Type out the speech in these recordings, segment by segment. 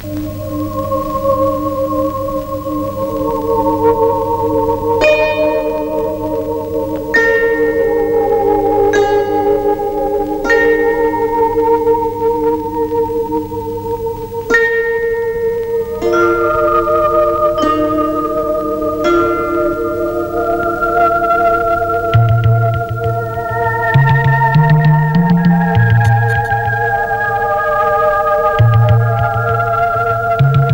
ആ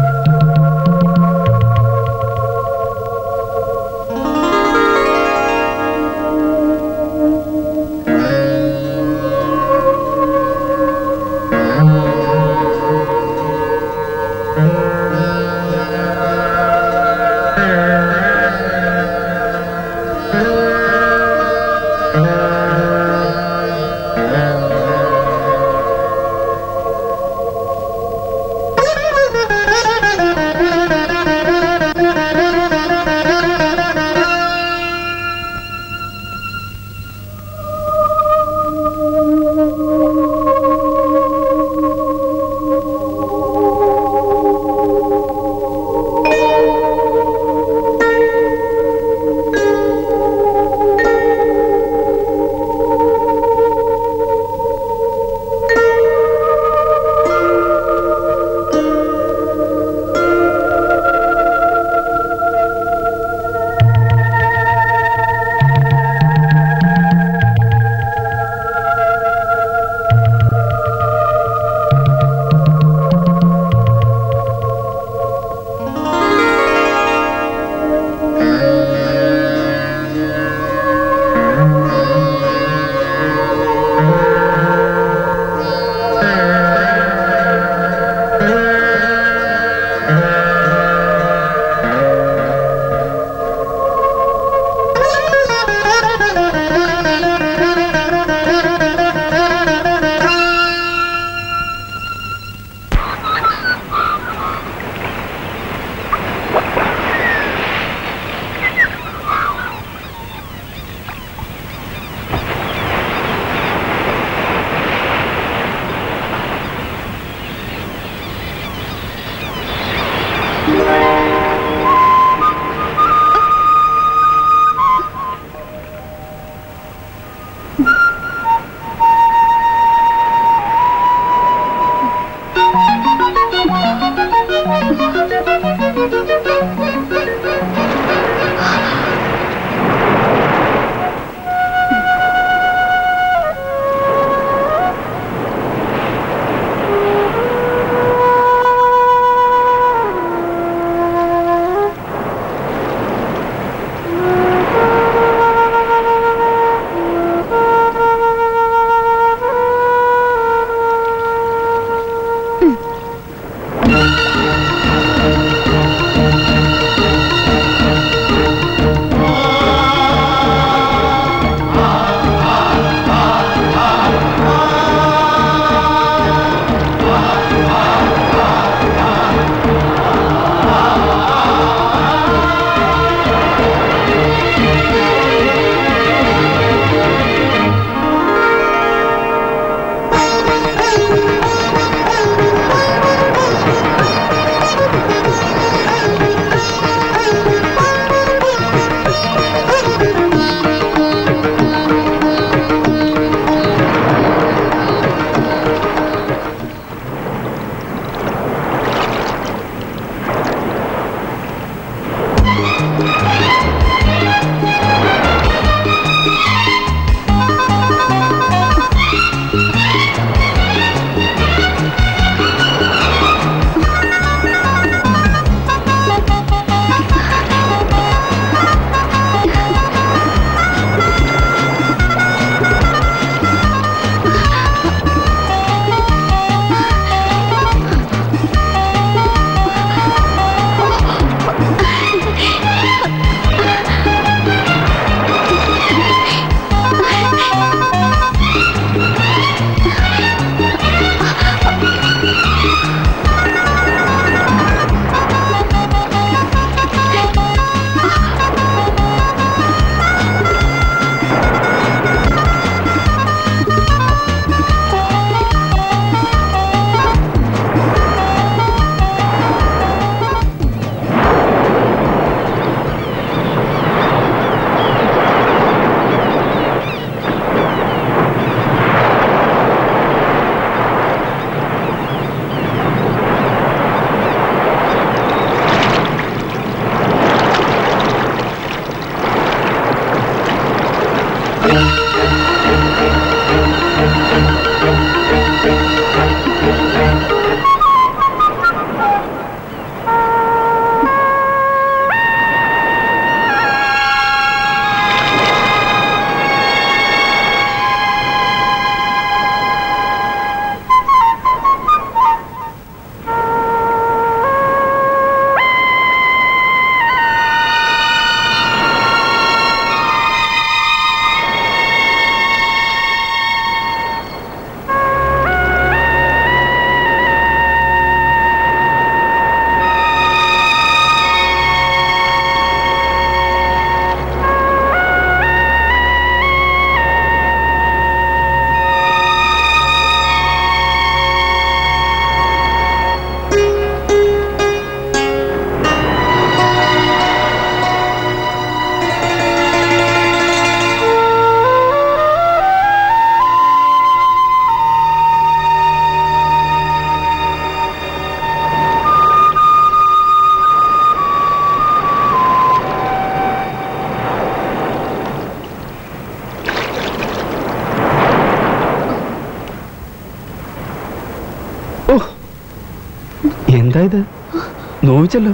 എന്താ ഇത് നോവിച്ചല്ലോ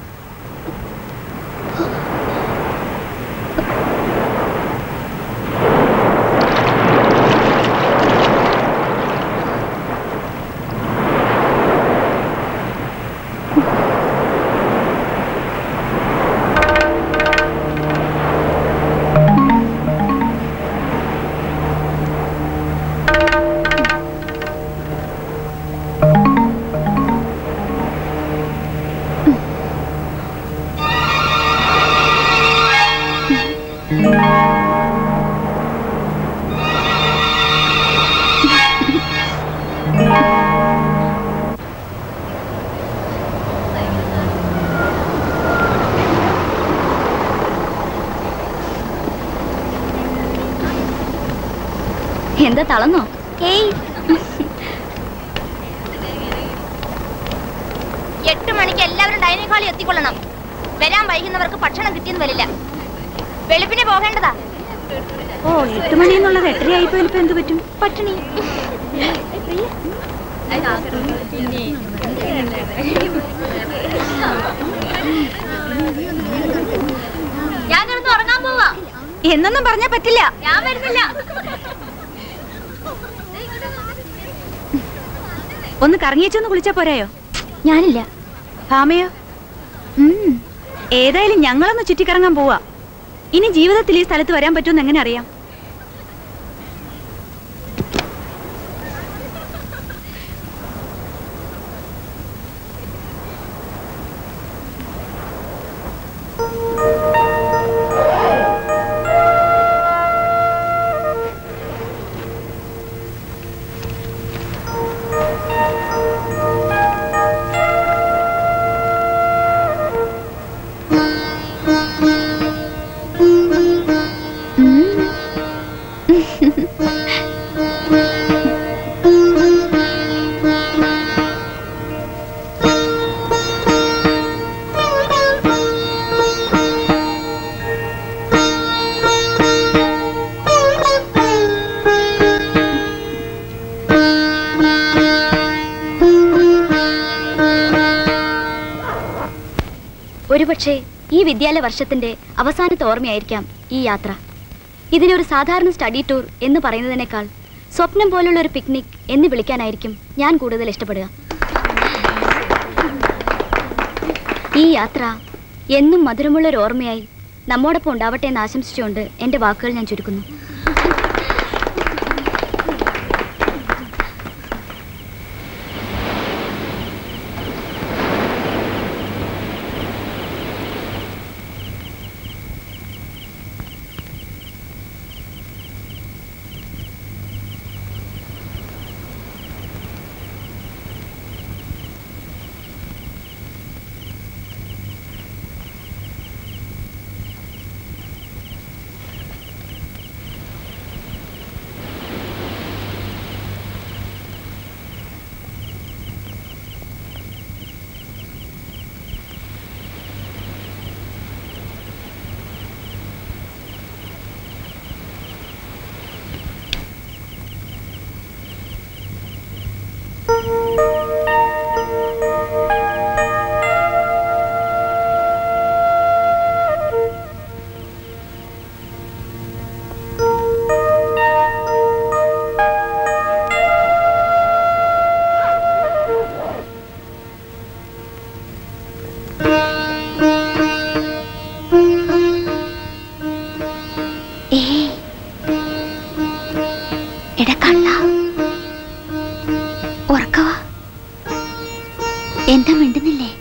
എന്താ തളന്നോ ഏയ് എട്ട് മണിക്ക് എല്ലാവരും ഡൈനിങ് ഹാളിൽ എത്തിക്കൊള്ളണം വരാൻ വൈകുന്നവർക്ക് ഭക്ഷണം കിട്ടിയെന്ന് വരില്ല വെളുപ്പിനെ പോകേണ്ടതാ ഓ എട്ട് മണി എന്നുള്ളത് എട്ടരയായി പോയപ്പോ എന്ത് പറ്റും പട്ടിണി ഞാൻ കിടന്ന് ഉറങ്ങാൻ പോവാ എന്നൊന്നും പറഞ്ഞാ പറ്റില്ല ഞാൻ വരുന്നില്ല ഒന്ന് കറങ്ങിയേച്ചൊന്ന് കുളിച്ചാ പോരായോ ഞാനില്ല ഭാമയോ ഉം. ഏതായാലും ഞങ്ങളൊന്ന് ചുറ്റിക്കറങ്ങാൻ പോവാ ഇനി ജീവിതത്തിൽ ഈ സ്ഥലത്ത് വരാൻ പറ്റുമെന്ന് എങ്ങനെ അറിയാം ഒരുപക്ഷെ ഈ വിദ്യാലയ വർഷത്തിന്റെ അവസാനത്തെ ഓർമ്മയായിരിക്കാം ഈ യാത്ര ഇതിനൊരു സാധാരണ സ്റ്റഡി ടൂർ എന്ന് പറയുന്നതിനേക്കാൾ സ്വപ്നം പോലുള്ള ഒരു പിക്നിക് എന്ന് വിളിക്കാനായിരിക്കും ഞാൻ കൂടുതൽ ഇഷ്ടപ്പെടുക ഈ യാത്ര എന്നും മധുരമുള്ള ഒരു ഓർമ്മയായി നമ്മോടൊപ്പം ഉണ്ടാവട്ടെ എന്ന് ആശംസിച്ചുകൊണ്ട് എൻ്റെ വാക്കുകൾ ഞാൻ ചുരുക്കുന്നു എടാ കള്ള ഉറക്കവാ എന്താ മിണ്ടുന്നില്ലേ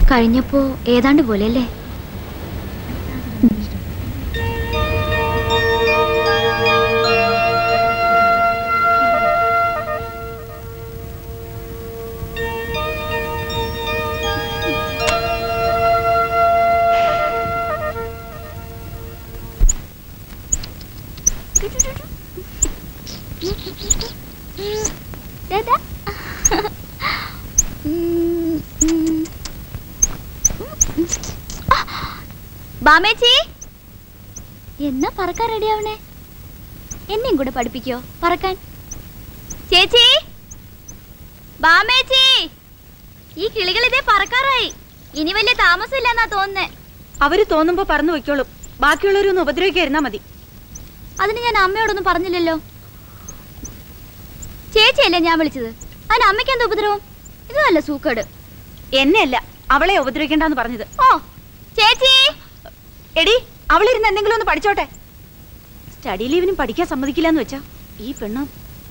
കഴിഞ്ഞപ്പോ ഏതാണ്ട് പോലെ അല്ലേ ദാ. ഉം, ഉം. ബാമേച്ചി എന്നാ പറക്കാൻ റെഡിയാവണേ എന്നെയും കൂടെ പഠിപ്പിക്കോ പറക്കാൻ ചേച്ചി ബാമേച്ചി ഈ കിളികൾ ഇതേ പറക്കാറായി ഇനി വലിയ താമസമില്ലെന്നാ തോന്നുന്നേ അവര് തോന്നുമ്പോ പറന്നു വെക്കോളും ബാക്കിയുള്ളവരൊന്ന് ഉപദ്രവിക്കായിരുന്നാ മതി അതിന് ഞാൻ അമ്മയോടൊന്നും പറഞ്ഞില്ലല്ലോ ചേച്ചിയല്ലേ ഞാൻ വിളിച്ചത് അതിന് അമ്മയ്ക്ക് എന്താ ഉപദ്രവം ഇത് നല്ല സൂക്കേട് എന്നെയല്ല അവളെ ഉപദ്രവിക്കണ്ടെന്ന് പറഞ്ഞത് ഓ ചേച്ചി എടി അവളിരുന്ന് എന്തെങ്കിലും ഒന്ന് പഠിച്ചോട്ടെ സ്റ്റഡി ലീവിനും പഠിക്കാൻ സമ്മതിക്കില്ല എന്ന് വെച്ചാ ഈ പെണ്ണ്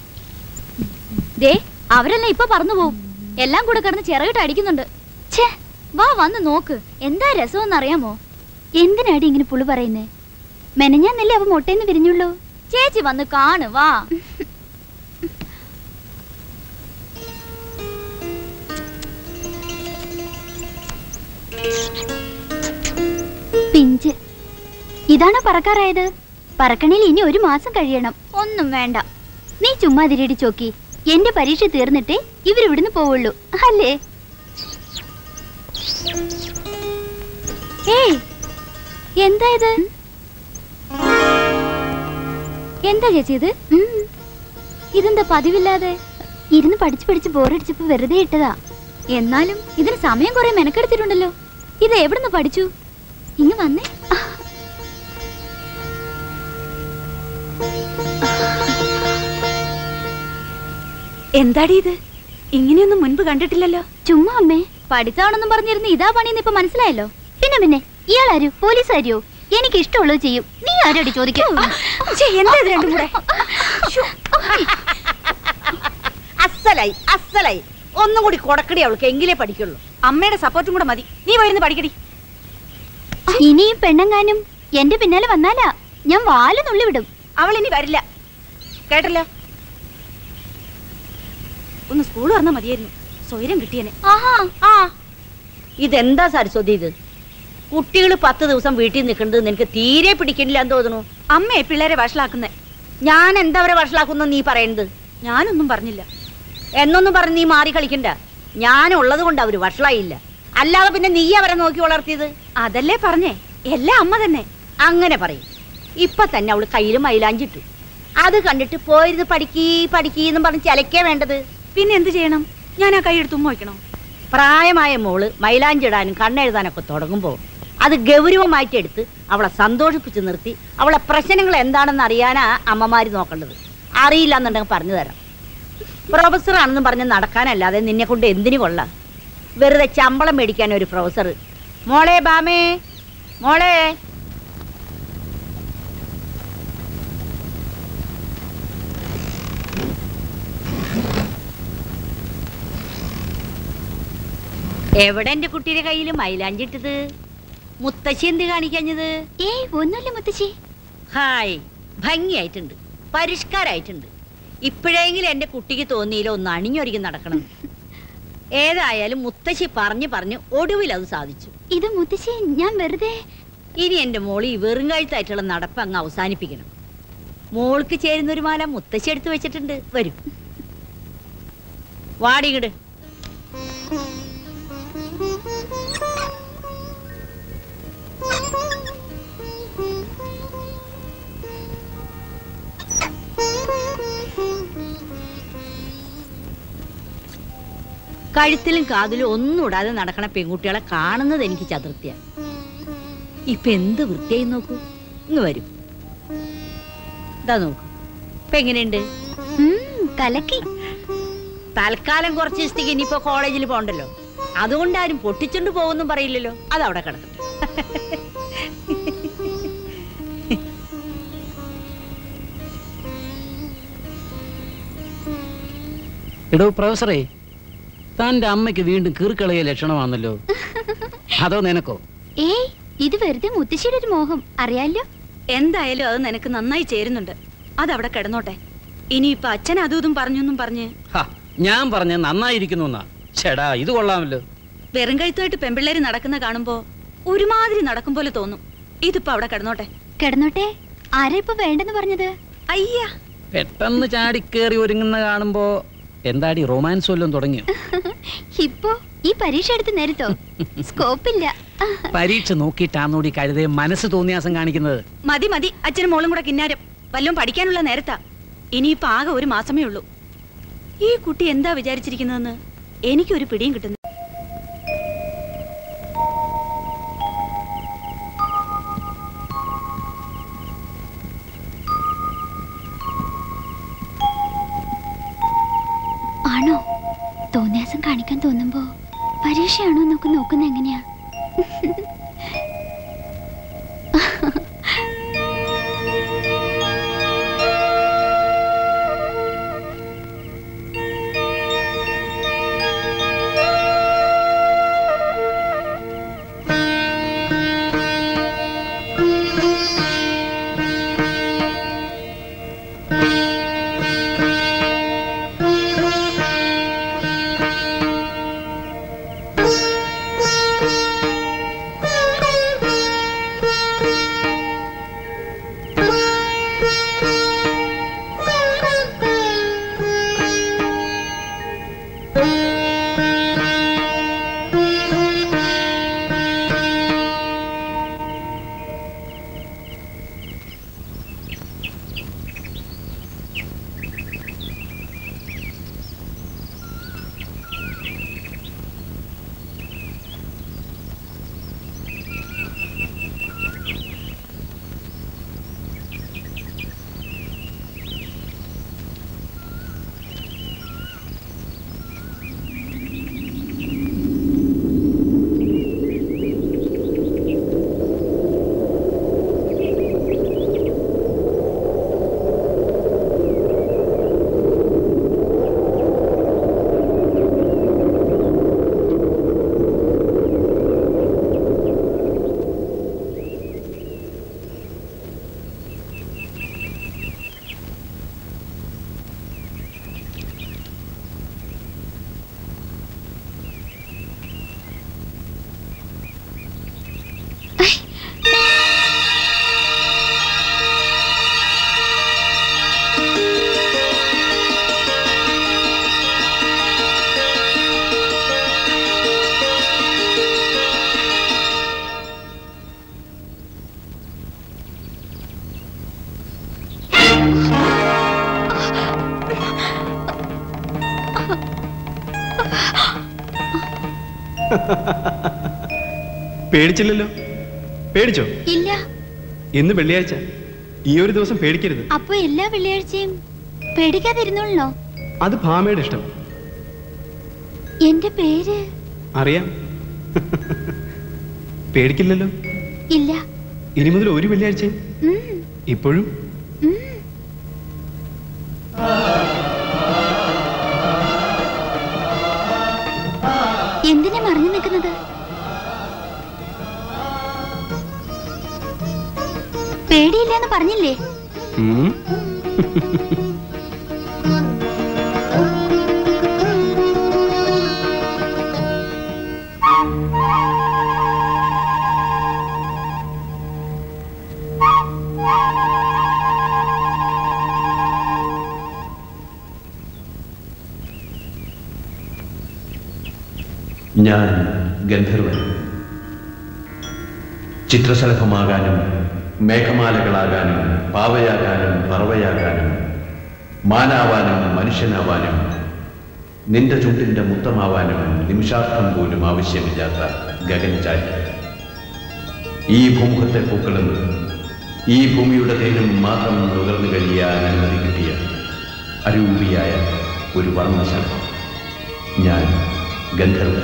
ദേ അവരെല്ലാം ഇപ്പൊ പറന്നു പോവും എല്ലാം കൂടെ കിടന്ന് ചിറകിട്ട് അടിക്കുന്നുണ്ട് ഛേ വാ വന്ന് നോക്ക് എന്താ രസമെന്ന് അറിയാമോ എന്തിനാടി ഇങ്ങനെ പുളു പറയുന്നേ മെനഞ്ഞാന്നല്ലേ അവ മുട്ടേന്ന് വിരിഞ്ഞുള്ളൂ ചേച്ചി വന്ന് കാണ് വാ പിഞ്ച് ഇതാണോ പറക്കാറായത് പറക്കണേൽ ഇനി ഒരു മാസം കഴിയണം ഒന്നും വേണ്ട നീ ചുമ്മാ തിരിയടി ചോക്കി എന്റെ പരീക്ഷ തീർന്നിട്ടേ ഇവരിവിടുന്ന് പോവുള്ളൂ അല്ലേ ഏയ് എന്താ ഇത് എന്താ ചേച്ചി ഇത് ഇതെന്താ പതിവില്ലാതെ ഇരുന്ന് പഠിച്ചു പഠിച്ച് ബോറടിച്ചപ്പോ വെറുതെ ഇട്ടതാ എന്നാലും ഇതിന് സമയം കുറെ മെനക്കെടുത്തിട്ടുണ്ടല്ലോ ഇത് എവിടുന്ന് പഠിച്ചു ഇങ്ങ് വന്നേ എന്താടി ഇത് ഇങ്ങനെയൊന്നും മുൻപ് കണ്ടിട്ടില്ലല്ലോ ചുമ്മാ അമ്മേ പഠിച്ചാണെന്നും പറഞ്ഞിരുന്ന് ഇതാ പണിന്ന് ഇപ്പൊ മനസ്സിലായല്ലോ പിന്നെ പിന്നെ ഇയാളാരു പോലീസുകാരിയോ എനിക്ക് ഇഷ്ടമുള്ളത് ചെയ്യും നീ ആരോടി ചോദിക്കും ഛെ, എന്താ ഇത് രണ്ടും കൂടെ അസലായി അസലായി ഒന്നും കൂടി കൊടക്കടി അവൾക്ക് എങ്കിലേ പഠിക്കുള്ളൂ അമ്മയുടെ സപ്പോർട്ടും കൂടെ മതി നീ പോയിരുന്ന് പഠിക്കടി ഇനിയും പെണ്ണങ്ങാനും എന്റെ പിന്നാലെ വന്നാലാ ഞാൻ വാല് നുള്ളി വിടും അവൾ ഇനി വരില്ല കേട്ടല്ലോ ഒന്ന് സ്കൂൾ പറഞ്ഞാൽ മതിയായിരുന്നു സ്വൈരം കിട്ടിയനെ ആഹാ ആ ഇതെന്താ സരസ്വതി ഇത് കുട്ടികൾ പത്ത് ദിവസം വീട്ടിൽ നിൽക്കുന്നത് നിനക്ക് തീരെ പിടിക്കണില്ല എന്ന് തോന്നുന്നു അമ്മയെ പിള്ളേരെ വഷളാക്കുന്നേ ഞാൻ എന്താ അവരെ വഷളാക്കുന്നു നീ പറയുന്നത് ഞാനൊന്നും പറഞ്ഞില്ല എന്നൊന്നും പറഞ്ഞ് നീ മാറി കളിക്കണ്ട ഞാൻ ഉള്ളത് കൊണ്ട് അവര് വഷളായില്ല അല്ലാതെ പിന്നെ നീ അവരെ നോക്കി വളർത്തിയത് അതല്ലേ പറഞ്ഞേ എല്ലാം അമ്മ തന്നെ അങ്ങനെ പറയും ഇപ്പൊ തന്നെ അവള് കയ്യിൽ മൈലാഞ്ചിട്ടു അത് കണ്ടിട്ട് പോയിരുന്ന് പഠിക്കീ പഠിക്കീന്നും പറഞ്ഞ് ചിലക്കേ വേണ്ടത് പിന്നെ എന്ത് ചെയ്യണം ഞാൻ ആ കൈയെടുത്ത് ഉമ്മ വയ്ക്കണോ പ്രായമായ മോള് മൈലാഞ്ചിടാനും കണ്ണെഴുതാനൊക്കെ തുടങ്ങുമ്പോൾ അത് ഗൗരവമായിട്ട് എടുത്ത് അവളെ സന്തോഷിപ്പിച്ച് നിർത്തി അവളെ പ്രശ്നങ്ങൾ എന്താണെന്ന് അറിയാനാ അമ്മമാര് നോക്കേണ്ടത് അറിയില്ല എന്നുണ്ടെങ്കിൽ പറഞ്ഞു തരാം പ്രൊഫസർ ആണെന്നും പറഞ്ഞ് നടക്കാനല്ലാതെ നിന്നെ കൊണ്ട് എന്തിനു കൊള്ളാം വെറുതെ ശമ്പളം മേടിക്കാൻ ഒരു പ്രൊഫസർ മോളെ ബാമേ മോളെ എവിടെ എന്റെ കുട്ടിയുടെ കയ്യിൽ മൈലാഞ്ചിട്ടത് മുത്തശ്ശി എന്ത് കാണിക്കഞ്ഞത് ഏയ് ഒന്നുമില്ല മുത്തശ്ശി ഹായ് ഭംഗിയായിട്ടുണ്ട് പരിഷ്കാരായിട്ടുണ്ട് ഇപ്പോഴെങ്കിലും എന്റെ കുട്ടിക്ക് തോന്നിയില്ല ഒന്ന് അണിഞ്ഞൊരുങ്ങി നടക്കണം ഏതായാലും മുത്തശ്ശി പറഞ്ഞു പറഞ്ഞ് ഒടുവിൽ അത് സാധിച്ചു ഇത് മുത്തശ്ശി ഞാൻ വെറുതെ ഇനി എന്റെ മോള് ഈ വെറും കഴുത്തായിട്ടുള്ള നടപ്പ് അങ്ങ് അവസാനിപ്പിക്കണം മോൾക്ക് ചേരുന്ന ഒരു മാല മുത്തശ്ശി എടുത്തു വെച്ചിട്ടുണ്ട് വരും വാടികിട് കഴുത്തിലും കാതിലും ഒന്നും ഇടാതെ നടക്കണ പെൺകുട്ടികളെ കാണുന്നത് എനിക്ക് ചതുർത്ഥ്യ ഇപ്പൊ എന്ത് വൃത്തിയായി നോക്കൂ ഇങ്ങ് വരും ഇതാ നോക്കൂ ഇപ്പൊ എങ്ങനെയുണ്ട് ഉം, കലക്കി തൽക്കാലം കുറച്ച് ദിവസത്തേക്ക് ഇനിയിപ്പോ കോളേജിൽ പോകണ്ടല്ലോ അതുകൊണ്ട് ആരും പൊട്ടിച്ചോണ്ട് പോകുന്നും പറയില്ലല്ലോ അത് അവിടെ കിടക്കട്ടെ എടോ പ്രൊഫസറേ തന്റെ അമ്മയ്ക്ക് വീണ്ടും കീർക്കളയ ലക്ഷണമാണല്ലോ അതോ നിനക്കോ ഏയ് ഇത് വെറുതെ മുത്തശ്ശിയുടെ ഒരു മോഹം അറിയാലോ എന്തായാലും അത് നിനക്ക് നന്നായി ചേരുന്നുണ്ട് അതവിടെ കിടന്നോട്ടെ ഇനിയിപ്പൊ അച്ഛൻ അതും ഇതും പറഞ്ഞൊന്നും പറഞ്ഞ് ഹാ, ഞാൻ പറഞ്ഞ നന്നായിരിക്കുന്നു എന്നാ ചേടാ ഇത് കൊള്ളാമല്ലോ വെറും കഴുത്തുമായിട്ട് പെമ്പിള്ളേര് നടക്കുന്ന കാണുമ്പോ ഒരുമാതിരി നടക്കും പോലെ തോന്നും ഇതിപ്പോ അവിടെ കിടന്നോട്ടെ കിടന്നോട്ടെ ആരാ ഇപ്പൊ വേണ്ടെന്ന് പറഞ്ഞത് അയ്യ പെട്ടെന്ന് ചാടിക്കേറി ഒരുങ്ങുന്ന കാണുമ്പോ എന്താടി റൊമാൻസ് വല്ലതും തുടങ്ങിയോ ഇപ്പോ ഈ പരീക്ഷ എടുത്ത് നേരത്തോ സ്കോപ്പില്ല പരീക്ഷ നോക്കിയിട്ടാന്നോടി കഴുതേ മനസ്സ് തോന്നിയാസം കാണിക്കുന്നത് മതി മതി അച്ഛനും മോളും കൂടെ കിന്നാരം വല്ലതും പഠിക്കാനുള്ള നേരത്താ ഇനിയിപ്പോ ആകെ ഒരു മാസമേ ഉള്ളൂ ഈ കുട്ടി എന്താ വിചാരിച്ചിരിക്കുന്നതെന്ന് എനിക്കൊരു പിടിയും കിട്ടുന്നു ആണോ തോന്നിയാസം കാണിക്കാൻ തോന്നുമ്പോ പരീക്ഷയാണോ എന്നൊക്കെ നോക്കുന്ന എങ്ങനെയാ പേടിച്ചില്ലല്ലോ പേടിച്ചോ ഇല്ല ഇന്ന് വെള്ളിയാഴ്ച ഈ ഒരു ദിവസം പേടിക്കരുത് അപ്പൊ എല്ലാ വെള്ളിയാഴ്ചയും പേടിക്കാതിരുന്നോളോ അത് ഭാമയുടെ ഇഷ്ടം എന്റെ പേര് അറിയാം പേടിക്കില്ലല്ലോ ഇല്ല ഇനി മുതൽ ഒരു വെള്ളിയാഴ്ചയും ഉം, ഇപ്പോഴും ഉം. എന്തിനാ മറിഞ്ഞു നിൽക്കുന്നത് പേടിയില്ലെന്ന് പറഞ്ഞില്ലേ ഉം. ഞാൻ ഗന്ധർവൻ ചിത്രശലഭമാകാനും മേഘമാലകളാകാനും പാവയാകാനും പറവയാകാനും മാനാവാനും മനുഷ്യനാവാനും നിന്റെ ചുണ്ടിന്റെ മുത്തമാവാനും നിമിഷാർത്ഥം പോലും ആവശ്യമില്ലാത്ത ഗഗനചാരി ഈ ഭൂമുഖത്തെ പൂക്കളും ഈ ഭൂമിയുടെ തേനും മാത്രം നുകർന്നു കഴിയാൻ അനുമതി കിട്ടിയ അരൂപിയായ ഒരു വർണ്ണശലഭം ഞാൻ ഗന്ധർവൻ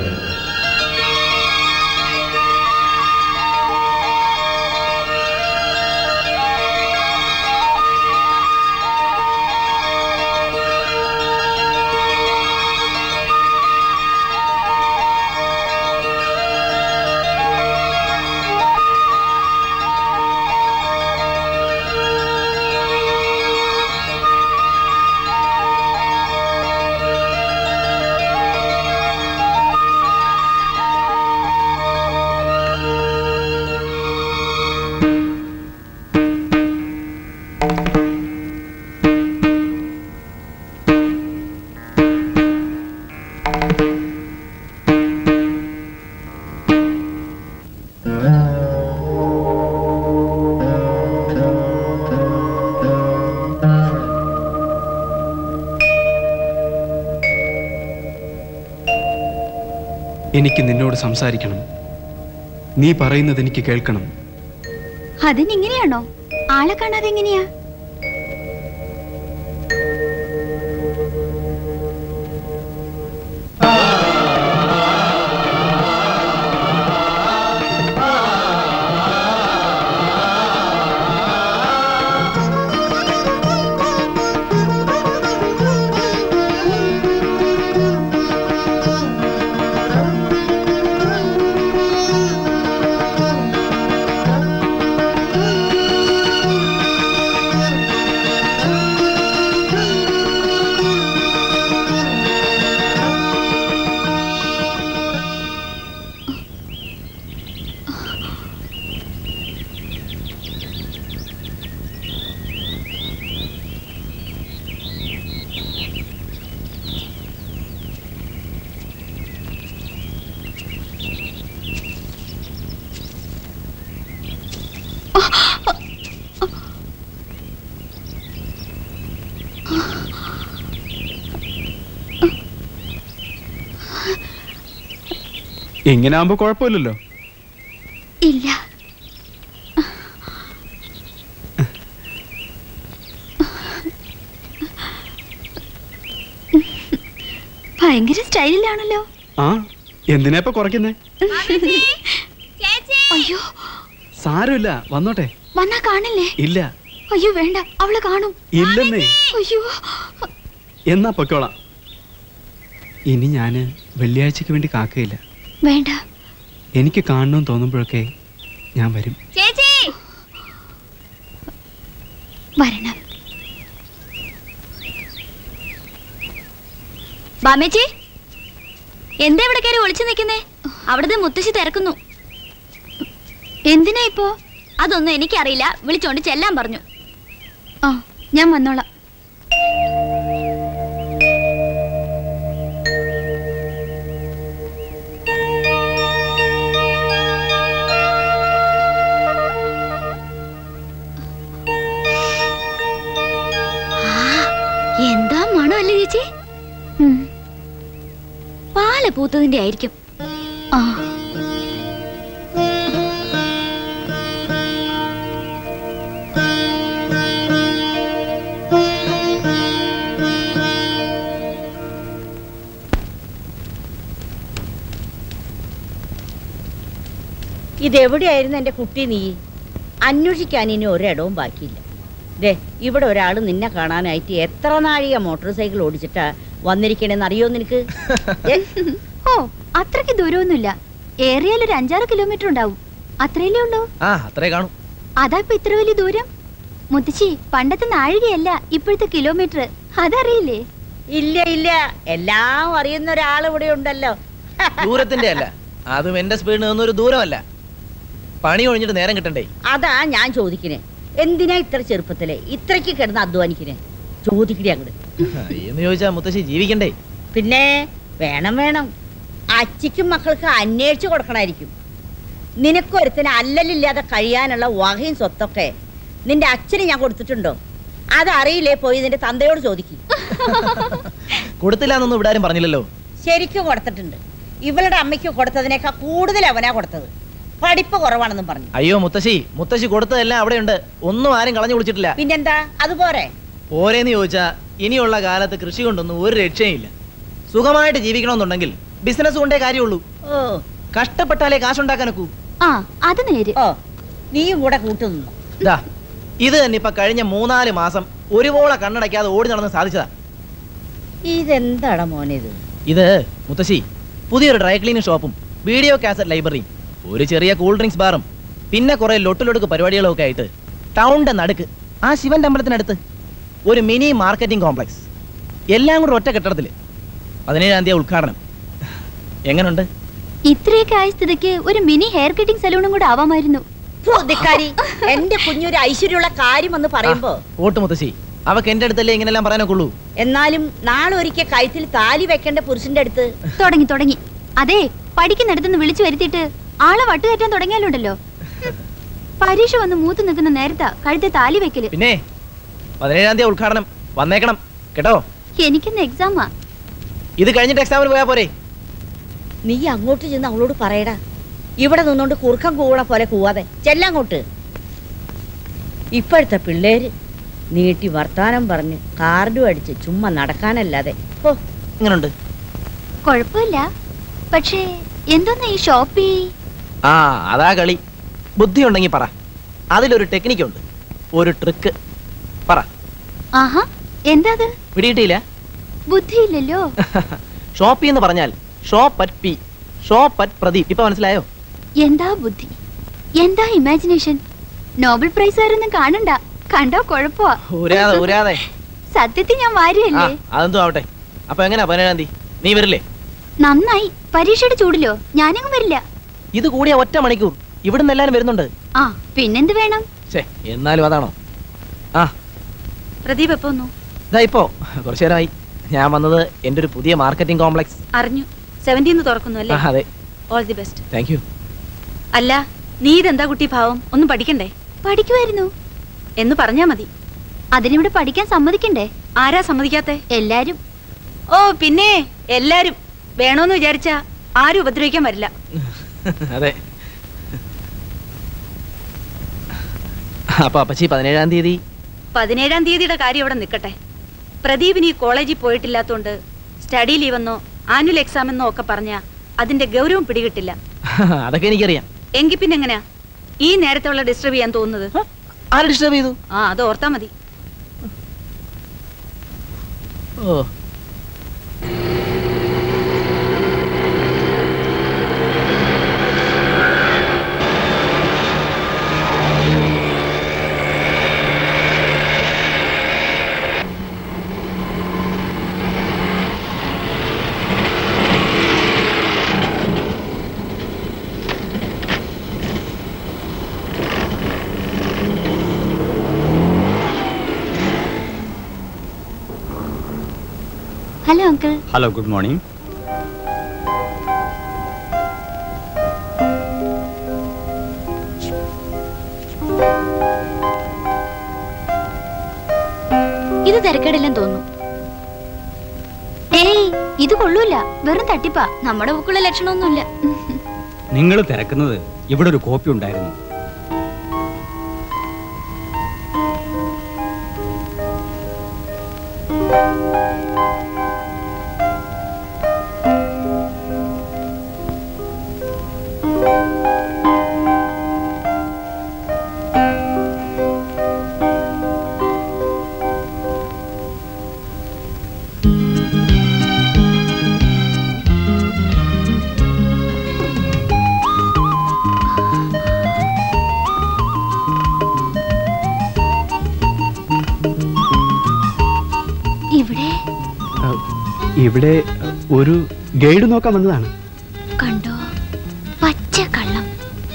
എനിക്ക് നിന്നോട് സംസാരിക്കണം നീ പറയുന്നത് എനിക്ക് കേൾക്കണം അതിനിങ്ങനെയാണോ ആളെ കാണാതെ എങ്ങനെയാ ഇങ്ങനെ ആകുമ്പോ കുഴപ്പമില്ലല്ലോ ഇല്ല ഭയങ്കര സ്റ്റൈലിലാണല്ലോ ആ എന്തിനാ ഇപ്പൊ കുറയ്ക്കുന്നേ അയ്യോ സാരമില്ല വന്നോട്ടെ വന്നാ കാണില്ലേ ഇല്ല അയ്യോ വേണ്ട അവള് കാണും ഇല്ലെന്നേ അയ്യോ എന്നാ പൊക്കോളാം ഇനി ഞാന് വെള്ളിയാഴ്ചക്ക് വേണ്ടി കാക്കയില്ല വേണ്ട എനിക്ക് കാണണമെന്ന് തോന്നുമ്പോഴൊക്കെ ഞാൻ വരും ചേച്ചി വരണം ബാമേച്ചി എന്താ ഇവിടെ കയറി ഒളിച്ചു നിൽക്കുന്നേ അവിടുത്തെ മുത്തശ്ശി തിരക്കുന്നു എന്തിനാ ഇപ്പോ അതൊന്നും എനിക്കറിയില്ല വിളിച്ചോണ്ട് ചെല്ലാൻ പറഞ്ഞു ആ ഞാൻ വന്നോളാം എന്താ മണമല്ലേ ചേച്ചി പാല് പൂത്തതിന്റെ ആയിരിക്കും ആ ഇതെവിടെയായിരുന്നു എൻ്റെ കുട്ടി നീ അന്വേഷിക്കാൻ ഇനി ഒരിടവും ബാക്കിയില്ല ദേ ഇവിടെ ഒരാൾ നിന്നെ കാണാനായിട്ട് എത്ര നാഴിക മോട്ടോർ സൈക്കിൾ ഓടിച്ചിട്ടാ വന്നിരിക്കണേന്ന് അറിയോ നിനക്ക് ഏ? ഓ അത്രയ്ക്ക് ദൂരമൊന്നുമില്ല ഏറിയാൽ ഒരു അഞ്ചാറ് കിലോമീറ്റർ ഉണ്ടാവും അത്രയല്ലേ ഉള്ളൂ ആ അത്രേ കാണും അതാ ഇപ്പൊ ഇത്ര വലിയ ദൂരം മുത്തശ്ശി പണ്ടത്തെ നാഴികയല്ല ഇപ്പോഴത്തെ കിലോമീറ്റർ അതറിയില്ലേ ഇല്ല ഇല്ല എല്ലാം അറിയുന്ന ഒരാൾ ഇവിടെ ഉണ്ടല്ലോ ദൂരത്തിന്റെ അല്ല അതും എന്റെ സ്പീഡിന് ഒന്നും ഒരു ദൂരമല്ല പണി ഒഴിഞ്ഞിട്ട് നേരം കിട്ടണ്ടേ അതാ ഞാൻ ചോദിക്കണേ എന്തിനാ ഇത്ര ചെറുപ്പത്തിലെ ഇത്രയ്ക്ക് കിടന്ന് അധ്വാനിക്കണേ ചോദിക്കണേ അങ്ങോട്ട് എന്ന് ചോദിച്ചാ മുത്തശ്ശി ജീവിക്കണ്ടേ പിന്നെ വേണം വേണം അച്ചിക്കും മക്കൾക്ക് അന്വേഷിച്ചു കൊടുക്കണമായിരിക്കും നിനക്കൊരുത്തിന് അല്ലലില്ലാതെ കഴിയാനുള്ള വകയും സ്വത്തൊക്കെ നിന്റെ അച്ഛന് ഞാൻ കൊടുത്തിട്ടുണ്ടോ അതറിയില്ലേ പോയി നിന്റെ തന്തയോട് ചോദിക്കും കൊടുത്തില്ല എന്നൊന്നും ഇവിടെ ആരും പറഞ്ഞില്ലല്ലോ ശരിക്കും കൊടുത്തിട്ടുണ്ട് ഇവളുടെ അമ്മയ്ക്ക് കൊടുത്തതിനേക്കാൾ കൂടുതൽ അവനാ കൊടുത്തത് പഠിപ്പ് കുറവാണെന്നും പറഞ്ഞു അയ്യോ മുത്തശ്ശി മുത്തശ്ശി കൊടുത്തതെല്ലാം അവിടെയുണ്ട് ഒന്നും ആരും കളഞ്ഞു കുളിച്ചിട്ടില്ല പിന്നെന്താ അതുപോരെ പോരേന്ന് ചോദിച്ചാ ഇനിയുള്ള കാലത്ത് കൃഷി കൊണ്ടൊന്നും ഒരു രക്ഷയില്ല സുഖമായിട്ട് ജീവിക്കണമെന്നുണ്ടെങ്കിൽ ബിസിനസ് കൊണ്ടേ കാര്യമുള്ളൂ ഓ കഷ്ടപ്പെട്ടാലേ കാശുണ്ടാക്കാനൊക്കൂ ആ അത് നേര് ഓ നീയും കൂടെ കൂട്ടുനിന്നു ദാ ഇത് തന്നെ ഇപ്പൊ കഴിഞ്ഞ മൂന്നാല് മാസം ഒരുപോലെ കണ്ണടയ്ക്കാതെ ഓടി നടന്ന് സാധിച്ചതാ ഇതെന്താടാ മോനിത് ഇത് മുത്തശ്ശി പുതിയൊരു ഡ്രൈ ക്ലീനിങ് ഷോപ്പും വീഡിയോ കാസറ്റ് ലൈബ്രറിയും ഒരു ചെറിയ കൂൾ ഡ്രിങ്ക്സ് ബാറും പിന്നെ കുറെ ലൊട്ടിലൊടുക്ക് പരിപാടികളും ഒക്കെ ആയിട്ട് ടൗണിന്റെ നടുക്ക് ആ ശിവന്റെ അമ്പലത്തിനടുത്ത് ഒരു മിനി മാർക്കറ്റിംഗ് കോംപ്ലക്സ് എല്ലാം കൂടെ ഒറ്റ കെട്ടിടത്തില് പതിനേഴാം തീയതി ഉദ്ഘാടനം എങ്ങനുണ്ട് ഇത്രയൊക്കെ ആയ സ്ഥിതിക്ക് ഒരു മിനി ഹെയർ കട്ടിംഗ് സലൂണും കൂടെ ആവാമായിരുന്നു ഫു, ധിക്കാരി എന്റെ കുഞ്ഞൊരു ഐശ്വര്യമുള്ള കാര്യം എന്ന് പറയുമ്പോ ഓട്ട് മുത്തശ്ശി അവക്ക് എന്റെ അടുത്തല്ലേ ഇങ്ങനെല്ലാം പറയാനൊക്കെ ഉള്ളൂ എന്നാലും നാളെ ഒരിക്കൽ കഴുത്തിൽ താലി വെക്കേണ്ട പുരുഷന്റെ അടുത്ത് തുടങ്ങി തുടങ്ങി അതെ പഠിക്കുന്നിടത്തുനിന്ന് വിളിച്ചു വരുത്തിയിട്ട് ആളെ വട്ടുകയറ്റാൻ തുടങ്ങിയാലുണ്ടല്ലോ ഹും. പരീക്ഷ വന്ന് മൂത്ത് നിൽക്കുന്ന നേരത്താ കഴുത്തെ താലി വെക്കല് പിന്നെ പതിനേഴാം തീയതി ഉദ്ഘാടനം വന്നേക്കണം കേട്ടോ എനിക്കിന്ന് എക്സാമാ ഇത് കഴിഞ്ഞിട്ട് എക്സാമിന് പോയാ പോരെ നീ അങ്ങോട്ട് ചെന്ന് അവളോട് പറയടാ ഇവിടെ നിന്നോണ്ട് കുറുക്കം കൂവണ പോലെ കൂവാതെ ചെല്ലങ്ങോട്ട് ഇപ്പോഴത്തെ പിള്ളേര് നീട്ടി വർത്താനം പറഞ്ഞ് കാർഡും അടിച്ച് ചുമ്മാ നടക്കാനല്ലാതെ ഓ ഇങ്ങനുണ്ട് കുഴപ്പമില്ല പക്ഷേ എന്തോന്നാ ഈ ഷോപ്പി ആ അതാ കളി ബുദ്ധി ഉണ്ടെങ്കിൽ പറ അതിലൊരു ടെക്നിക്ക് ഉണ്ട് ഒരു ട്രിക്ക് പറ ആഹാ എന്താ അത് പിടിയിട്ടില്ല ബുദ്ധിയില്ലല്ലോ ഷോപ്പി എന്ന് പറഞ്ഞാൽ shop at P shop at Pradeep ഇപ്പൊ മനസ്സിലായോ എന്താ ബുദ്ധി എന്താ ഇമാജിനേഷൻ നോബൽ പ്രൈസ് ആരൊന്നും കാണണ്ട കണ്ടോ കുഴപ്പമാ ഊരാതെ ഊരാതെ സത്യത്തിൽ ഞാൻ ആ വാരിയല്ലേ അതെന്തോ ആവട്ടെ അപ്പൊ എങ്ങനെയാ പതിനേഴാം തീയതി നീ വരില്ലേ നന്നായി പരീക്ഷയുടെ ചൂടിലോ ഞാനെങ്ങും വരില്ല ഇത് കൂടിയ ഒറ്റ മണിക്കൂർ ഇവിടുന്ന് എല്ലാരും വരുന്നുണ്ട് ആ പിന്നെന്ത് വേണം ഛേ എന്നാലും അതാണോ ആ പ്രദീപ് എപ്പോ വന്നു ഇതാ ഇപ്പോ കുറച്ചു നേരമായി ഞാൻ വന്നത് എൻ്റെ ഒരു പുതിയ മാർക്കറ്റിംഗ് കോംപ്ലക്സ് അറിഞ്ഞു സെവന്റീന്ന് തുറക്കുന്നു ആ അല്ലേ അതെ all the best thank you അല്ല നീ ഇതെന്താ കുട്ടി ഭാവം ഒന്നും പഠിക്കണ്ടേ പഠിക്കുമായിരുന്നു എന്ന് പറഞ്ഞാ മതി അതിനിവിടെ പഠിക്കാൻ സമ്മതിക്കണ്ടേ ആരാ സമ്മതിക്കാത്തെ എല്ലാരും ഓ പിന്നെ എല്ലാരും വേണോന്ന് വിചാരിച്ചാ ആരും ഉപദ്രവിക്കാൻ വരില്ല അതെ അപ്പൊ അപ്പച്ചി പതിനേഴാം തീയതി പതിനേഴാം തീയതിയുടെ കാര്യം അവിടെ നിൽക്കട്ടെ പ്രദീപിന് ഈ കോളേജിൽ പോയിട്ടില്ലാത്തോണ്ട് സ്റ്റഡി ലീവെന്നോ ആനുവൽ എക്സാം എന്നോ ഒക്കെ പറഞ്ഞ അതിന്റെ ഗൗരവം പിടികിട്ടില്ല അതൊക്കെ എനിക്കറിയാം എങ്കിൽ പിന്നെ എങ്ങനെയാ ഈ നേരത്തെ ഡിസ്റ്റർബ് ചെയ്യാൻ തോന്നുന്നത് ആര് ഡിസ്റ്റർബ് ചെയ്തു ആ അത് ഓർത്താ മതി oh hello uncle hello good morning ഇത് തിരക്കേടില്ലെന്ന് തോന്നുന്നു ഏയ് ഇത് കൊള്ളൂല വെറും തട്ടിപ്പാ നമ്മുടെ ബുക്കുള്ള ലക്ഷണമൊന്നുമില്ല നിങ്ങൾ തിരക്കുന്നത് ഇവിടെ ഒരു കോപ്പി ഉണ്ടായിരുന്നു ഇവിടെ ഇവിടെ ഒരു ഗൈഡ് നോക്കാൻ വന്നതാണ് കണ്ടോ പച്ച കള്ളം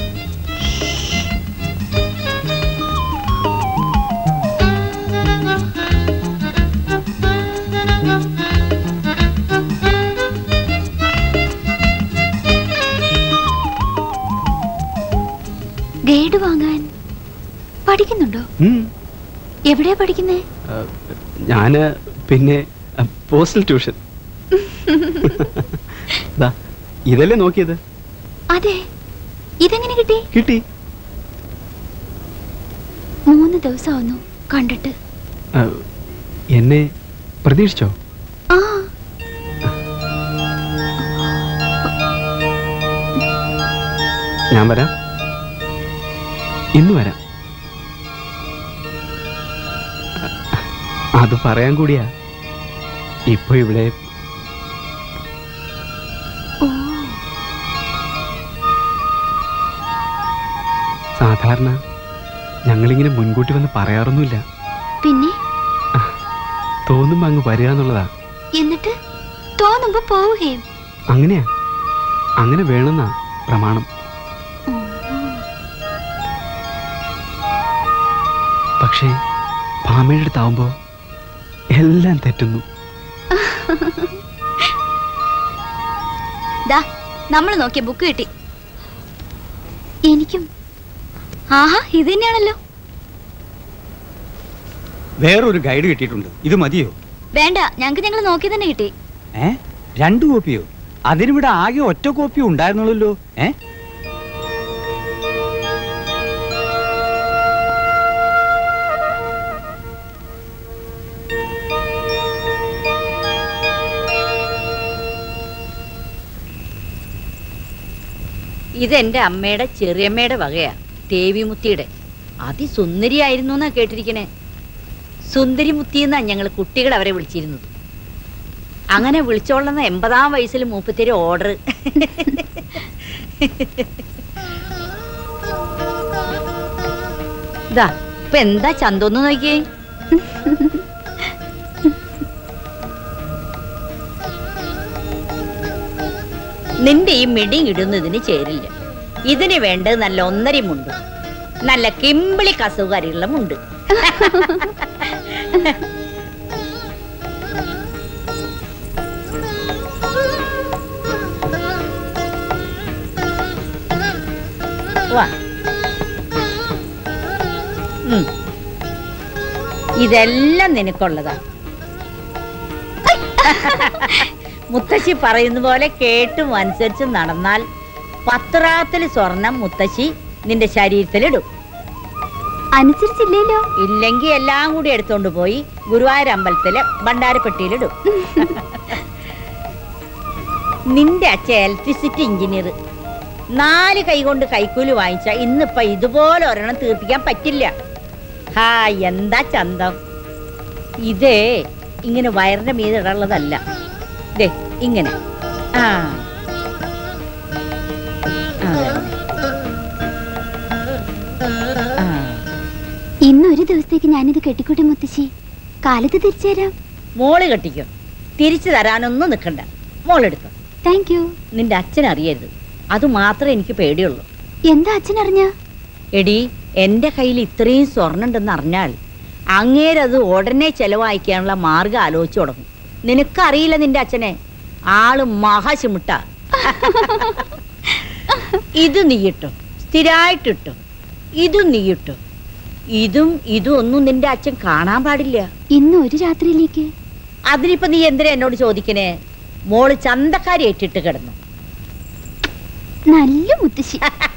ഗൈഡ് വാങ്ങാൻ പഠിക്കുന്നുണ്ടോ ഉം. എവിടെയാ പഠിക്കുന്നേ ആ, ഞാന് പിന്നെ ആ, പോസ്റ്റൽ ട്യൂഷൻ ദാ, ഇതല്ലേ നോക്കിയത് അതെ ഇതെങ്ങനെ കിട്ടി കിട്ടി മൂന്ന് ദിവസമാവുന്നു കണ്ടിട്ട് ആ, എന്നെ പ്രതീക്ഷിച്ചോ ആ ഞാൻ വരാം ഇന്ന് വരാം അത് പറയാൻ കൂടിയാ ഇപ്പൊ ഇവിടെ ഓ സാധാരണ ഞങ്ങളിങ്ങനെ മുൻകൂട്ടി വന്ന് പറയാറൊന്നുമില്ല പിന്നെ തോന്നുമ്പോ അങ്ങ് വരിക എന്നുള്ളതാ എന്നിട്ട് തോന്നുമ്പോ പോവുകയും അങ്ങനെയാ അങ്ങനെ വേണമെന്നാ പ്രമാണം പക്ഷേ ഭാമയുടെ അടുത്താവുമ്പോ എല്ലാം തെറ്റുന്നു ദാ നമ്മൾ നോക്കിയ ബുക്ക് കിട്ടി എനിക്കും ആഹാ ഇത് തന്നെയാണല്ലോ വേറൊരു ഗൈഡ് കിട്ടിയിട്ടുണ്ട് ഇത് മതിയോ വേണ്ട ഞങ്ങൾക്ക് ഞങ്ങൾ നോക്കി തന്നെ കിട്ടി ഏ രണ്ടു കോപ്പിയോ അതിനിവിടെ ആകെ ഒറ്റ കോപ്പി ഉണ്ടായിരുന്നുള്ളല്ലോ ഏ ഇതെന്റെ അമ്മയുടെ ചെറിയമ്മയുടെ വകയാ ദേവിമുത്തിയുടെ അതിസുന്ദരിയായിരുന്നു എന്നാ കേട്ടിരിക്കണേ സുന്ദരിമുത്തി എന്നാ ഞങ്ങൾ കുട്ടികൾ അവരെ വിളിച്ചിരുന്നത് അങ്ങനെ വിളിച്ചോളുന്ന എൺപതാം വയസ്സിൽ മൂപ്പത്തിരി ഓർഡർ ഇതാ ഇപ്പൊ എന്താ ചന്തോന്ന് നോക്കിയേ നിന്റെ ഈ മിടി ഇടുന്നതിന് ചേരില്ല ഇതിന് വേണ്ടത് നല്ല ഒന്നരമുണ്ട് നല്ല കിമ്പിളി കസുകാരിയുള്ള മുണ്ട് വാ ഉം. ഇതെല്ലാം നിനക്കുള്ളതാ മുത്തശ്ശി പറയുന്ന പോലെ കേട്ടും അനുസരിച്ച് നടന്നാൽ പത്രാത്തിൽ സ്വർണം മുത്തശ്ശി നിന്റെ ശരീരത്തിലിടും അനുസരിച്ചില്ലല്ലോ ഇല്ലെങ്കിൽ എല്ലാം കൂടി എടുത്തോണ്ട് പോയി ഗുരുവായൂർ അമ്പലത്തിലെ ഭണ്ഡാരപ്പെട്ടിയിലിടും നിന്റെ അച്ഛൻ ഇലക്ട്രിസിറ്റി എഞ്ചിനീയർ നാല് കൈ കൊണ്ട് കൈക്കൂലി വാങ്ങിച്ച ഇന്നിപ്പൊ ഇതുപോലെ ഒരെണ്ണം തീർപ്പിക്കാൻ പറ്റില്ല ഹാ എന്താ ചന്തം ഇതേ ഇങ്ങനെ വയറിന്റെ മീതെ ഇടാനുള്ളതല്ല ദേ ഇങ്ങനെ ആ അതെ. ആ ഇന്ന് ഒരു ദിവസത്തേക്ക് ഞാനിത് കെട്ടിക്കൂട്ടി മുത്തശ്ശി കാലത്ത് തിരിച്ചു തരാം മോള് കെട്ടിക്കും തിരിച്ചു തരാനൊന്നും നിൽക്കണ്ട മോളെടുത്തു താങ്ക് യു നിന്റെ അച്ഛൻ അറിയരുത് അത് മാത്രമേ എനിക്ക് പേടിയുള്ളൂ എന്താ അച്ഛൻ അറിഞ്ഞ എടി എന്റെ കയ്യിൽ ഇത്രയും സ്വർണ്ണം ഉണ്ടെന്ന് അറിഞ്ഞാൽ അങ്ങേരത് ഉടനെ ചെലവായിക്കാനുള്ള മാർഗം ആലോചിച്ചു തുടങ്ങും നിനക്കറിയില്ല നിന്റെ അച്ഛനെ ആള് മഹാശിമിട്ട ഇത് നീയിട്ടു സ്ഥിരായിട്ടിട്ടു ഇതും നീയിട്ടു ഇതും ഇതും ഒന്നും നിന്റെ അച്ഛൻ കാണാൻ പാടില്ല ഇന്ന് ഒരു രാത്രിയിലേക്ക് അതിനിപ്പോ നീ എന്തിനാ എന്നോട് ചോദിക്കണേ മോള് ചന്തക്കാരി ഏറ്റിട്ട് കിടന്നു നല്ല മുത്തശ്ശി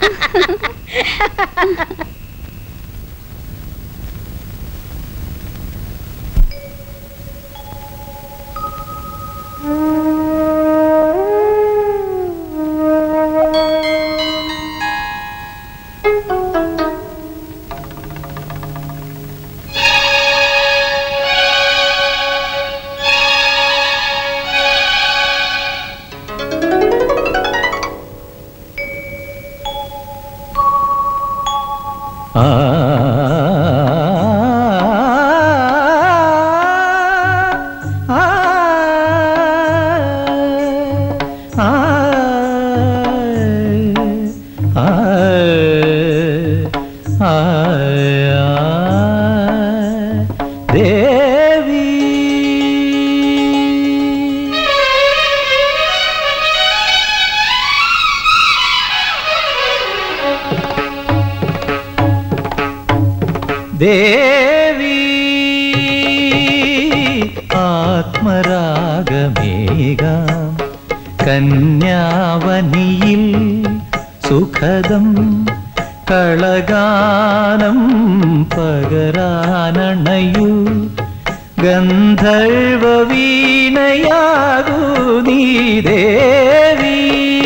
ദേവി ആത്മരാഗമേകാം കന്യാവനിയിൽ സുഖദം കളഗാനം പകരാനണയു ഗന്ധർവ വീണയാകൂ നീ ദേവി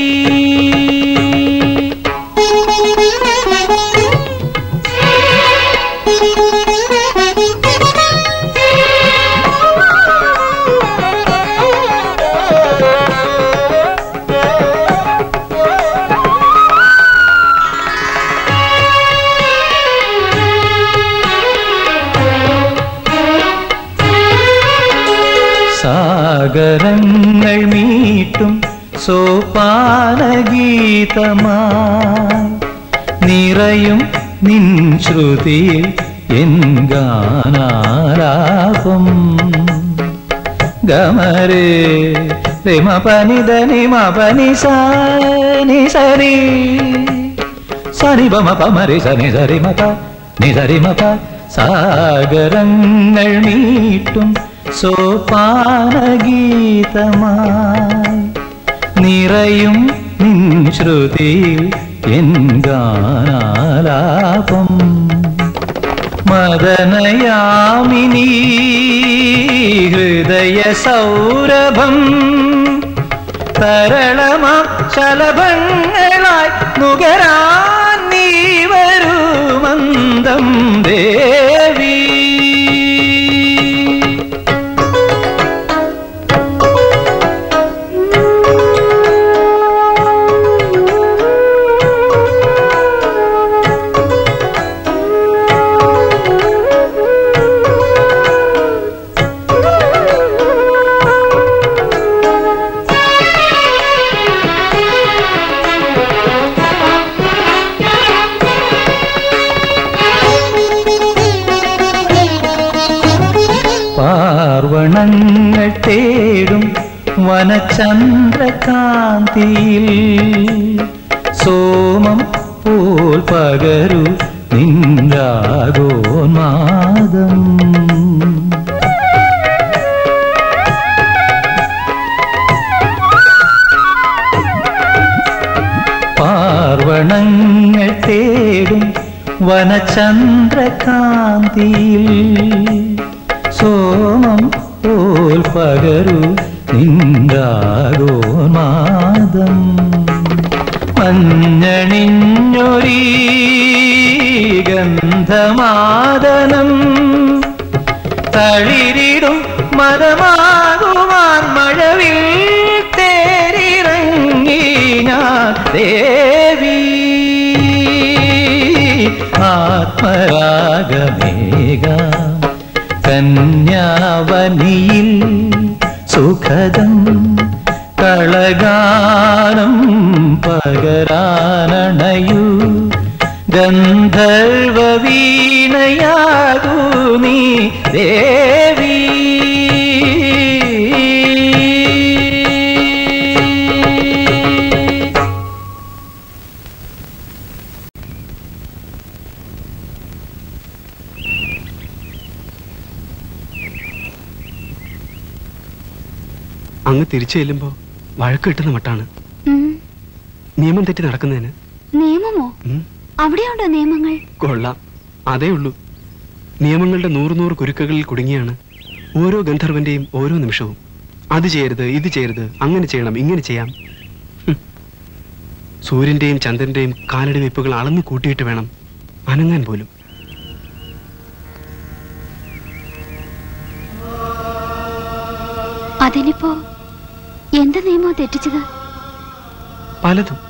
സാഗരങ്ങൾ മീട്ടും സോപാനഗീതമായി നിറയും നിൻ ശ്രുതിയിൽ എൻ ഗാനാലാപം ഗമരേ റിമ പനിത നിമ പനി സാനി സരി സനി പമ പമരി സനി സരി മപ നി സരി മപ സാഗരങ്ങൾ മീട്ടും സോപാനഗീതമായി നിറയും നിൻ ശ്രുതിയിൽ എൻ ഗാനാലാപം മദനയാമിനി ഹൃദയ സൗരഭം തരളമാ ശലഭങ്ങളായി നുകരാൻ നീ വരൂ മന്ദം ദേവി പാർവണങ്ങൾ തേടും വനചന്ദ്രകാന്തിയിൽ സോമം പോൽ പകരു നിന്നാഗോനാദം പാർവണങ്ങൾ തേടും വനചന്ദ്രകാന്തിയിൽ സോമം പോൽ പകരു നിന്ദാഗോനാദം മഞ്ഞണിഞ്ഞൊരീ ഗന്ധമാദനം തളിരിടും മതമാകുവാൻ മഴവിൽ തേരിറങ്ങി ഞാൻ ദേവി ആത്മരാഗമേക കന്യാവനിയിൽ സുഖദം കളഗാനം പകരാനണയൂ ഗന്ധർവ വീണയാകൂ നീ ദേവി അങ്ങ് തിരിച്ചു ചെല്ലുമ്പോ വഴക്ക് കിട്ടുന്ന മട്ടാണ് ഉം. നിയമം തെറ്റി നടക്കുന്നതിന് നിയമമോ ഉം. അവിടെയുണ്ടോ നിയമങ്ങൾ കൊള്ളാം അതേ ഉള്ളൂ നിയമങ്ങളുടെ നൂറ് നൂറ് കുരുക്കുകളിൽ കുടുങ്ങിയാണ് ഓരോ ഗന്ധർവന്റെയും ഓരോ നിമിഷവും അത് ചെയ്യരുത് ഇത് ചെയ്യരുത് അങ്ങനെ ചെയ്യണം ഇങ്ങനെ ചെയ്യാം ഹും. സൂര്യന്റെയും ചന്ദ്രന്റെയും കാലടി വെപ്പുകൾ അളന്നു കൂട്ടിയിട്ട് വേണം അനങ്ങാൻ പോലും അതിനിപ്പോ എന്ത് നിയമോ തെറ്റിച്ചത് പലതും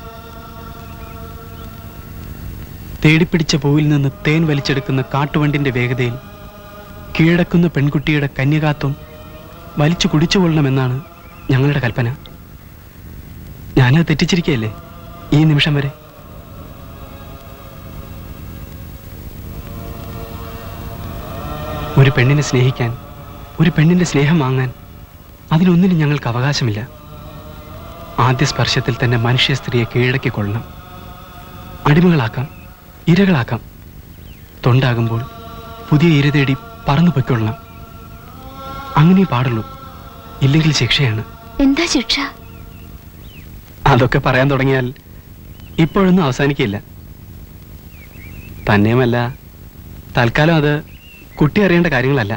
തേടിപ്പിടിച്ച പൂവിൽ നിന്ന് തേൻ വലിച്ചെടുക്കുന്ന കാട്ടുവണ്ടിന്റെ വേഗതയിൽ കീഴടക്കുന്ന പെൺകുട്ടിയുടെ കന്യകാത്വം വലിച്ചു കുടിച്ചുകൊള്ളണമെന്നാണ് ഞങ്ങളുടെ കൽപ്പന ഞാനത് തെറ്റിച്ചിരിക്കുകയല്ലേ ഈ നിമിഷം വരെ ഒരു പെണ്ണിനെ സ്നേഹിക്കാൻ ഒരു പെണ്ണിന്റെ സ്നേഹം വാങ്ങാൻ അതിനൊന്നിനും ഞങ്ങൾക്ക് അവകാശമില്ല ആദ്യ സ്പർശത്തിൽ തന്നെ മനുഷ്യ സ്ത്രീയെ കീഴടക്കിക്കൊള്ളണം അടിമകളാക്കാം ഇരകളാക്കാം തൊണ്ടാകുമ്പോൾ പുതിയ ഇര തേടി പറന്നു പൊയ്ക്കൊള്ളണം അങ്ങനെ പാടുള്ളൂ ഇല്ലെങ്കിൽ ശിക്ഷയാണ് എന്താ ശിക്ഷ അതൊക്കെ പറയാൻ തുടങ്ങിയാൽ ഇപ്പോഴൊന്നും അവസാനിക്കില്ല തന്നെയുമല്ല തൽക്കാലം അത് കുട്ടി അറിയേണ്ട കാര്യങ്ങളല്ല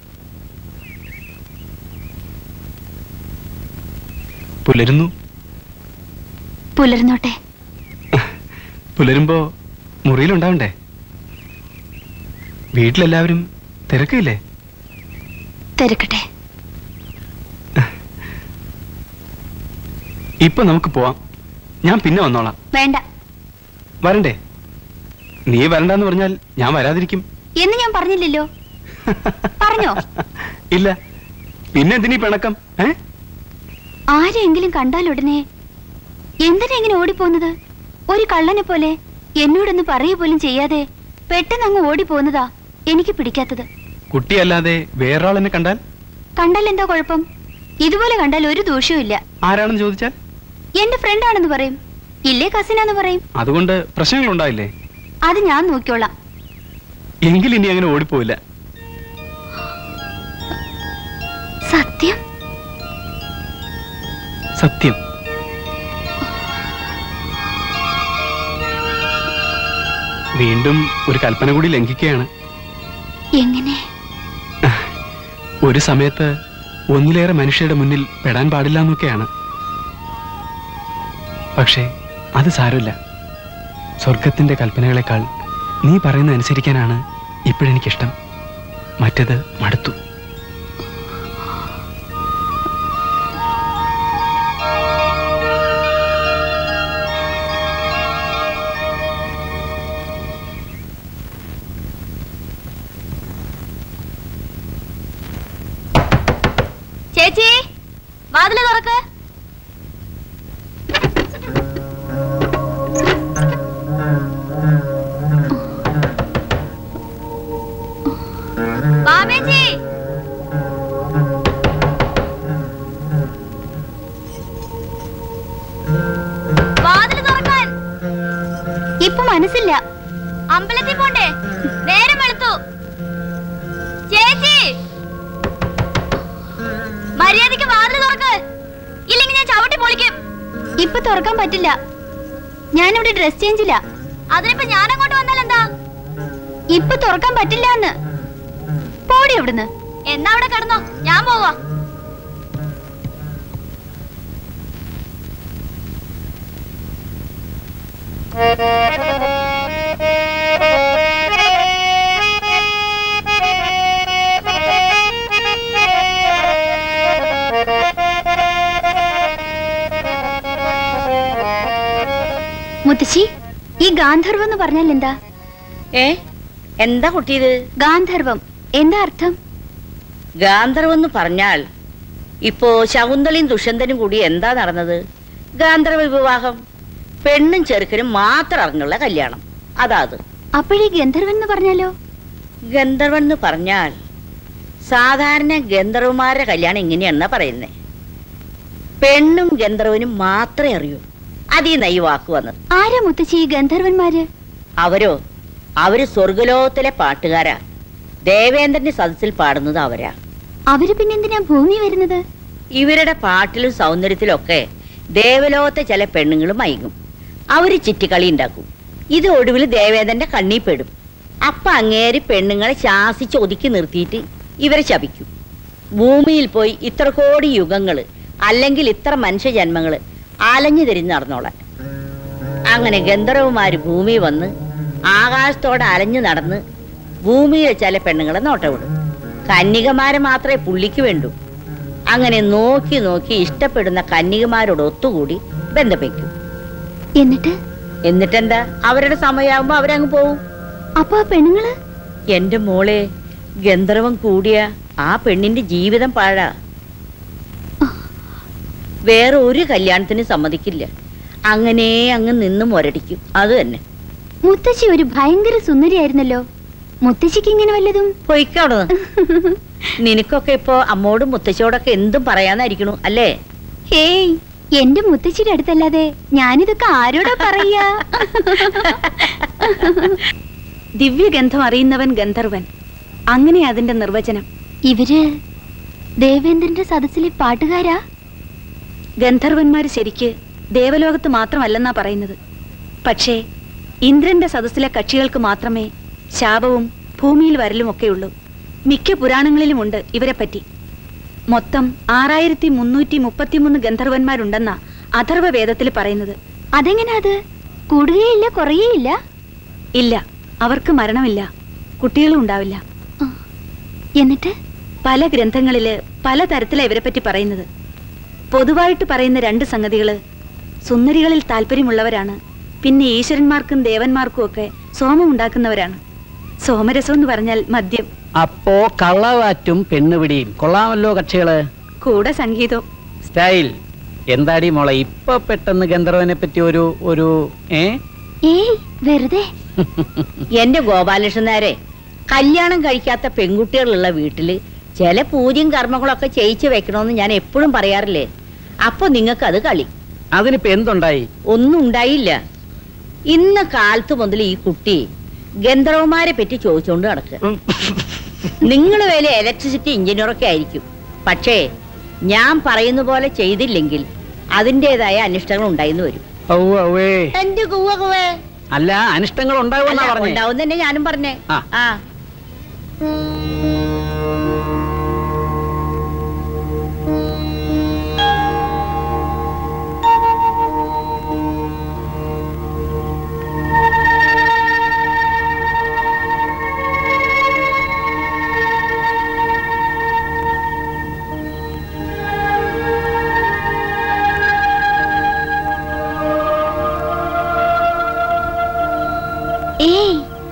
പുലരുന്നു പുലർന്നോട്ടെ പുലരുമ്പോ മുറിയിലുണ്ടാവണ്ടേ വീട്ടിലെല്ലാവരും തിരക്കില്ലേ തിരക്കട്ടെ ഇപ്പൊ നമുക്ക് പോവാം ഞാൻ പിന്നെ വന്നോളാം വേണ്ട വരണ്ടേ നീ വരണ്ടെന്ന് പറഞ്ഞാൽ ഞാൻ വരാതിരിക്കും എന്ന് ഞാൻ പറഞ്ഞില്ലല്ലോ പറഞ്ഞോ ഇല്ല പിന്നെ എന്തിനീ പിണക്കം ഏ ആരെങ്കിലും കണ്ടാൽ ഉടനെ എന്തിനാ ഇങ്ങനെ ഓടിപ്പോകുന്നത് ഒരു കള്ളനെ പോലെ എന്നോടൊന്ന് പറയുക പോലും ചെയ്യാതെ പെട്ടെന്ന് അങ്ങ് ഓടിപ്പോകുന്നതാ എനിക്ക് പിടിക്കാത്തത് കുട്ടിയല്ലാതെ വേറൊരാളെന്നെ കണ്ടാൽ കണ്ടാൽ എന്താ കുഴപ്പം ഇതുപോലെ കണ്ടാൽ ഒരു ദോഷവും ഇല്ല ആരാണെന്ന് ചോദിച്ചാൽ എന്റെ ഫ്രണ്ടാണെന്ന് പറയും ഇല്ലേ കസിനാന്ന് പറയും അതുകൊണ്ട് പ്രശ്നങ്ങൾ ഉണ്ടായില്ലേ അത് ഞാൻ നോക്കിയോളാം എങ്കിൽ ഇനി അങ്ങനെ ഓടിപ്പോയില്ല സത്യം സത്യം വീണ്ടും ഒരു കൽപ്പന കൂടി ലംഘിക്കുകയാണ് എങ്ങനെ ഒരു സമയത്ത് ഒന്നിലേറെ മനുഷ്യരുടെ മുന്നിൽ പെടാൻ പാടില്ല എന്നൊക്കെയാണ് പക്ഷേ അത് സാരമില്ല സ്വർഗത്തിന്റെ കൽപ്പനകളെക്കാൾ നീ പറയുന്ന അനുസരിക്കാനാണ് ഇപ്പോഴെനിക്കിഷ്ടം മറ്റത് മടുത്തു ചേച്ചി വാതില് തുറക്ക് ബാബേജി വാതില് തുറക്കാൻ ഇപ്പൊ മനസ്സില്ല അമ്പലത്തിൽ പോണ്ടേ നേരം വെളുത്തു ചേച്ചി മര്യാദക്ക് വാതിൽ തുറക്ക് ഇല്ലെങ്കിൽ ഞാൻ ചവിട്ടി പൊളിക്കും ഇപ്പൊ തുറക്കാൻ പറ്റില്ല ഞാനിവിടെ ഡ്രസ് ചേഞ്ചില്ല അതിനിപ്പോ ഞാൻ അങ്ങോട്ട് വന്നാൽ എന്താ ഇപ്പൊ തുറക്കാൻ പറ്റില്ല എന്ന് പോടി അവിടുന്ന് എന്നാ അവിടെ കിടന്നോ ഞാൻ പോവാ മുത്തശ്ശി ഈ ഗാന്ധർവം എന്ന് പറഞ്ഞാൽ എന്താ ഏ എന്താ കുട്ടിയത് ഗാന്ധർവം എന്താ അർത്ഥം ഗാന്ധർവം എന്ന് പറഞ്ഞാൽ ഇപ്പോ ശകുന്തളയും ദുഷ്യന്തനും കൂടി എന്താ നടന്നത് ഗാന്ധർവ വിവാഹം പെണ്ണും ചെറുക്കനും മാത്രം അറിഞ്ഞുള്ള കല്യാണം അതാ അത് അപ്പോഴീ ഗന്ധർവൻ എന്ന് പറഞ്ഞാലോ ഗന്ധർവൻ എന്ന് പറഞ്ഞാൽ സാധാരണ ഗന്ധർവന്മാരുടെ കല്യാണം ഇങ്ങനെയാണെന്നാ പറയുന്നേ പെണ്ണും ഗന്ധർവനും മാത്രമേ അറിയൂ അതീന്ന ഈ വാക്ക് വന്നത് ആരാ മുത്തശ്ശി ഈ ഗന്ധർവന്മാര് അവരോ അവര് സ്വർഗലോകത്തിലെ പാട്ടുകാരാ ദേവേന്ദ്രന്റെ സദസ്സിൽ പാടുന്നത് അവരാ അവര് പിന്നെന്തിനാ ഭൂമി വരുന്നത് ഇവരുടെ പാട്ടിലും സൗന്ദര്യത്തിലും ഒക്കെ ദേവലോകത്തെ ചില പെണ്ണുങ്ങളും മയങ്ങും അവര് ചിറ്റിക്കളി ഉണ്ടാക്കും ഇത് ഒടുവിൽ ദേവേന്ദ്രന്റെ കണ്ണീ പെടും അപ്പൊ അങ്ങേര് പെണ്ണുങ്ങളെ ശാസിച്ച് ഒതുക്കി നിർത്തിയിട്ട് ഇവരെ ശപിക്കും ഭൂമിയിൽ പോയി ഇത്ര കോടി യുഗങ്ങള് അല്ലെങ്കിൽ ഇത്ര മനുഷ്യജന്മങ്ങള് അലഞ്ഞു തിരിഞ്ഞ് നടന്നോളാൻ അങ്ങനെ ഗന്ധർവമാര് ഭൂമി വന്ന് ആകാശത്തോടെ അലഞ്ഞു നടന്ന് ഭൂമിയിലെ ചില പെണ്ണുങ്ങളെ നോട്ടവിടും കന്യകമാരെ മാത്രമേ പുള്ളിക്ക് വേണ്ടൂ അങ്ങനെ നോക്കി നോക്കി ഇഷ്ടപ്പെടുന്ന കന്യകമാരോട് ഒത്തുകൂടി ബന്ധപ്പെക്കും എന്നിട്ട് എന്നിട്ടെന്താ അവരുടെ സമയമാകുമ്പോ അവരങ്ങ് പോവും അപ്പൊ ആ പെണ്ണുങ്ങള് എന്റെ മോളെ ഗന്ധർവം കൂടിയ ആ പെണ്ണിന്റെ ജീവിതം പാഴാ വേറെ ഒരു കല്യാണത്തിന് സമ്മതിക്കില്ല അങ്ങനെ അങ്ങ് നിന്ന് മുരടിക്കും അത് തന്നെ മുത്തശ്ശി ഒരു ഭയങ്കര സുന്ദരിയായിരുന്നല്ലോ മുത്തശ്ശിക്ക് ഇങ്ങനെ വല്ലതും പൊയ്ക്കവിടെ നിനക്കൊക്കെ ഇപ്പോ അമ്മോടും മുത്തശ്ശിയോടൊക്കെ എന്തും പറയാന്നായിരിക്കണു അല്ലേ ഹേയ് എന്റെ മുത്തശ്ശിയുടെ അടുത്തല്ലാതെ ഞാനിതൊക്കെ ആരോടാ പറയാ ദിവ്യഗന്ധം അറിയുന്നവൻ ഗന്ധർവൻ അങ്ങനെ അതിന്റെ നിർവചനം ഇവര് ദേവേന്ദ്രന്റെ സദസ്സിലെ പാട്ടുകാരാ ഗന്ധർവന്മാര് ശരിക്ക് ദേവലോകത്ത് മാത്രമല്ലെന്നാ പറയുന്നത് പക്ഷേ ഇന്ദ്രന്റെ സദസ്സിലെ കക്ഷികൾക്ക് മാത്രമേ ശാപവും ഭൂമിയിൽ വരലുമൊക്കെയുള്ളൂ മിക്ക പുരാണങ്ങളിലുമുണ്ട് ഇവരെപ്പറ്റി മൊത്തം ആറായിരത്തി മുന്നൂറ്റി മുപ്പത്തിമൂന്ന് ഗന്ധർവന്മാരുണ്ടെന്നാ അഥർവ വേദത്തിൽ പറയുന്നത് അതെങ്ങനാ അത് കൂടുകയില്ല കുറയേയില്ല ഇല്ല അവർക്ക് മരണമില്ല കുട്ടികളും ഉണ്ടാവില്ല എന്നിട്ട് പല ഗ്രന്ഥങ്ങളില് പല തരത്തിലാ ഇവരെപ്പറ്റി പറയുന്നത് പൊതുവായിട്ട് പറയുന്ന രണ്ട് സംഗതികള് സുന്ദരികളിൽ താല്പര്യമുള്ളവരാണ് പിന്നെ ഈശ്വരന്മാർക്കും ദേവന്മാർക്കും ഒക്കെ സോമം ഉണ്ടാക്കുന്നവരാണ് സോമരസം എന്ന് പറഞ്ഞാൽ മദ്യം അപ്പോ കള്ളവാറ്റും പെണ്ണുപിടിയും കൊള്ളാമല്ലോ കക്ഷികള് കൂടെ സംഗീതവും സ്റ്റൈൽ എന്താടി മോളെ ഇപ്പൊ പെട്ടെന്ന് ഗന്ധർവനെ പറ്റി ഒരു ഒരു ഏ ഏയ് വെറുതെ എന്റെ ഗോപാലകൃഷ്ണൻ നേരെ കല്യാണം കഴിക്കാത്ത പെൺകുട്ടികളുള്ള വീട്ടില് ചില പൂജയും കർമ്മങ്ങളൊക്കെ ചെയ്യിച്ചു വെക്കണമെന്ന് ഞാൻ എപ്പോഴും പറയാറില്ലേ അപ്പൊ നിങ്ങൾക്ക് അത് കളി അതിനിപ്പോ എന്തുണ്ടായി ഒന്നും ഉണ്ടായില്ല ഇന്ന് കാലത്ത് മുതൽ ഈ കുട്ടി ഗന്ധർവന്മാരെ പറ്റി ചോദിച്ചുകൊണ്ട് നടക്കുക നിങ്ങൾ വലിയ ഇലക്ട്രിസിറ്റി എഞ്ചിനീയറൊക്കെ ആയിരിക്കും പക്ഷേ ഞാൻ പറയുന്ന പോലെ ചെയ്തില്ലെങ്കിൽ അതിൻ്റെതായ അനിഷ്ടങ്ങൾ ഉണ്ടായിന്ന് വരും ഔവ്വ് ഔവ്വേ. എന്റെ കുവ്വ കുവ്വേ. അല്ല അനിഷ്ടങ്ങൾ ഉണ്ടാവുമെന്നാ അല്ല, പറഞ്ഞേ ഉണ്ടാവും തന്നെ ഞാനും പറഞ്ഞേ ആ. ആ ഏയ്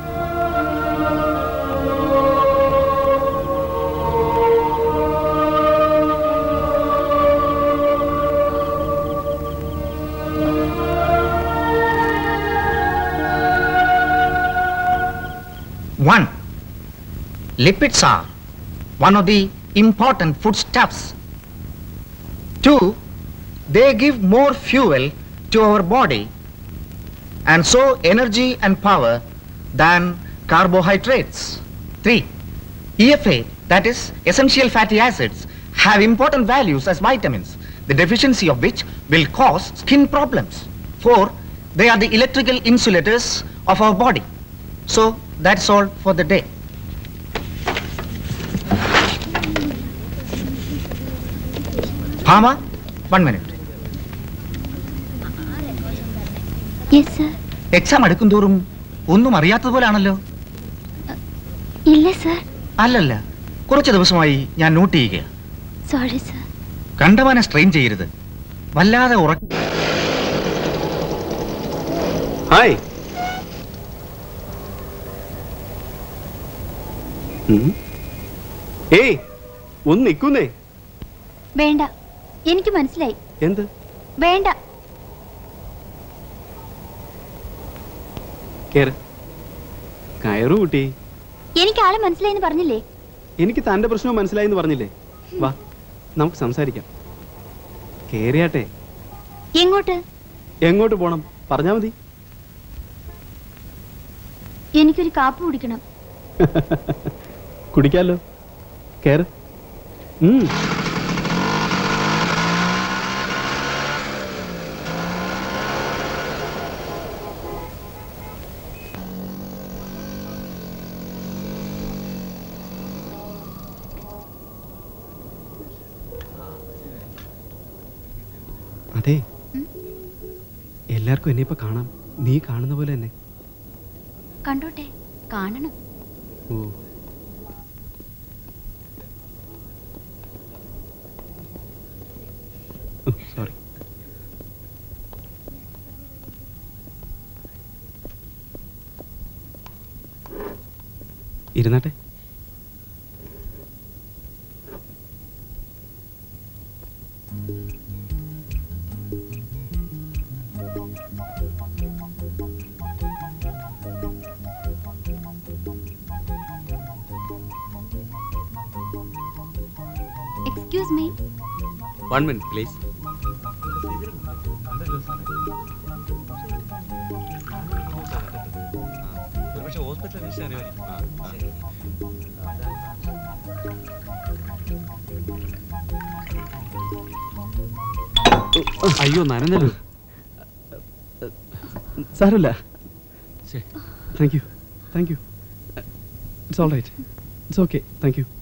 One, lipids are one of the important foodstuffs. Two, they give more fuel to our body and so energy and power than carbohydrates. Three, EFA, that is essential fatty acids, have important values as vitamins, the deficiency of which will cause skin problems. Four, they are the electrical insulators of our body. So that's all for the day. Bhama, one minute. Yes sir exam അടുക്കും തോറും ഒന്നും അറിയാത്തതുപോലാണല്ലോ ഇല്ല sir അല്ലല്ല കുറച്ച് ദിവസമായി ഞാൻ not ചെയ്യുക sorry sir കണ്ടവാനെ strain ചെയ്യരുത് വല്ലാതെ ഉറ ഹായ് ഉം. ഏയ് ഒന്ന് നിക്കുന്നേ വേണ്ട എനിക്ക് മനസ്സിലായി എന്ത് വേണ്ട കേറ് കയറു കുട്ടി എനിക്ക് ആളെ മനസ്സിലായി എന്ന് പറഞ്ഞില്ലേ എനിക്ക് തന്റെ പ്രശ്നം മനസ്സിലായി എന്ന് പറഞ്ഞില്ലേ വാ നമുക്ക് സംസാരിക്കാം കേറിയാട്ടെ എങ്ങോട്ട് എങ്ങോട്ട് പോണം പറഞ്ഞാ മതി എനിക്കൊരു കാപ്പ് കുടിക്കണം കുടിക്കാലോ കേറ് ഉം. അതെ എല്ലാവർക്കും എന്നെ ഇപ്പൊ കാണാം നീ കാണുന്ന പോലെ തന്നെ കണ്ടോട്ടെ കാണണം ഓ സോറി ഇരുന്നാട്ടെ excuse me one minute please അയ്യോ നനഞ്ഞല്ലോ സാരമില്ല thank you thank you it's all right it's okay thank you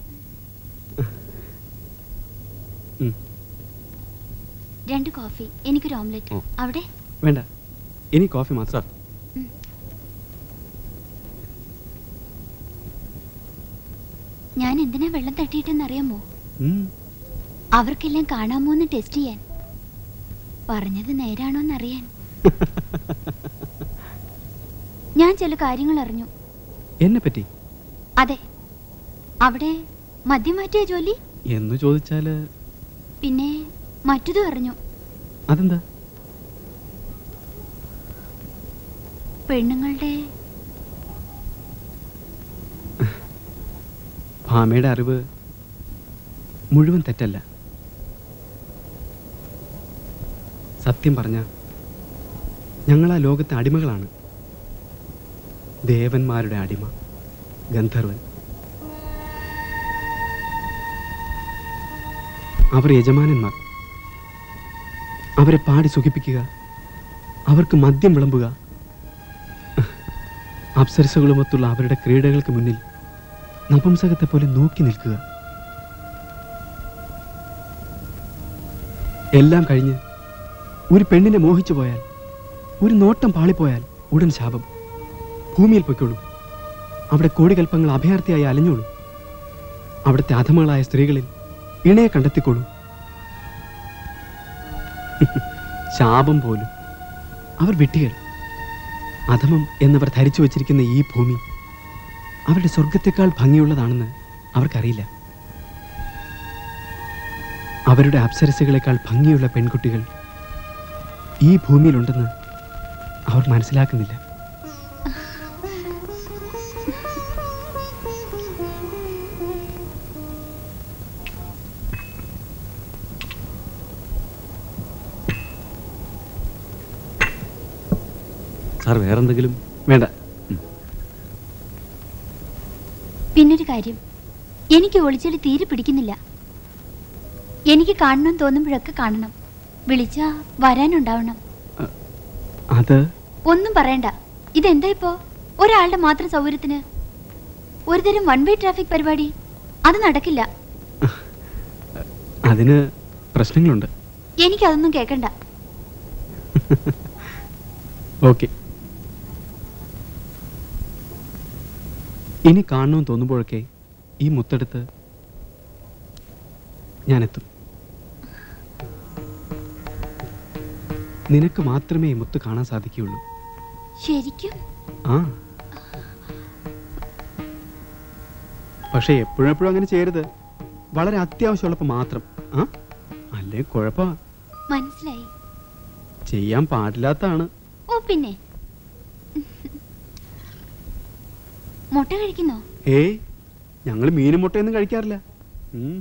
രണ്ട് കോഫി എനിക്കൊരു ഓംലെറ്റ് ഓ. അവിടെ വേണ്ട ഇനി കോഫി മാത്രം ഞാൻ എന്തിനാ വെള്ളം തട്ടിയിട്ടെന്ന് അറിയാമോ ഉം. അവർക്കെല്ലാം കാണാമോ എന്ന് ടെസ്റ്റ് ചെയ്യാൻ പറഞ്ഞത് നേരാണോ എന്നറിയാൻ ഞാൻ ചില കാര്യങ്ങൾ അറിഞ്ഞു എന്നെ പറ്റി അതെ അവിടെ മദ്യം മാറ്റിയ ജോലി എന്ന് ചോദിച്ചാല് പിന്നെ മറ്റതും അറിഞ്ഞു അതെന്താ പെണ്ണുങ്ങളുടെ ഭാമയുടെ അറിവ് മുഴുവൻ തെറ്റല്ല സത്യം പറഞ്ഞ ഞങ്ങൾ ആ ലോകത്തെ അടിമകളാണ് ദേവന്മാരുടെ അടിമ ഗന്ധർവൻ അവർ യജമാനന്മാർ അവരെ പാടി സുഖിപ്പിക്കുക അവർക്ക് മദ്യം വിളമ്പുക അപ്സരസകളുമൊത്തുള്ള അവരുടെ ക്രീഡകൾക്ക് മുന്നിൽ നപുംസകത്തെ പോലെ നോക്കി നിൽക്കുക എല്ലാം കഴിഞ്ഞ് ഒരു പെണ്ണിനെ മോഹിച്ചു പോയാൽ ഒരു നോട്ടം പാളിപ്പോയാൽ ഉടൻ ശാപം ഭൂമിയിൽ പൊയ്ക്കോളൂ അവിടെ കോടികൽപ്പങ്ങൾ അഭയാർത്ഥിയായി അലഞ്ഞോളൂ അവിടുത്തെ അധമകളായ സ്ത്രീകളിൽ ഇണയെ കണ്ടെത്തിക്കോളൂ ശാപം പോലും അവർ വിട്ടികൾ അധമം എന്നവർ ധരിച്ചു വച്ചിരിക്കുന്ന ഈ ഭൂമി അവരുടെ സ്വർഗത്തെക്കാൾ ഭംഗിയുള്ളതാണെന്ന് അവർക്കറിയില്ല അവരുടെ അപ്സരസുകളെക്കാൾ ഭംഗിയുള്ള പെൺകുട്ടികൾ ഈ ഭൂമിയിലുണ്ടെന്ന് അവർ മനസ്സിലാക്കുന്നില്ല സാർ വേറെന്തെങ്കിലും വേണ്ട പിന്നൊരു കാര്യം എനിക്ക് ഒളിച്ചൊളി തീരെ പിടിക്കുന്നില്ല എനിക്ക് കാണണം തോന്നുമ്പോഴൊക്കെ കാണണം വിളിച്ചാ വരാനുണ്ടാവണം അത് ഒന്നും പറയണ്ട ഇതെന്താ ഇപ്പോ ഒരാളുടെ മാത്രം സൗകര്യത്തിന് ഒരുതരം വൺ വേ ട്രാഫിക് പരിപാടി അത് നടക്കില്ല അതിന് പ്രശ്നങ്ങളുണ്ട് എനിക്കതൊന്നും കേൾക്കണ്ട ഓക്കെ ഇനി കാണണമെന്ന് തോന്നുമ്പോഴൊക്കെ ഈ മുത്തെടുത്ത് ഞാൻ എത്തും നിനക്ക് മാത്രമേ ഈ മുത്ത് കാണാൻ സാധിക്കുകയുള്ളൂ ശരിക്കും ആ പക്ഷെ എപ്പോഴും എപ്പോഴും അങ്ങനെ ചെയ്യരുത് വളരെ അത്യാവശ്യമുള്ളപ്പോൾ മാത്രം ആ അല്ലേ കുഴപ്പ മനസ്സിലായി ചെയ്യാൻ പാടില്ലാത്തതാണ് ഓ പിന്നെ മുട്ട കഴിക്കുന്നോ ഏയ് ഞങ്ങൾ മീനും മുട്ടയൊന്നും കഴിക്കാറില്ല ഉം.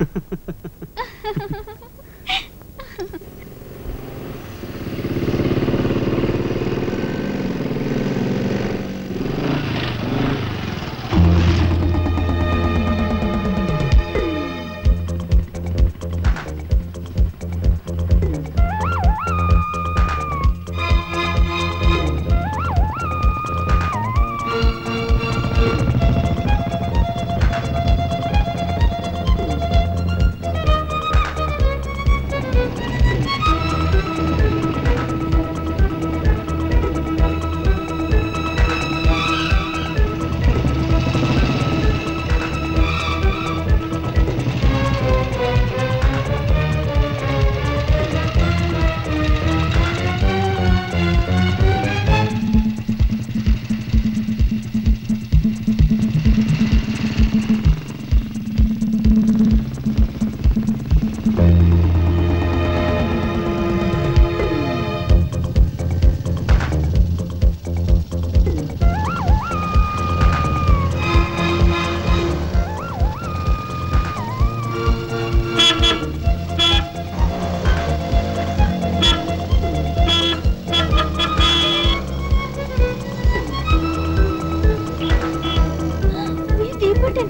തീപ്പൊട്ടൻ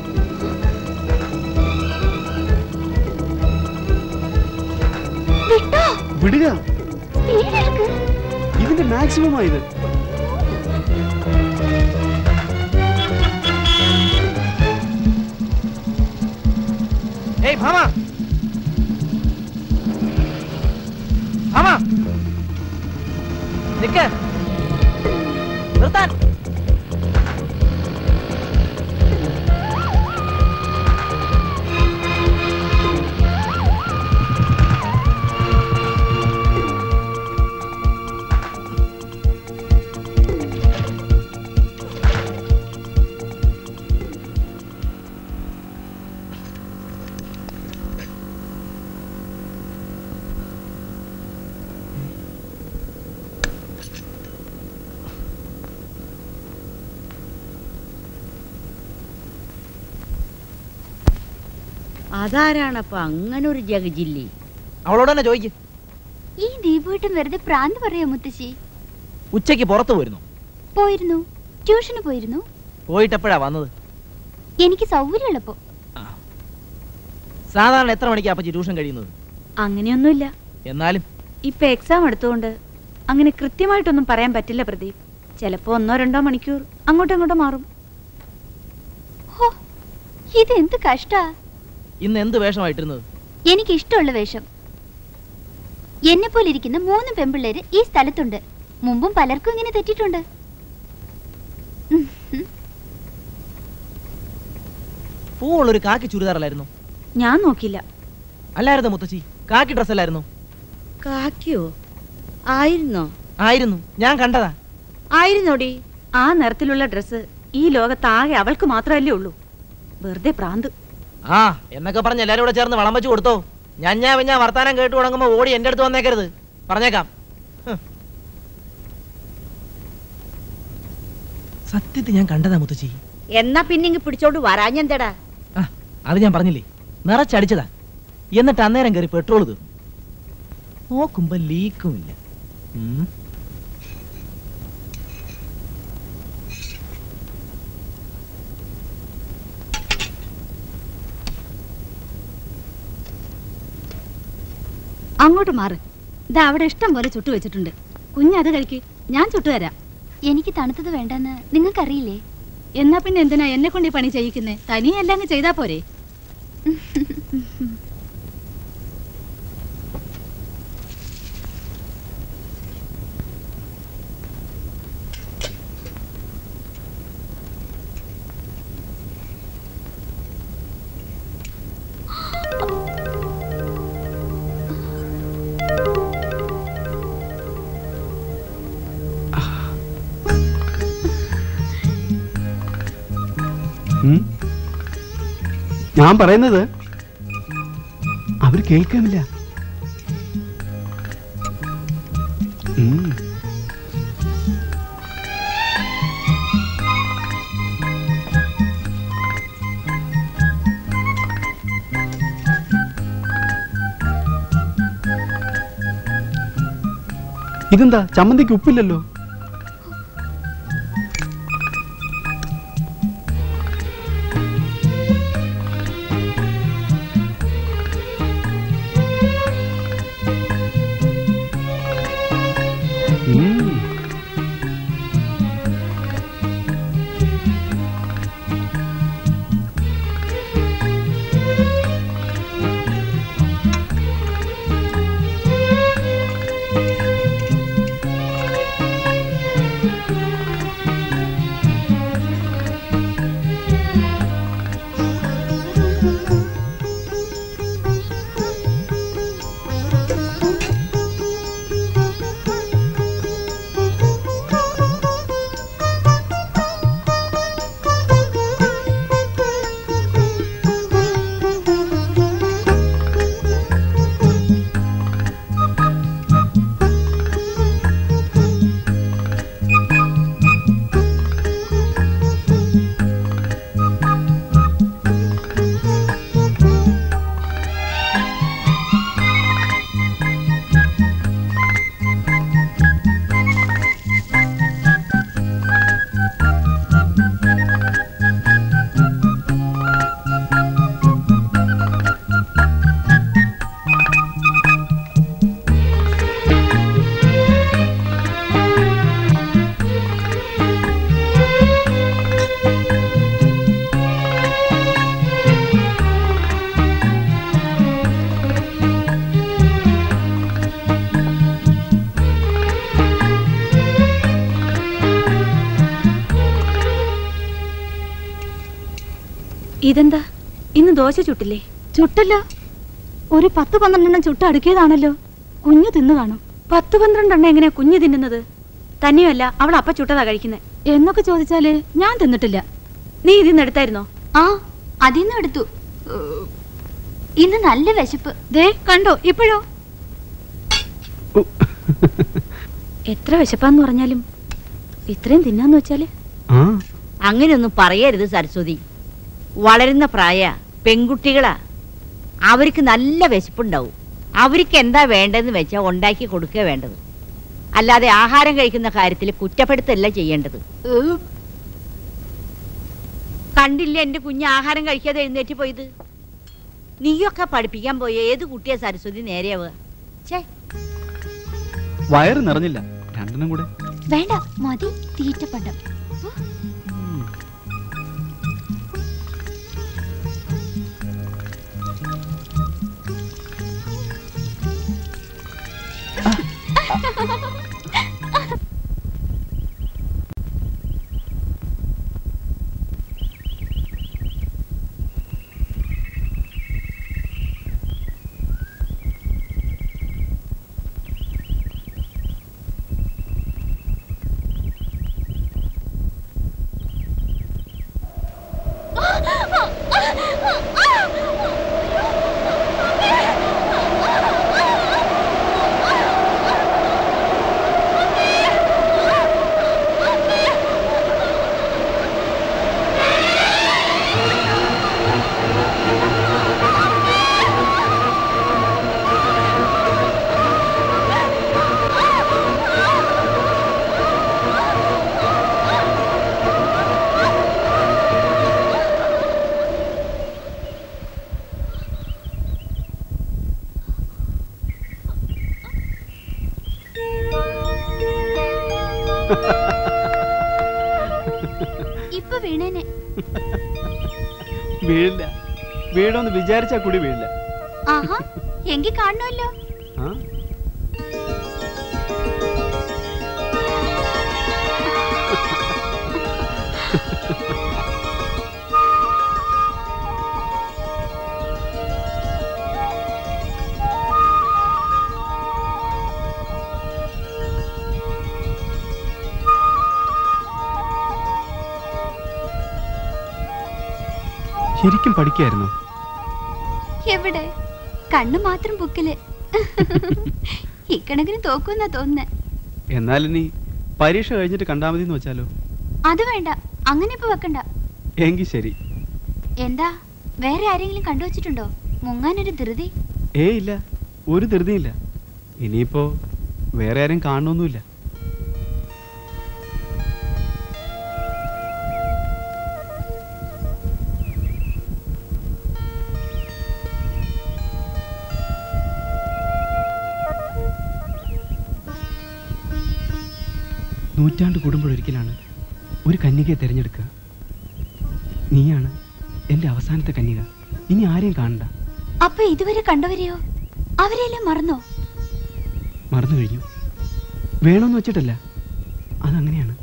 വിട്ടോ വിടുക സ്പീഡിലെടുക്ക് ഇതിന്റെ മാക്സിമം ആയത് ഏയ് ഭാമ ഭാമ നിക്ക് നിർത്താൻ അതാരാണപ്പ അങ്ങനെ ഒരു ജഗജില്ലി അവളോട് തന്നെ ചോദിക്ക് ഈ ദീപുവേട്ടൻ വെറുതെ പ്രാന്ത് പറയാ മുത്തശ്ശി ഉച്ചയ്ക്ക് പുറത്തു പോയിരുന്നു പോയിരുന്നു ട്യൂഷന് പോയിരുന്നു പോയിട്ടെപ്പോഴാ വന്നത് എനിക്ക് സൗകര്യമുള്ളപ്പോ സാധാരണ എത്ര മണിക്കാ അപ്പച്ചി ട്യൂഷൻ കഴിയുന്നത് അങ്ങനെയൊന്നുമില്ല എന്നാലും ഇപ്പൊ എക്സാം എടുത്തുകൊണ്ട് അങ്ങനെ കൃത്യമായിട്ടൊന്നും പറയാൻ പറ്റില്ല പ്രദീപ് ചിലപ്പോ ഒന്നോ രണ്ടോ മണിക്കൂർ അങ്ങോട്ടും ഇങ്ങോട്ടും മാറും ഹോ ഇതെന്ത് കഷ്ടാ ഇന്ന് എന്ത് വേഷമായിട്ടിരുന്നത് എനിക്ക് ഇഷ്ടമുള്ള വേഷം എന്നെ പോലെ ഇരിക്കുന്ന മൂന്ന് പെമ്പിള്ളേര് ഈ സ്ഥലത്തുണ്ട് മുമ്പും പലർക്കും ഇങ്ങനെ തെറ്റിട്ടുണ്ട് ഉം, ഉം. പൂവുള്ളൊരു കാക്കി ചുരിദാറല്ലായിരുന്നു ഞാൻ നോക്കില്ല അല്ലായിരുന്നു മുത്തശ്ശി കാക്കി ഡ്രസ് അല്ലായിരുന്നു കാക്കിയോ ആയിരുന്നോ ആയിരുന്നു ഞാൻ കണ്ടതാ ആയിരുന്നോടി ആ നിറത്തിലുള്ള ഡ്രസ്സ് ഈ ലോകത്താകെ അവൾക്ക് മാത്രമല്ലേ ഉള്ളൂ വെറുതെ പ്രാന്ത് ആ എന്നൊക്കെ പറഞ്ഞ് എല്ലാരും കൂടെ ചേർന്ന് വളം വെച്ച് കൊടുത്തോ ഞാൻ ഞാൻ ഞാൻ വർത്താനം കേട്ട് തുടങ്ങുമ്പോ ഓടി എന്റെ അടുത്ത് വന്നേക്കരുത് പറഞ്ഞേക്കാം ഹ്. സത്യത്തിൽ ഞാൻ കണ്ടതാ മുത്തശ്ശി എന്നാ പിന്നെ ഇങ്ങ് പിടിച്ചോണ്ട് വരാഞ്ഞെന്തടാ ആ അത് ഞാൻ പറഞ്ഞില്ലേ നിറച്ചടിച്ചതാ എന്നിട്ട് അന്നേരം കയറി പെട്രോൾ തീർന്നു നോക്കുമ്പോ ലീക്കും ഇല്ല ഉം. അങ്ങോട്ട് മാറ് ഇതാ അവിടെ ഇഷ്ടം പോലെ ചുട്ടു വെച്ചിട്ടുണ്ട് കുഞ്ഞത് കഴിക്ക് ഞാൻ ചുട്ടുതരാം എനിക്ക് തണുത്തത് വേണ്ടെന്ന് നിങ്ങൾക്കറിയില്ലേ എന്നാ പിന്നെ എന്തിനാ എന്നെ കൊണ്ട് ഈ പണി ചെയ്യിക്കുന്നേ തനിയെ എല്ലാം അങ്ങ് ചെയ്താ പോരെ ഉം? ഞാൻ പറയുന്നത് അവർ കേൾക്കാമില്ല ഉം. ഇതെന്താ ചമ്മന്തിക്ക് ഉപ്പില്ലല്ലോ ഉം. ഇതെന്താ ഇന്ന് ദോശ ചുട്ടില്ലേ ചുട്ടല്ലോ ഒരു പത്ത് പന്ത്രണ്ടെണ്ണം ചുട്ട് അടുക്കിയതാണല്ലോ കുഞ്ഞു തിന്നു കാണും പത്ത് പന്ത്രണ്ടെണ്ണം എങ്ങനെയാ കുഞ്ഞു തിന്നുന്നത് തന്നെയുമല്ല അവൾ അപ്പ ചുട്ടതാ കഴിക്കുന്നത് എന്നൊക്കെ ചോദിച്ചാല് ഞാൻ തിന്നിട്ടില്ല നീ ഇതിന്ന് എടുത്തായിരുന്നോ ആ അതിന്നും എടുത്തു ഏഹ്, ഇന്ന് നല്ല വിശപ്പ് ദേ കണ്ടോ ഇപ്പോഴോ എത്ര വിശപ്പാന്ന് പറഞ്ഞാലും ഇത്രയും തിന്നാന്ന് വെച്ചാല് ആ അങ്ങനെയൊന്നും പറയരുത് സരസ്വതി വളരുന്ന പ്രായ പെൺകുട്ടികളാ അവർക്ക് നല്ല വിശപ്പുണ്ടാവും അവർക്ക് എന്താ വേണ്ടതെന്ന് വെച്ചാൽ ഉണ്ടാക്കി കൊടുക്കുക വേണ്ടത് അല്ലാതെ ആഹാരം കഴിക്കുന്ന കാര്യത്തിൽ കുറ്റപ്പെടുത്തല്ല ചെയ്യേണ്ടത് കണ്ടില്ല എന്റെ കുഞ്ഞ് ആഹാരം കഴിക്കാതെ എഴുന്നേറ്റ് പോയത് നീയൊക്കെ പഠിപ്പിക്കാൻ പോയ ഏത് കുട്ടിയെ സരസ്വതി നേരെയാവുക ഛേ വയറ് നിറഞ്ഞില്ല രണ്ടെണ്ണം കൂടെ വേണ്ട മതി തീറ്റപ്പണ്ടം ഇപ്പൊ വീണേനെ വീഴില്ല വീഴോന്ന് വിചാരിച്ചാ കൂടി വീഴില്ല ആഹാ എങ്കി കാണണമല്ലോ ആ ശരിക്കും പഠിക്കായിരുന്നു എവിടെ കണ്ണു മാത്രം ബുക്കില് ഇക്കണക്കിന് തോക്കുന്നാ തോന്നുന്നേ എന്നാലിനി പരീക്ഷ കഴിഞ്ഞിട്ട് കണ്ടാ മതി എന്ന് വെച്ചാലോ അത് വേണ്ട അങ്ങനെ ഇപ്പൊ വെക്കണ്ട എങ്കിൽ ശരി എന്താ വേറെ ആരെങ്കിലും കണ്ടുവച്ചിട്ടുണ്ടോ മുങ്ങാനൊരു ധൃതി ഏ ഇല്ല ഒരു ധൃതിയില്ല ഇനിയിപ്പോ വേറെ ആരും കാണണമൊന്നുമില്ല നൂറ്റാണ്ട് കൂടുമ്പോഴൊരിക്കലാണ് ഒരു കന്യകയെ തിരഞ്ഞെടുക്കുക നീയാണ് എൻ്റെ അവസാനത്തെ കന്യക ഇനി ആരെയും കാണണ്ട അപ്പൊ ഇതുവരെ കണ്ടവരെയോ അവരെല്ലാം മറന്നോ മറന്നു കഴിഞ്ഞു വേണമെന്ന് വെച്ചിട്ടല്ല അതങ്ങനെയാണ്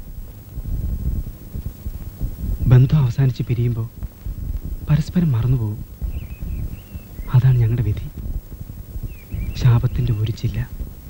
ബന്ധം അവസാനിച്ച് പിരിയുമ്പോൾ പരസ്പരം മറന്നുപോകും അതാണ് ഞങ്ങളുടെ വിധി ശാപത്തിൻ്റെ ഒരു ചില്ല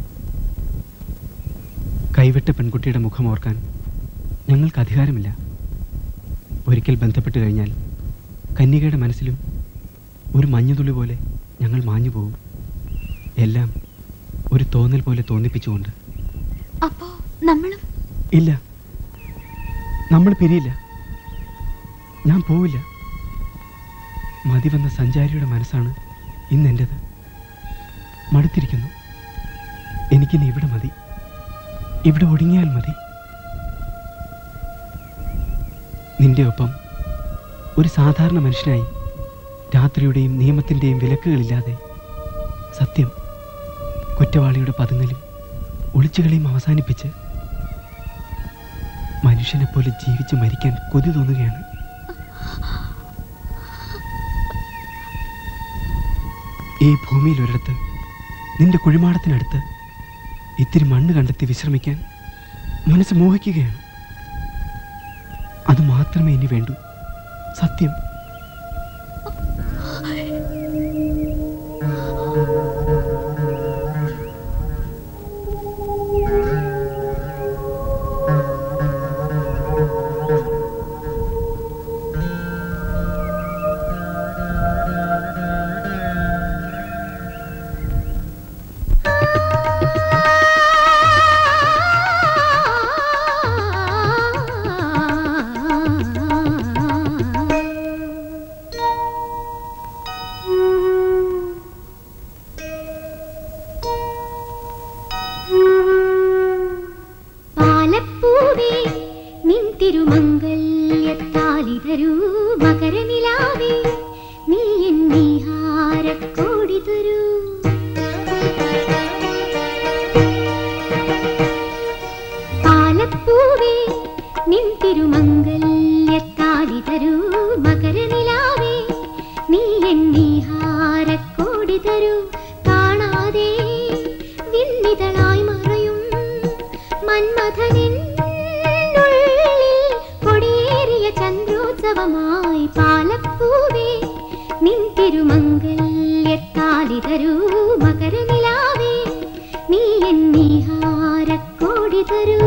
കൈവിട്ട പെൺകുട്ടിയുടെ മുഖം ഓർക്കാൻ ഞങ്ങൾക്ക് അധികാരമില്ല ഒരിക്കൽ ബന്ധപ്പെട്ട് കഴിഞ്ഞാൽ കന്യകയുടെ മനസ്സിലും ഒരു മഞ്ഞുതുള്ളി പോലെ ഞങ്ങൾ മാഞ്ഞു പോകും എല്ലാം ഒരു തോന്നൽ പോലെ തോന്നിപ്പിച്ചുകൊണ്ട് അപ്പോ നമ്മളും ഇല്ല നമ്മൾ പിരിയില്ല ഞാൻ പോവില്ല മതി വന്ന സഞ്ചാരിയുടെ മനസ്സാണ് ഇന്ന് എൻ്റെത് മടുത്തിരിക്കുന്നു എനിക്കിനി ഇവിടെ മതി ഇവിടെ ഒടുങ്ങിയാൽ മതി നിന്റെ ഒപ്പം ഒരു സാധാരണ മനുഷ്യനായി രാത്രിയുടെയും നിയമത്തിൻ്റെയും വിലക്കുകളില്ലാതെ സത്യം കുറ്റവാളിയുടെ പതുങ്ങലും ഒളിച്ചുകളിയും അവസാനിപ്പിച്ച് മനുഷ്യനെ പോലെ ജീവിച്ച് മരിക്കാൻ കൊതി തോന്നുകയാണ് ഈ ഭൂമിയിൽ ഒരിടത്ത് നിന്റെ കുഴിമാടത്തിനടുത്ത് ഇത്തിരി മണ്ണ് കണ്ടെത്തി വിശ്രമിക്കാൻ മനസ്സ് മോഹിക്കുകയാണ് അത് മാത്രമേ ഇനി വേണ്ടൂ സത്യം താലിതരൂ മകരനിലാവേ നീ എന്നീഹാരക്കോടി തരൂ പാലപ്പൂവേ നിൻ തിരുമംഗല്യത്താലി തരൂ മകരനിലാവേ നീ എന്നീഹാരക്കോടി തരൂ കാണാതെ വിണ്ണിതളായി മറയും മന്മഥനിൻ ഉള്ളിൽ കൊടിയേറിയ ചന്ദ്രോത്സവമായി പാലപ്പൂവേ നിൻ തിരുമംഗല്യത്താലി തരൂ മകരനിലാവേ നീ എന്നീഹാരക്കോടി തരൂ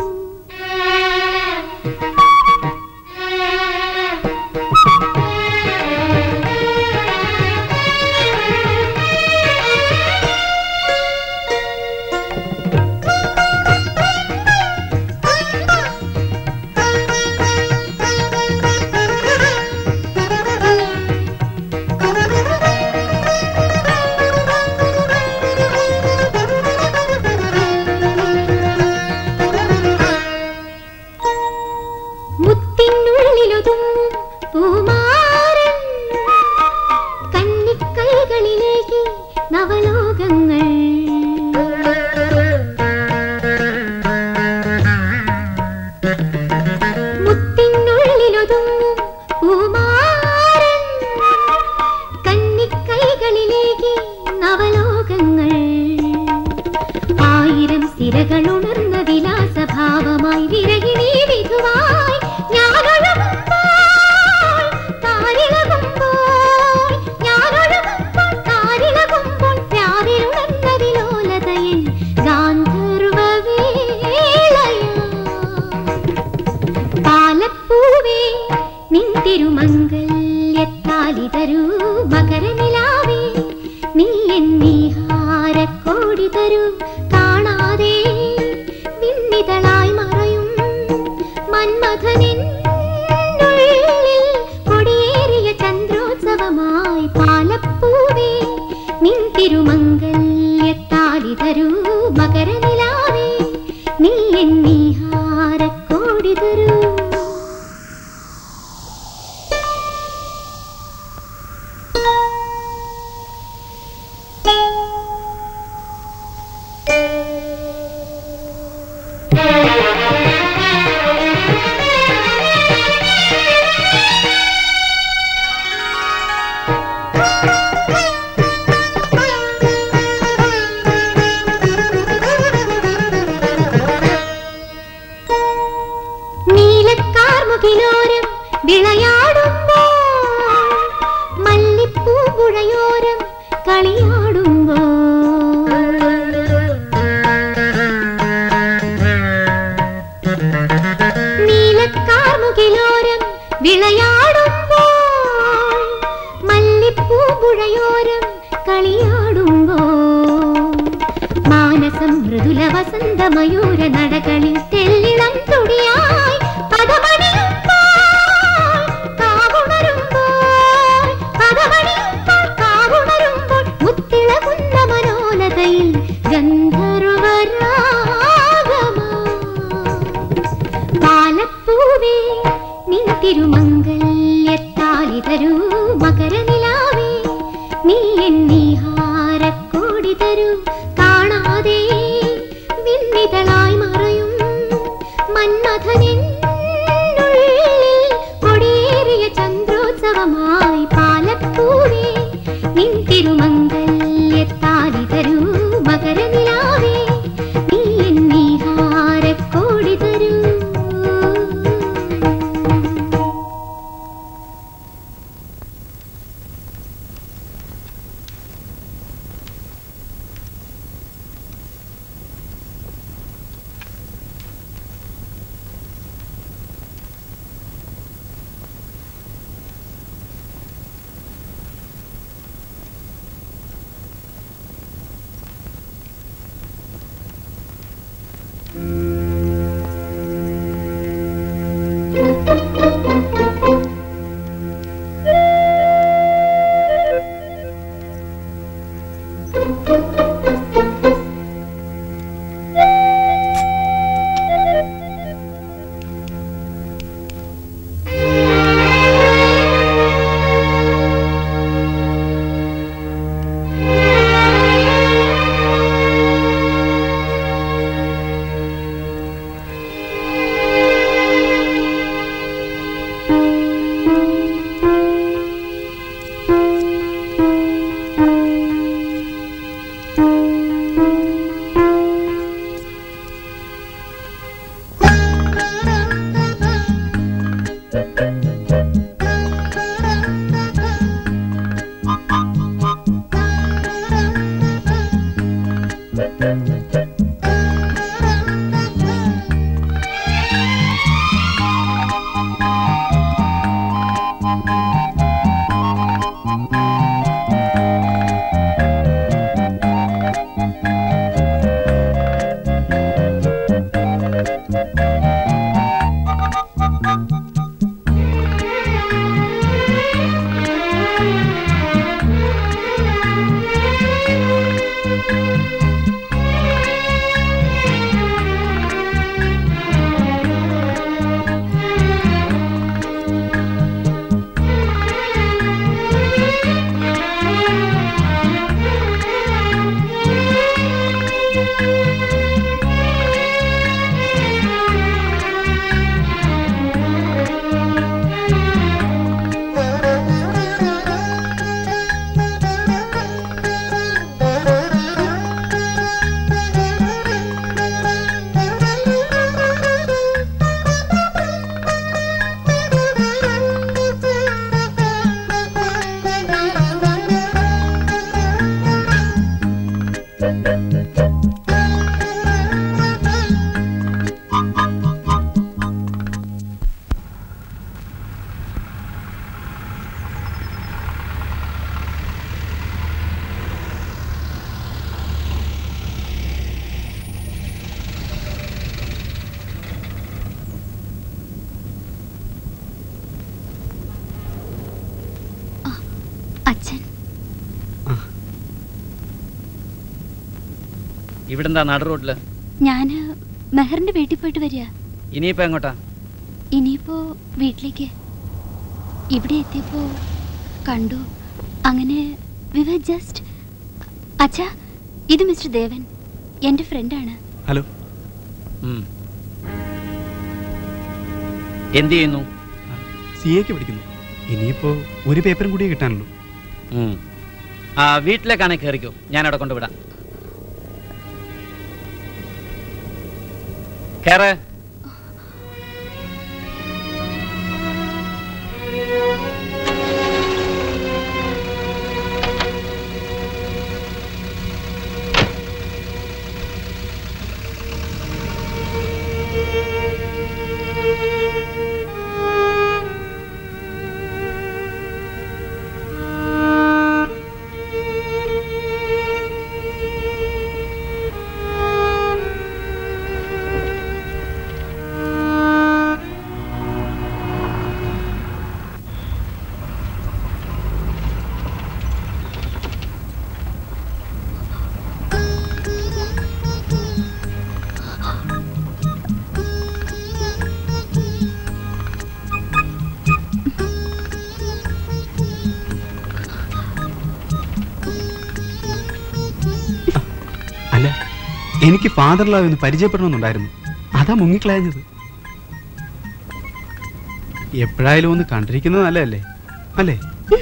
മുത്തിനുള്ളിലൊതുങ്ങും പൂമാരൻ കന്നിക്കൈകളിലേക്ക് നവലോകങ്ങൾ മുത്തിനുള്ളിലൊതുങ്ങും പൂമാരൻ കന്നിക്കൈകളിലേക്ക് നവലോകങ്ങൾ ആയിരം സിരകൾ ഉണർന്ന വിലാസഭാവമായി വിരകിണി വിധുവായി ഞാനൊഴുകുമ്പോൾ താരിളകുമ്പോൾ ഞാനൊഴുകുമ്പോൾ താരിളകുമ്പോൾ രാവിലുണർന്ന വിലോലതയൻ ഗാന്ധർവവേളയാ പാലപ്പൂവേ നിൻ തിരുമംഗല്യത്താലി തരൂ മകരനിലാവേ നീ എന്നീഹാരക്കോടി തരൂ കാണാതെ വിണ്ണിതളായി മറയും മന്മഥനിൻ ഉള്ളിൽ കൊടിയേറിയ ചന്ദ്രോത്സവമായി പാലപ്പൂവേ നിൻ തിരുമംഗല്യത്താലി തരൂ മകരനിലാവേ നീ എന്നീഹാരക്കോടി തരൂ നീലക്കാർമുകിലോരം വിളയാടുമ്പോൾ മല്ലിപ്പൂമ്പുഴയോരം കളിയാടുമ്പോൾ നീലക്കാർമുകിലോരം വിളയാടുമ്പോൾ മല്ലിപ്പൂമ്പുഴയോരം കളിയാടുമ്പോൾ മാനസം മൃദുല വസന്ത മയൂര നടകളിൽ തെല്ലിളം തുടിയായി പദമണിയുമ്പോൾ കാവുണരുമ്പോൾ പദമണിയുമ്പോൾ കാവുണരുമ്പോൾ മുത്തിളകുന്ന മനോലതയിൽ ഗന്ധർവരാഗമാ പാലപ്പൂവേ നിൻ തിരുമംഗല്യത്താലി തരൂ മകരനിലാവേ നീ എന്നീഹാരക്കോടി തരൂ കാണാതെ വിണ്ണിതളായി മറയും മന്മഥനിൻ ഉള്ളിൽ കൊടിയേറിയ ചന്ദ്രോത്സവമായി പാലപ്പൂവേ നിൻ തിരുമംഗല്യത്താലി തരൂ മകരനിലാവേ നീ എന്നീഹാരക്കോടി തരൂ അച്ഛൻ ഇവിടെന്താ നാട് റോഡില് ഞാന് മെഹറിന്റെ വീട്ടിൽ പോയിട്ട് വരിക ഇനിയിപ്പോ എങ്ങോട്ടാ ഇനിയിപ്പോ വീട്ടിലേക്ക് ഇവിടെ എത്തിയപ്പോ കണ്ടു അങ്ങനെ വി വർ ജസ്റ്റ് അച്ഛാ ഇത് മിസ്റ്റർ ദേവൻ എന്റെ ഫ്രണ്ടാണ് ഹലോ ഉം. എന്ത് ചെയ്യുന്നു സി എക്ക് പഠിക്കുന്നു ഇനിയിപ്പോ ഒരു പേപ്പറും കൂടിയേ കിട്ടാനുള്ളൂ ഉം. ആ വീട്ടിലേക്കാണെ കയറിക്കോ ഞാൻ അവിടെ കൊണ്ടുവിടാം കേറ് അല്ല എനിക്ക് ഫാദർ ലവ് ഒന്ന് പരിചയപ്പെടണമെന്നുണ്ടായിരുന്നു അതാ മുങ്ങിക്കളയഞ്ഞത് എപ്പോഴായാലും ഒന്ന് കണ്ടിരിക്കുന്നത് നല്ലതല്ലേ അല്ലേ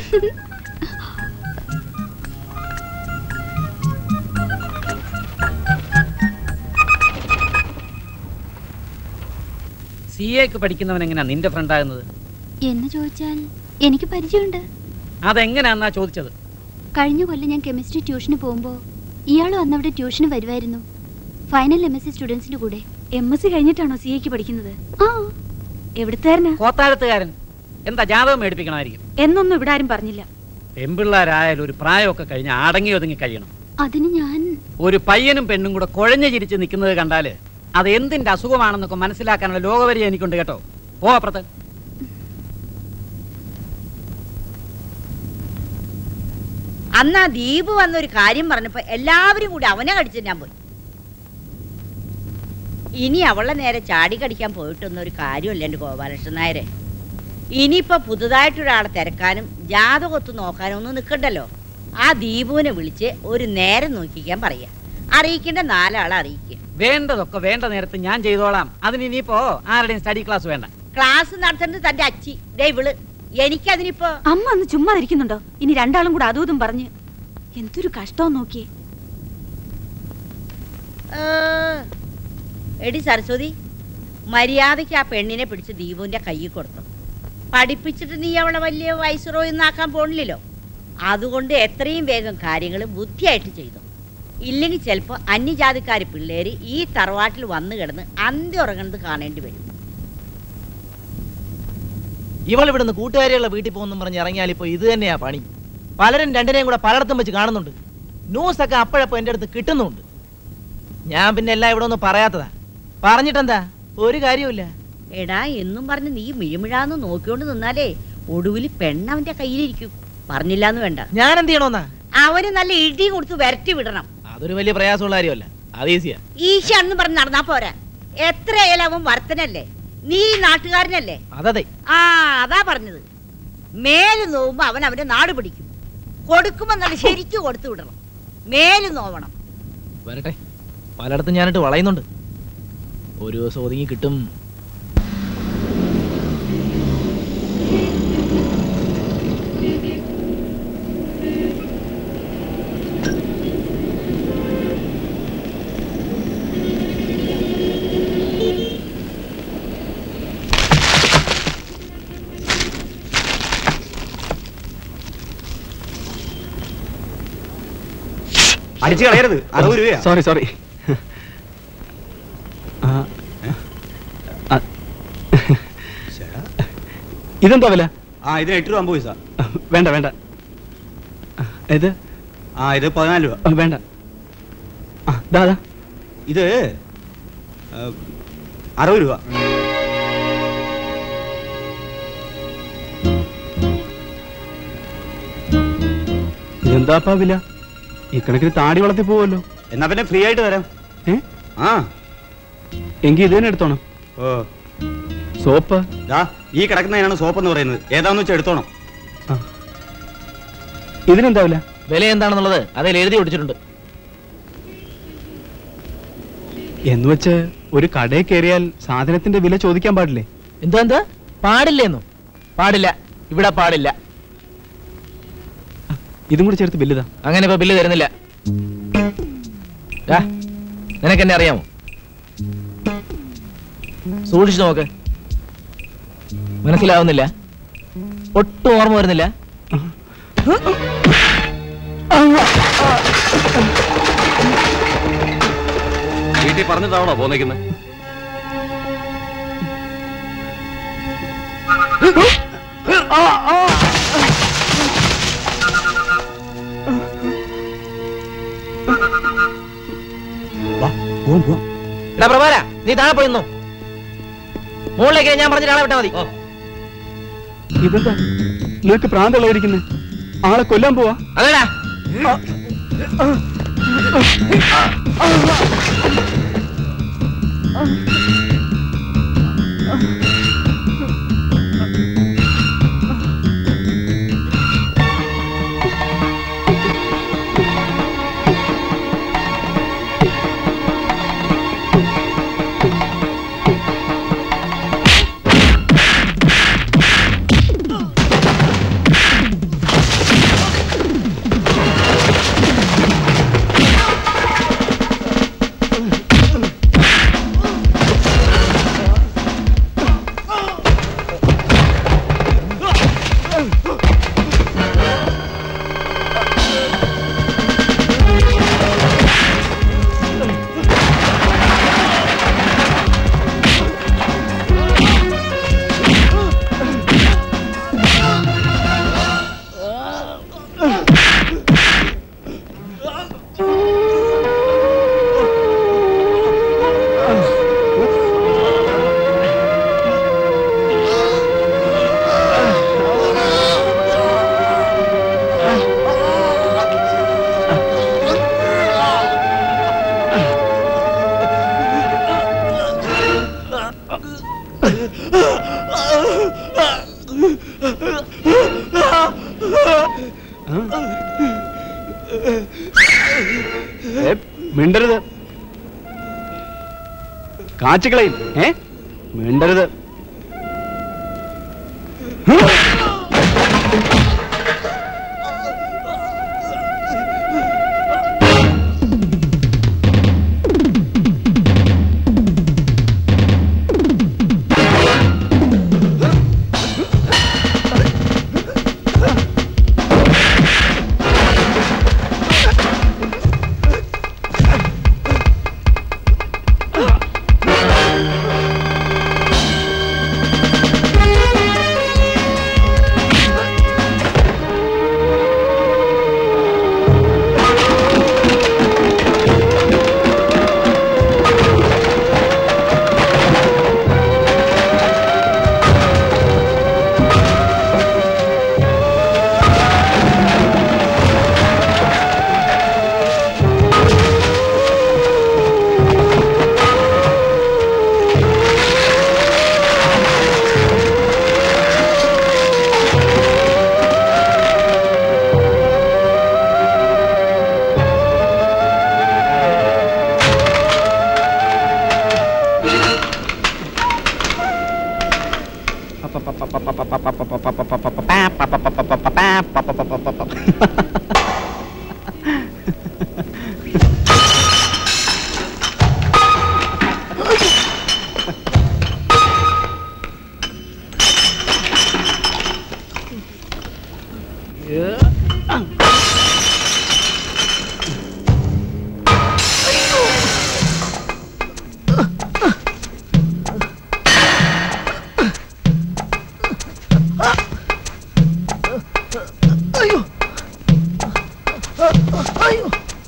സി എക്ക് പഠിക്കുന്നവൻ എങ്ങനെയാ നിന്റെ ഫ്രണ്ട് ആകുന്നത് എന്ന് ചോദിച്ചാൽ എനിക്ക് പരിചയമുണ്ട് അതെങ്ങനെയാന്നാ ചോദിച്ചത് കഴിഞ്ഞ കൊല്ലം ഞാൻ കെമിസ്ട്രി ട്യൂഷന് പോകുമ്പോൾ ഇയാളും അന്നവിടെ ട്യൂഷന് വരുമായിരുന്നു ഫൈനൽ എം എസ് സി സ്റ്റുഡൻസിന്റെ കൂടെ എം എസ് സി കഴിഞ്ഞിട്ടാണോ സി എക്ക് പഠിക്കുന്നത് ആ എവിടുത്തേരനാ കോത്താഴത്തുകാരൻ എന്താ ജാതകം മേടിപ്പിക്കണമായിരിക്കും എന്നൊന്നും ഇവിടെ ആരും പറഞ്ഞില്ല പെമ്പിള്ളാരായാലും ഒരു പ്രായമൊക്കെ കഴിഞ്ഞ് അടങ്ങി ഒതുങ്ങി കഴിയണം അതിന് ഞാൻ ഒരു പയ്യനും പെണ്ണും കൂടെ കുഴഞ്ഞു ചിരിച്ച് നിൽക്കുന്നത് കണ്ടാല് അത് എന്തിന്റെ അസുഖമാണെന്നൊക്കെ മനസ്സിലാക്കാനുള്ള ലോകവരി എനിക്കുണ്ട് കേട്ടോ പോ അപ്പുറത്ത് അന്ന് ആ ദീപ് വന്നൊരു കാര്യം പറഞ്ഞപ്പോ എല്ലാവരും കൂടി അവനെ കടിച്ചു ഞാൻ പോയി ഇനി അവളെ നേരെ ചാടി കടിക്കാൻ പോയിട്ടൊന്നും ഒരു കാര്യമല്ല എൻ്റെ ഗോപാലകൃഷ്ണൻ നായരെ ഇനിയിപ്പോ പുതുതായിട്ടൊരാളെ തിരക്കാനും ജാതകൊത്ത് നോക്കാനും ഒന്നും നിൽക്കണ്ടല്ലോ ആ ദീപുവിനെ വിളിച്ച് ഒരു നേരം നോക്കിക്കാൻ പറയാ അറിയിക്കേണ്ട നാലാളെ അറിയിക്കുക വേണ്ടതൊക്കെ വേണ്ട നേരത്ത് ഞാൻ ചെയ്തോളാം അതിന് ഇനിയിപ്പോ ആരുടെയും സ്റ്റഡി ക്ലാസ് വേണ്ട ക്ലാസ് നടത്തേണ്ടത് തന്റെ അച്ചി ദേ ഇവള് എനിക്കതിനിപ്പോ അമ്മ ഒന്ന് ചുമ്മാ ഇരിക്കുന്നുണ്ടോ ഇനി രണ്ടാളും കൂടെ അതും ഇതും പറഞ്ഞ് എന്തൊരു കഷ്ടം നോക്കിയേ ഏ, എടി സരസ്വതി മര്യാദയ്ക്ക് ആ പെണ്ണിനെ പിടിച്ച് ദീപുവിന്റെ കയ്യിൽ കൊടുത്തു പഠിപ്പിച്ചിട്ട് നീ അവളെ വലിയ വയസ്സുറോയിന്നാക്കാൻ പോണില്ലല്ലോ അതുകൊണ്ട് എത്രയും വേഗം കാര്യങ്ങൾ ബുദ്ധിയായിട്ട് ചെയ്തു ഇല്ലെങ്കിൽ ചിലപ്പോൾ അന്യജാതിക്കാരി പിള്ളേര് ഈ തറവാട്ടിൽ വന്നു കിടന്ന് അന്ത്യം ഉറങ്ങുന്നത് കാണേണ്ടി വരും ഇവൾ ഇവിടുന്ന് കൂട്ടുകാരികളുടെ വീട്ടിൽ പോകുന്നു പറഞ്ഞ് ഇറങ്ങിയാൽ ഇപ്പൊ ഇത് തന്നെയാ പണി പലരും രണ്ടിനെയും കൂടെ പലയിടത്തും വെച്ച് കാണുന്നുണ്ട് ന്യൂസ് ഒക്കെ അപ്പോഴപ്പോ എന്റെ അടുത്ത് കിട്ടുന്നുണ്ട് ഞാൻ പിന്നെ എല്ലാം ഇവിടെ ഒന്നും പറയാത്തതാ പറഞ്ഞിട്ടെന്താ ഒരു കാര്യമില്ല എടാ എന്നും പറഞ്ഞ് നീ മിഴുമിഴാന്ന് നോക്കിക്കൊണ്ട് നിന്നാലേ ഒടുവിൽ പെണ്ണവന്റെ കയ്യിലിരിക്കും പറഞ്ഞില്ലാന്ന് വേണ്ട ഞാൻ എന്ത് ചെയ്യണോന്നാ അവന് നല്ല ഇടി കൊടുത്ത് വരട്ടി വിടണം അതൊരു വലിയ പ്രയാസമുള്ള കാര്യമല്ല അത് ഈസിയാ ഈശാണെന്ന് പറഞ്ഞ് നടന്നാ പോരാ എത്രയായാലും അവൻ വർത്തനല്ലേ നീ നാട്ടുകാരനല്ലേ അതതെ ആ അതാ പറഞ്ഞത് മേല് നോവുമ്പോ അവൻ അവന്റെ നാട് പിടിക്കും കൊടുക്കുമ്പോ നല്ല ശരിക്കും കൊടുത്തു വിടണം മേല് നോവണം വരട്ടെ പലയിടത്തും ഞാനിട്ട് വളയുന്നുണ്ട് ഒരു ദിവസം ഒതുങ്ങി കിട്ടും അടിച്ചു കളയരുത് അറുപത് രൂപയാ സോറി സോറി ഇതെന്താ വില ആ ഇതിന് എട്ട് രൂപ അമ്പത് പൈസ വേണ്ട വേണ്ട ഇത് ആ ഇത് പതിനാല് രൂപ ആ, വേണ്ട ആ, ദാ ദാ. ഇത് ആ, അറുപത് രൂപ ഇതെന്താപ്പാ വില ഈ കണക്കിന് താടി വളർത്തി പോവല്ലോ എന്നാ പിന്നെ ഫ്രീ ആയിട്ട് തരാം ഏ ആ എങ്കിൽ ഇത് തന്നെ എടുത്തോണം ഓ സോപ്പ് ദാ ഈ കിടക്കുന്നതിനാണ് സോപ്പ് എന്ന് പറയുന്നത് ഏതാന്ന് വെച്ചാൽ എടുത്തോണം ഇതിനെന്താ വില വില എന്താണെന്നുള്ളത് അതിൽ എഴുതി ഒടിച്ചിട്ടുണ്ട് എന്ന് വെച്ച് ഒരു കടയിൽ കയറിയാൽ സാധനത്തിന്റെ വില ചോദിക്കാൻ പാടില്ലേ എന്താ എന്താ പാടില്ലേന്നു പാടില്ല ഇവിടെ പാടില്ല ഇതും കൂടി ചേർത്ത് ബില്ലുതാ അങ്ങനെ ഇപ്പൊ ബില്ല് തരുന്നില്ല ദാ, നിനക്ക് എന്നെ അറിയാമോ സൂക്ഷിച്ചു നോക്ക് മനസ്സിലാവുന്നില്ല ഒട്ടും ഓർമ്മ വരുന്നില്ല വീട്ടിൽ പറഞ്ഞിട്ടാണോ പോന്നേക്കുന്നത് എടാ പ്രഭാര നീ താഴെ പോയിന്നോ മുകളിലേക്ക് ഞാൻ പറഞ്ഞിട്ട് ആളെ വിട്ടാ മതി ഇതെന്താ നിനക്ക് പ്രാന്തളയിരിക്കുന്നത് ആളെ കൊല്ലാൻ പോവാ അതേടാ ഏ, മിണ്ടരുത് കാച്ചുകളയും ഏ മിണ്ടരുത് അയ്യോ അയ്യോ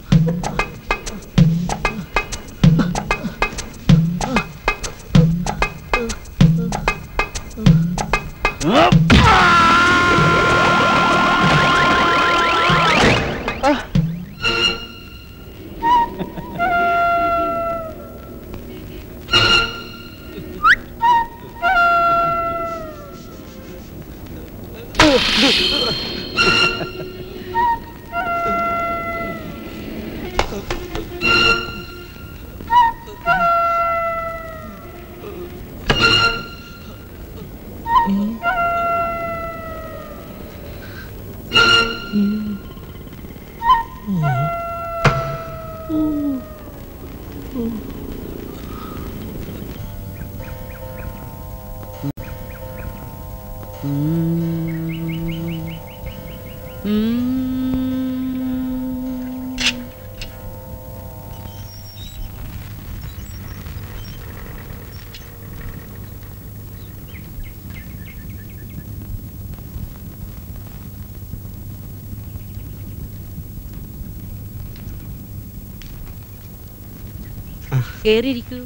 കേറിയിരിക്കൂ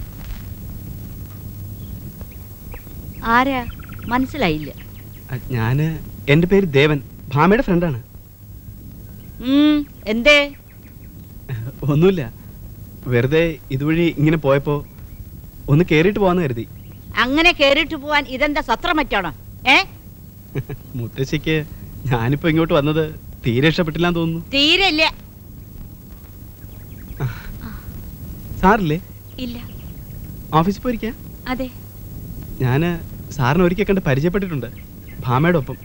ആരാ മനസ്സിലായില്ല ഞാന് എന്റെ പേര് ദേവൻ ഭാമയുടെ ഫ്രണ്ടാണ് ഉം, എന്തേ ഒന്നുമില്ല വെറുതെ ഇതുവഴി ഇങ്ങനെ പോയപ്പോ ഒന്ന് കേറിയിട്ട് പോവാന്ന് കരുതി അങ്ങനെ കേറിട്ട് പോവാൻ ഇതെന്താ സത്രം മറ്റാണോ ഏ മുത്തശ്ശിക്ക് ഞാനിപ്പോ ഇങ്ങോട്ട് വന്നത് തീരെ ഇഷ്ടപ്പെട്ടില്ലാന്ന് തോന്നുന്നു തീരെ ഇല്ല സാറില്ലേ ഇല്ല ഓഫീസിൽ പോയിരിക്കാ അതെ ഞാന് സാറിനെ ഒരിക്കൽ കണ്ട് പരിചയപ്പെട്ടിട്ടുണ്ട് ഭാമയുടെ ഒപ്പം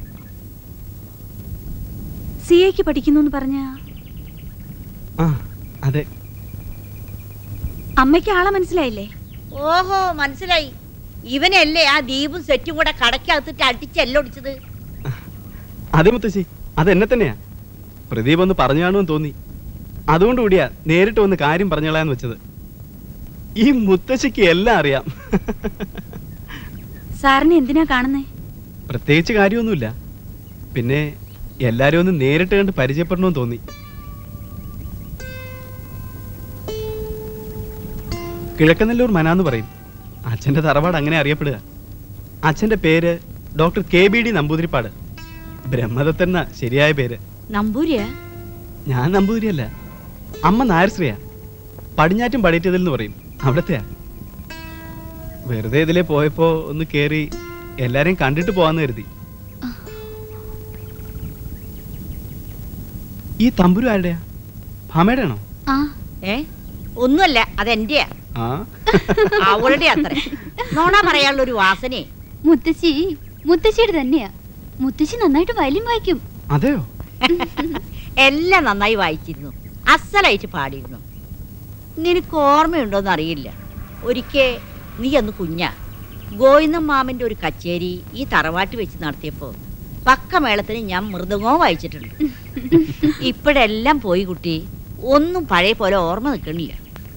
സി എക്ക് പഠിക്കുന്നു എന്ന് പറഞ്ഞ ആ അതെ അമ്മയ്ക്ക് ആളെ മനസ്സിലായില്ലേ ഓഹോ മനസ്സിലായി ഇവനല്ലേ ആ ദീപും സെറ്റും കൂടെ കടക്കകത്തിട്ട് അടിച്ചെല്ലൊടിച്ചത് അതെ മുത്തശ്ശി അത് എന്നെ തന്നെയാ പ്രദീപ് ഒന്ന് പറഞ്ഞു കാണുമെന്ന് തോന്നി അതുകൊണ്ട് കൂടിയാ നേരിട്ട് വന്ന് കാര്യം പറഞ്ഞോളാന്ന് വെച്ചത് ഈ മുത്തശ്ശിക്ക് എല്ലാം അറിയാം സാറിനെ എന്തിനാ കാണുന്നേ പ്രത്യേകിച്ച് കാര്യമൊന്നുമില്ല പിന്നെ എല്ലാരും ഒന്ന് നേരിട്ട് കണ്ട് പരിചയപ്പെടണമെന്ന് തോന്നി കിഴക്കനെല്ലൂർ മനാന്ന് പറയും അച്ഛന്റെ തറവാട് അങ്ങനെ അറിയപ്പെടുക അച്ഛന്റെ പേര് doctor K B D Namboothiripad ബ്രഹ്മദത്തന്ന ശരിയായ പേര് നമ്പൂരിയാ ഞാൻ നമ്പൂതിരിയല്ല അമ്മ നായർശ്രീയാ പടിഞ്ഞാറ്റും പടിയറ്റതിൽ എന്ന് പറയും അവിടത്തെയാ വെറുതെ ഇതിലെ പോയപ്പോ ഒന്ന് കേറി എല്ലാരെയും കണ്ടിട്ട് പോവാന്ന് കരുതി ഈ തമ്പുരു ആരുടെയാ ഭാമയുടെ ആണോ ആ ഏ ഒന്നുമല്ല അതെന്റെയാ ആ അവളുടെ അത്ര നോണ പറയാനുള്ള ഒരു വാസനയെ മുത്തശ്ശി മുത്തശ്ശിയുടെ തന്നെയാ മുത്തശ്ശി നന്നായിട്ട് വയലിൻ വായിക്കും അതെയോ എല്ലാം നന്നായി വായിച്ചിരുന്നു അസലായിട്ട് പാടിയിരുന്നു നിനക്ക് ഓർമ്മയുണ്ടോന്ന് അറിയില്ല ഒരിക്കൽ നീ അന്ന് കുഞ്ഞ ഗോവിന്ദൻ മാമന്റെ ഒരു കച്ചേരി ഈ തറവാട്ട് വെച്ച് നടത്തിയപ്പോ പക്കമേളത്തിന് ഞാൻ മൃദംഗവും വായിച്ചിട്ടുണ്ട് ഇപ്പോഴെല്ലാം പോയി കുട്ടി ഒന്നും പഴയ പോലെ ഓർമ്മ നിൽക്കണില്ല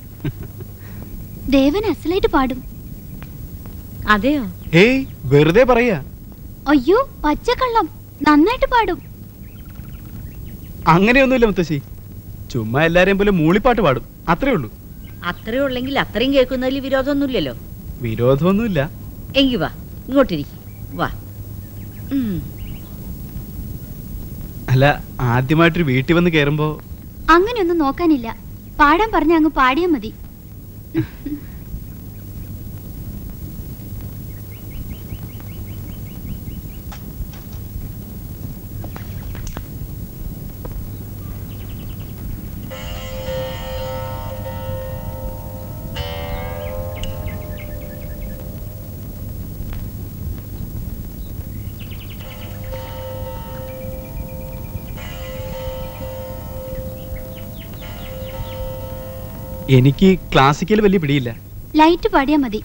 ദേവൻ അസലായിട്ട് പാടും അതെയോ ഏയ് വെറുതെ പറയാ അയ്യോ പച്ചക്കള്ളം നന്നായിട്ട് പാടും അങ്ങനെയൊന്നുമില്ല മുത്തശ്ശി ചുമ്മാ എല്ലാരെയും പോലെ മൂളിപ്പാട്ട് പാടും അത്രേ ഉള്ളൂ അത്രേ ഉള്ളെങ്കിൽ അത്രയും കേൾക്കുന്നതിൽ വിരോധമൊന്നുമില്ലല്ലോ വിരോധമൊന്നുമില്ല എങ്കി വാ ഇങ്ങോട്ടിരിക്കും വാ ഉം. അല്ല ആദ്യമായിട്ടൊരു വീട്ടിൽ വന്ന് കയറുമ്പോ അങ്ങനെയൊന്നും നോക്കാനില്ല പാടാൻ പറഞ്ഞ അങ്ങ് പാടിയാ മതി എനിക്ക് ക്ലാസിക്കൽ വലിയ പിടിയില്ല ലൈറ്റ് പാടിയാ മതി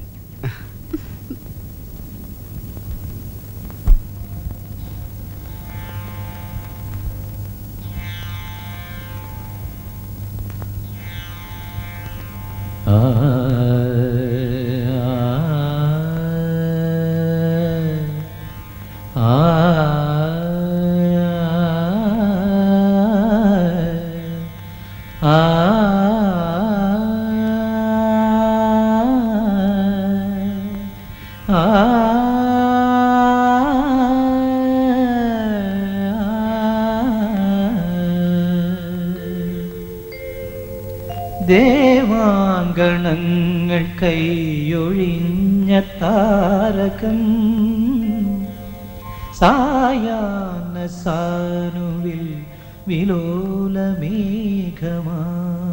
ദേവാങ്കണങ്ങൾ കൈയൊഴിഞ്ഞ താരകം സായാഹ്ന സാനുവിൽ വിലോലമേഘമാ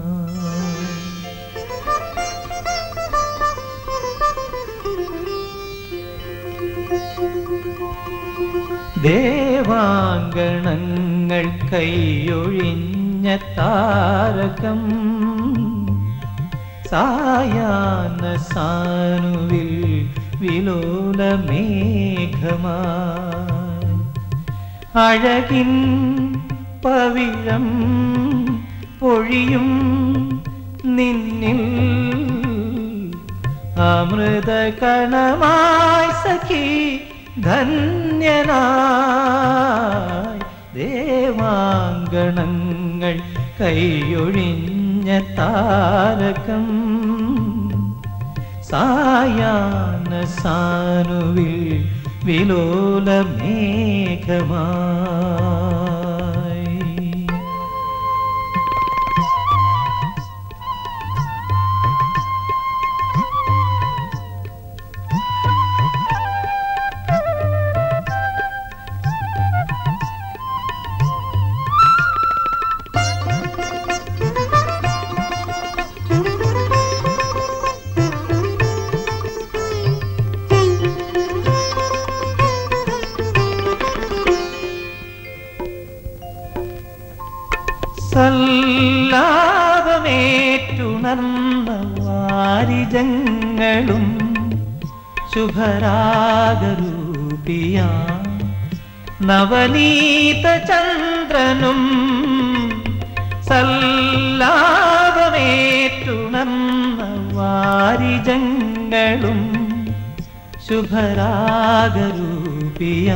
ദേവാങ്കണങ്ങൾ കൈയൊഴിഞ്ഞ താരകം സായാഹ്ന സാനുവിൽ വിലോലമേഘമാ അഴകിൻ പവിഴം പൊഴിയും നിന്നിൽ അമൃത കണമായി സഖി ധന്യനായി ദേവാങ്കണങ്ങൾ കൈയൊഴിഞ്ഞ താരകം സായാഹ്ന സാനുവിൽ വിലോലമേഘമായി സല്ലാപമേറ്റുണർന്ന വാരിജങ്ങളും ശുഭരാഗരൂപിയ നവനീത ചന്ദ്രനും സല്ലാപമേറ്റുണർന്ന വാരിജങ്ങളും ശുഭരാഗരൂപിയ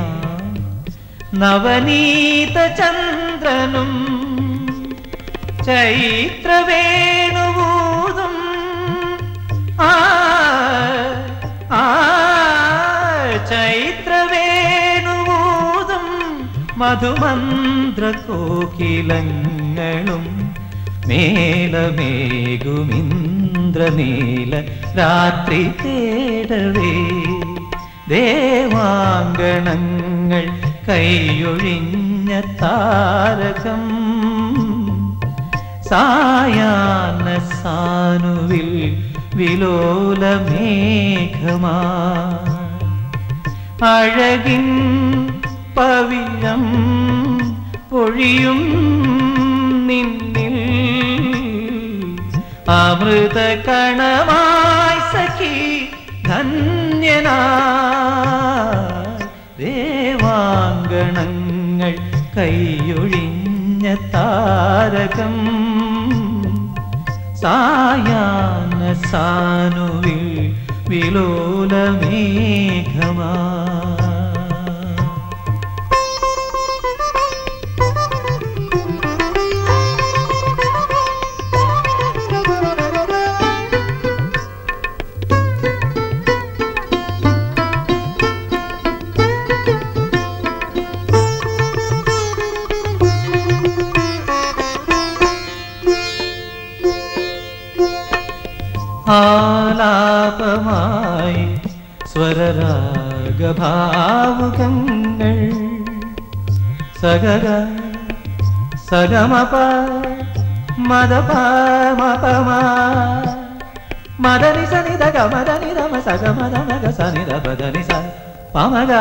നവനീത ചന്ദ്രനും ചൈത്രവേണുവൂതും ആ ആ ചൈത്രവേണുവൂതും മധുമന്ത്ര കോകിലങ്ങളും മേലമേകുമിന്ദ്രനീല രാത്രി തേടവേ ദേവാങ്കണങ്ങൾ കൈയൊഴിഞ്ഞ താരകം സായാഹ്ന സാനുവിൽ വിലോലമേഘമാ അഴകിൻ പവിഴം പൊഴിയും നിന്നിൽ അമൃത കണമായി സഖി ധന്യനായി ദേവാങ്കണങ്ങൾ കൈയൊഴിഞ്ഞ താരകം സായാഹ്ന സാനുവിൽ വിലോലമേഘമാ ആലാപമായി സ്വരരാഗഭാവുകങ്ങൾ സഗഗ സഗമപ മദപ മപമ മദനി സനിത ഗമദനി രമ സഗമദമഗ സനിത പദനി സ പമഗ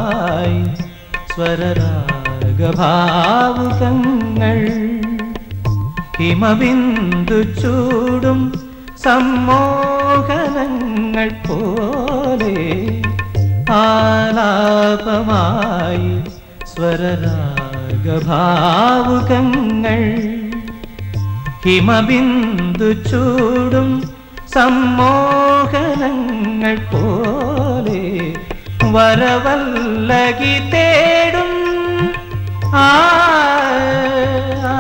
ആലാപമായി സ്വരരാഗഭാവുകങ്ങൾ ഹിമബിന്ദു ചൂടും സമ്മോഹനങ്ങൾ പോലെ ആലാപമായി സ്വരരാഗഭാവുകങ്ങൾ ഹിമബിന്ദു ചൂടും സമ്മോഹനങ്ങൾ പോലെ വരവല്ലകി തേടും ആ ആ,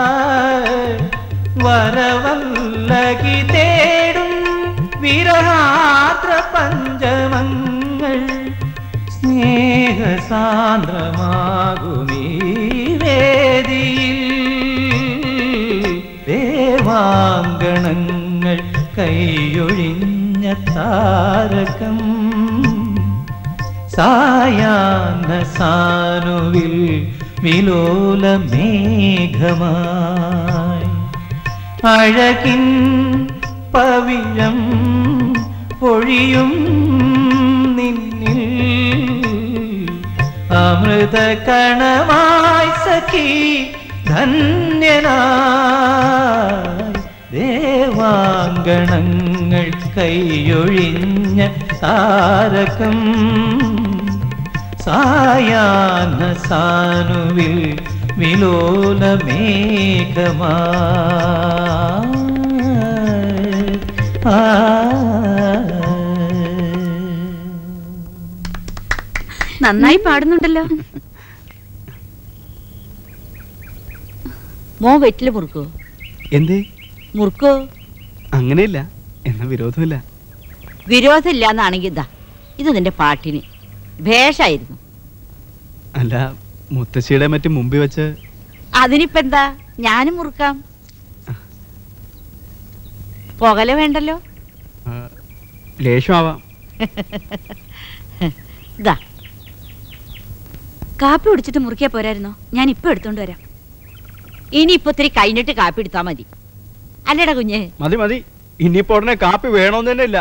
വരവല്ലകി തേടും വിരഹാത്ര പഞ്ചമങ്ങൾ സ്നേഹസാന്ദ്രമാകുമീ വേദിയിൽ ദേവാങ്കണങ്ങൾ കൈയൊഴിഞ്ഞ താരകം സായാഹ്ന സാനുവിൽ വിലോല മേഘമായി അഴകിൻ പവിഴം പൊഴിയും നിന്നിൽ അമൃത കണമായി സഖി ധന്യനായി ദേവാങ്കണങ്ങൾ കൈയൊഴിഞ്ഞ താരകം സായാഹ്ന സാനുവിൽ വിലോല മേഘമാ നന്നായി പാടുന്നുണ്ടല്ലോ മോ വെറ്റില് മുറുക്കോ എന്തേ മുറുക്കോ അങ്ങനെയില്ല എന്ന വിരോധമില്ല വിരോധമില്ല എന്നാണെങ്കിൽ ഇതാ ഇത് നിന്റെ പാട്ടിന് ഭേഷായിരുന്നു അല്ല മുത്തശ്ശിയുടെ മറ്റും മുമ്പിൽ വെച്ച് അതിനിപ്പോ എന്താ ഞാനും മുറുക്കാം പുകല വേണ്ടല്ലോ ആ, ലേശമാവാം ഇതാ കാപ്പി കുടിച്ചിട്ട് മുറിക്കാ പോരായിരുന്നോ ഞാൻ ഇപ്പൊ എടുത്തോണ്ട് വരാം ഇനി ഇപ്പൊ ഇത്തിരി കഴിഞ്ഞിട്ട് കാപ്പി എടുത്താ മതി അല്ലടാ കുഞ്ഞ് മതി മതി ഇനിയിപ്പോ ഉടനെ കാപ്പി വേണമെന്ന് തന്നെ ഇല്ല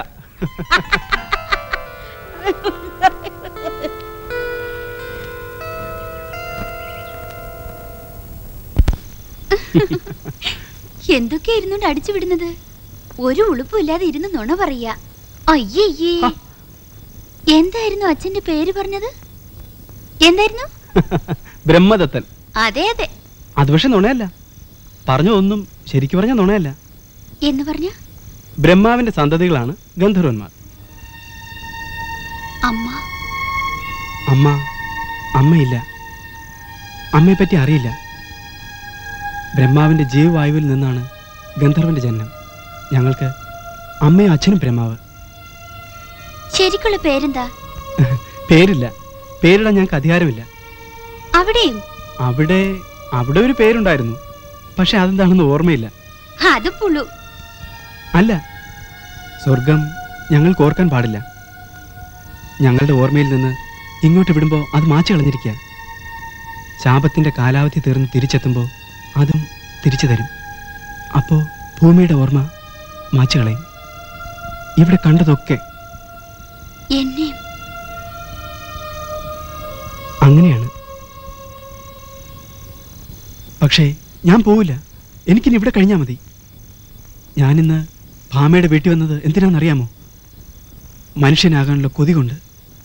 എന്തൊക്കെയാ ഇരുന്നോണ്ട് അടിച്ചു വിടുന്നത് ഒരു ഉളുപ്പില്ലാതെ ഇരുന്ന് നുണ പറയാ അയ്യയ്യേ എന്തായിരുന്നു അച്ഛന്റെ പേര് പറഞ്ഞത് എന്തായിരുന്നു ബ്രഹ്മദത്തൻ അതെ അതെ അത് പക്ഷെ നുണയല്ല പറഞ്ഞതൊന്നും ശരിക്കു പറഞ്ഞ നുണയല്ല എന്ന് പറഞ്ഞ ബ്രഹ്മാവിന്റെ സന്തതികളാണ് ഗന്ധർവന്മാർ അമ്മ അമ്മ അമ്മയില്ല അമ്മയെ പറ്റി അറിയില്ല ബ്രഹ്മാവിന്റെ ജീവവായുവിൽ നിന്നാണ് ഗന്ധർവന്റെ ജനനം ഞങ്ങൾക്ക് അമ്മയും അച്ഛനും ബ്രഹ്മാവ് ശരിക്കുള്ള പേരെന്താ പേരില്ല പേരിടാൻ ഞങ്ങൾക്ക് അധികാരമില്ല അവിടെയും അവിടെ അവിടെ ഒരു പേരുണ്ടായിരുന്നു പക്ഷെ അതെന്താണെന്ന് ഓർമ്മയില്ല അത് പുളു അല്ല സ്വർഗം ഞങ്ങൾക്ക് ഓർക്കാൻ പാടില്ല ഞങ്ങളുടെ ഓർമ്മയിൽ നിന്ന് ഇങ്ങോട്ട് വിടുമ്പോൾ അത് മാച്ചു കളഞ്ഞിരിക്കുക ശാപത്തിന്റെ കാലാവധി തീർന്ന് തിരിച്ചെത്തുമ്പോൾ അതും തിരിച്ചു തരും അപ്പോൾ ഭൂമിയുടെ ഓർമ്മ മാച്ചു കളയും ഇവിടെ കണ്ടതൊക്കെ എന്നെയും അങ്ങനെയാണ് പക്ഷേ ഞാൻ പോവില്ല എനിക്കിനി ഇവിടെ കഴിഞ്ഞാൽ മതി ഞാനിന്ന് ഭാമയുടെ വീട്ടിൽ വന്നത് എന്തിനാണെന്നറിയാമോ മനുഷ്യനാകാനുള്ള കൊതി കൊണ്ട്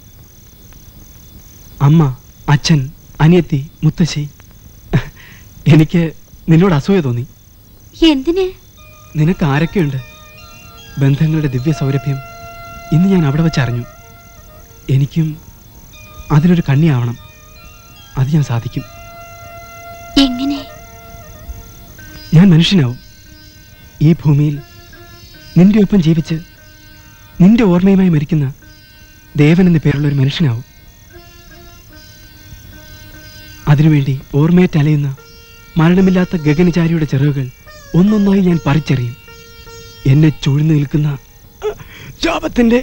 അമ്മ അച്ഛൻ അനിയത്തി മുത്തശ്ശി എനിക്ക് നിന്നോട് അസൂയ തോന്നി എന്തിന് നിനക്ക് ആരൊക്കെയുണ്ട് ബന്ധങ്ങളുടെ ദിവ്യ സൗരഭ്യം ഇന്ന് ഞാൻ അവിടെ വെച്ച് അറിഞ്ഞു എനിക്കും അതിനൊരു കണ്ണിയാവണം അത് ഞാൻ സാധിക്കും എങ്ങനെ ഞാൻ മനുഷ്യനാവും ഈ ഭൂമിയിൽ നിന്റെ ഒപ്പം ജീവിച്ച് നിന്റെ ഓർമ്മയുമായി മരിക്കുന്ന ദേവൻ എന്ന പേരുള്ള ഒരു മനുഷ്യനാവും അതിനുവേണ്ടി ഓർമ്മയേറ്റ് അലയുന്ന മരണമില്ലാത്ത ഗഗനചാരിയുടെ ചിറകുകൾ ഒന്നൊന്നായി ഞാൻ പറിച്ചെറിയും എന്നെ ചൂഴ്ന്നു നിൽക്കുന്ന ശാപത്തിന്റെ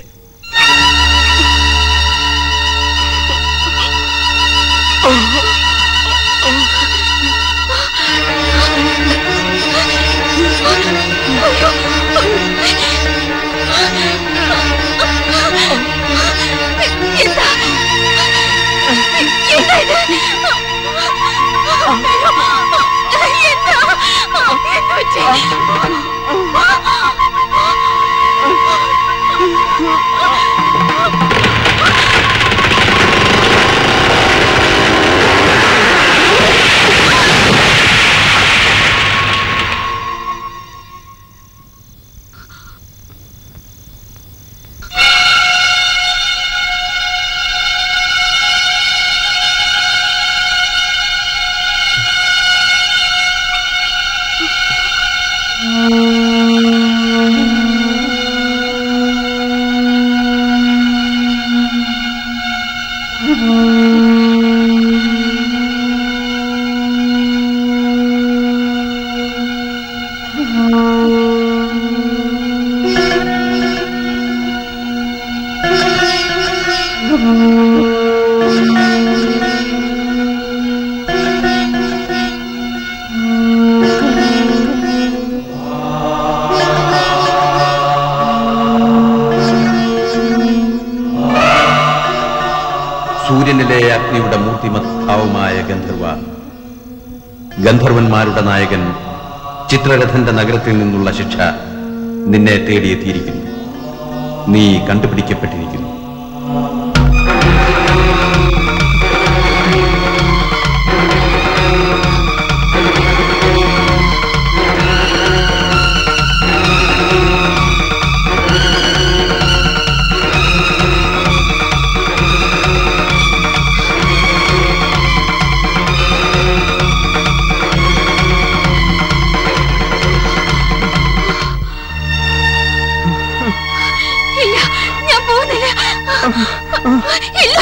എന്താ സൂര്യനിലെ അഗ്നിയുടെ മൂർത്തിമത്ഭാവമായ ഗന്ധർവ ഗന്ധർവന്മാരുടെ നായകൻ ചിത്രരഥന്റെ നഗരത്തിൽ നിന്നുള്ള ശിക്ഷ നിന്നെ തേടിയെത്തിയിരിക്കുന്നു നീ കണ്ടുപിടിക്കപ്പെട്ടിരിക്കുന്നു ഇല്ല ഞാൻ പോകുന്നില്ല ഇല്ല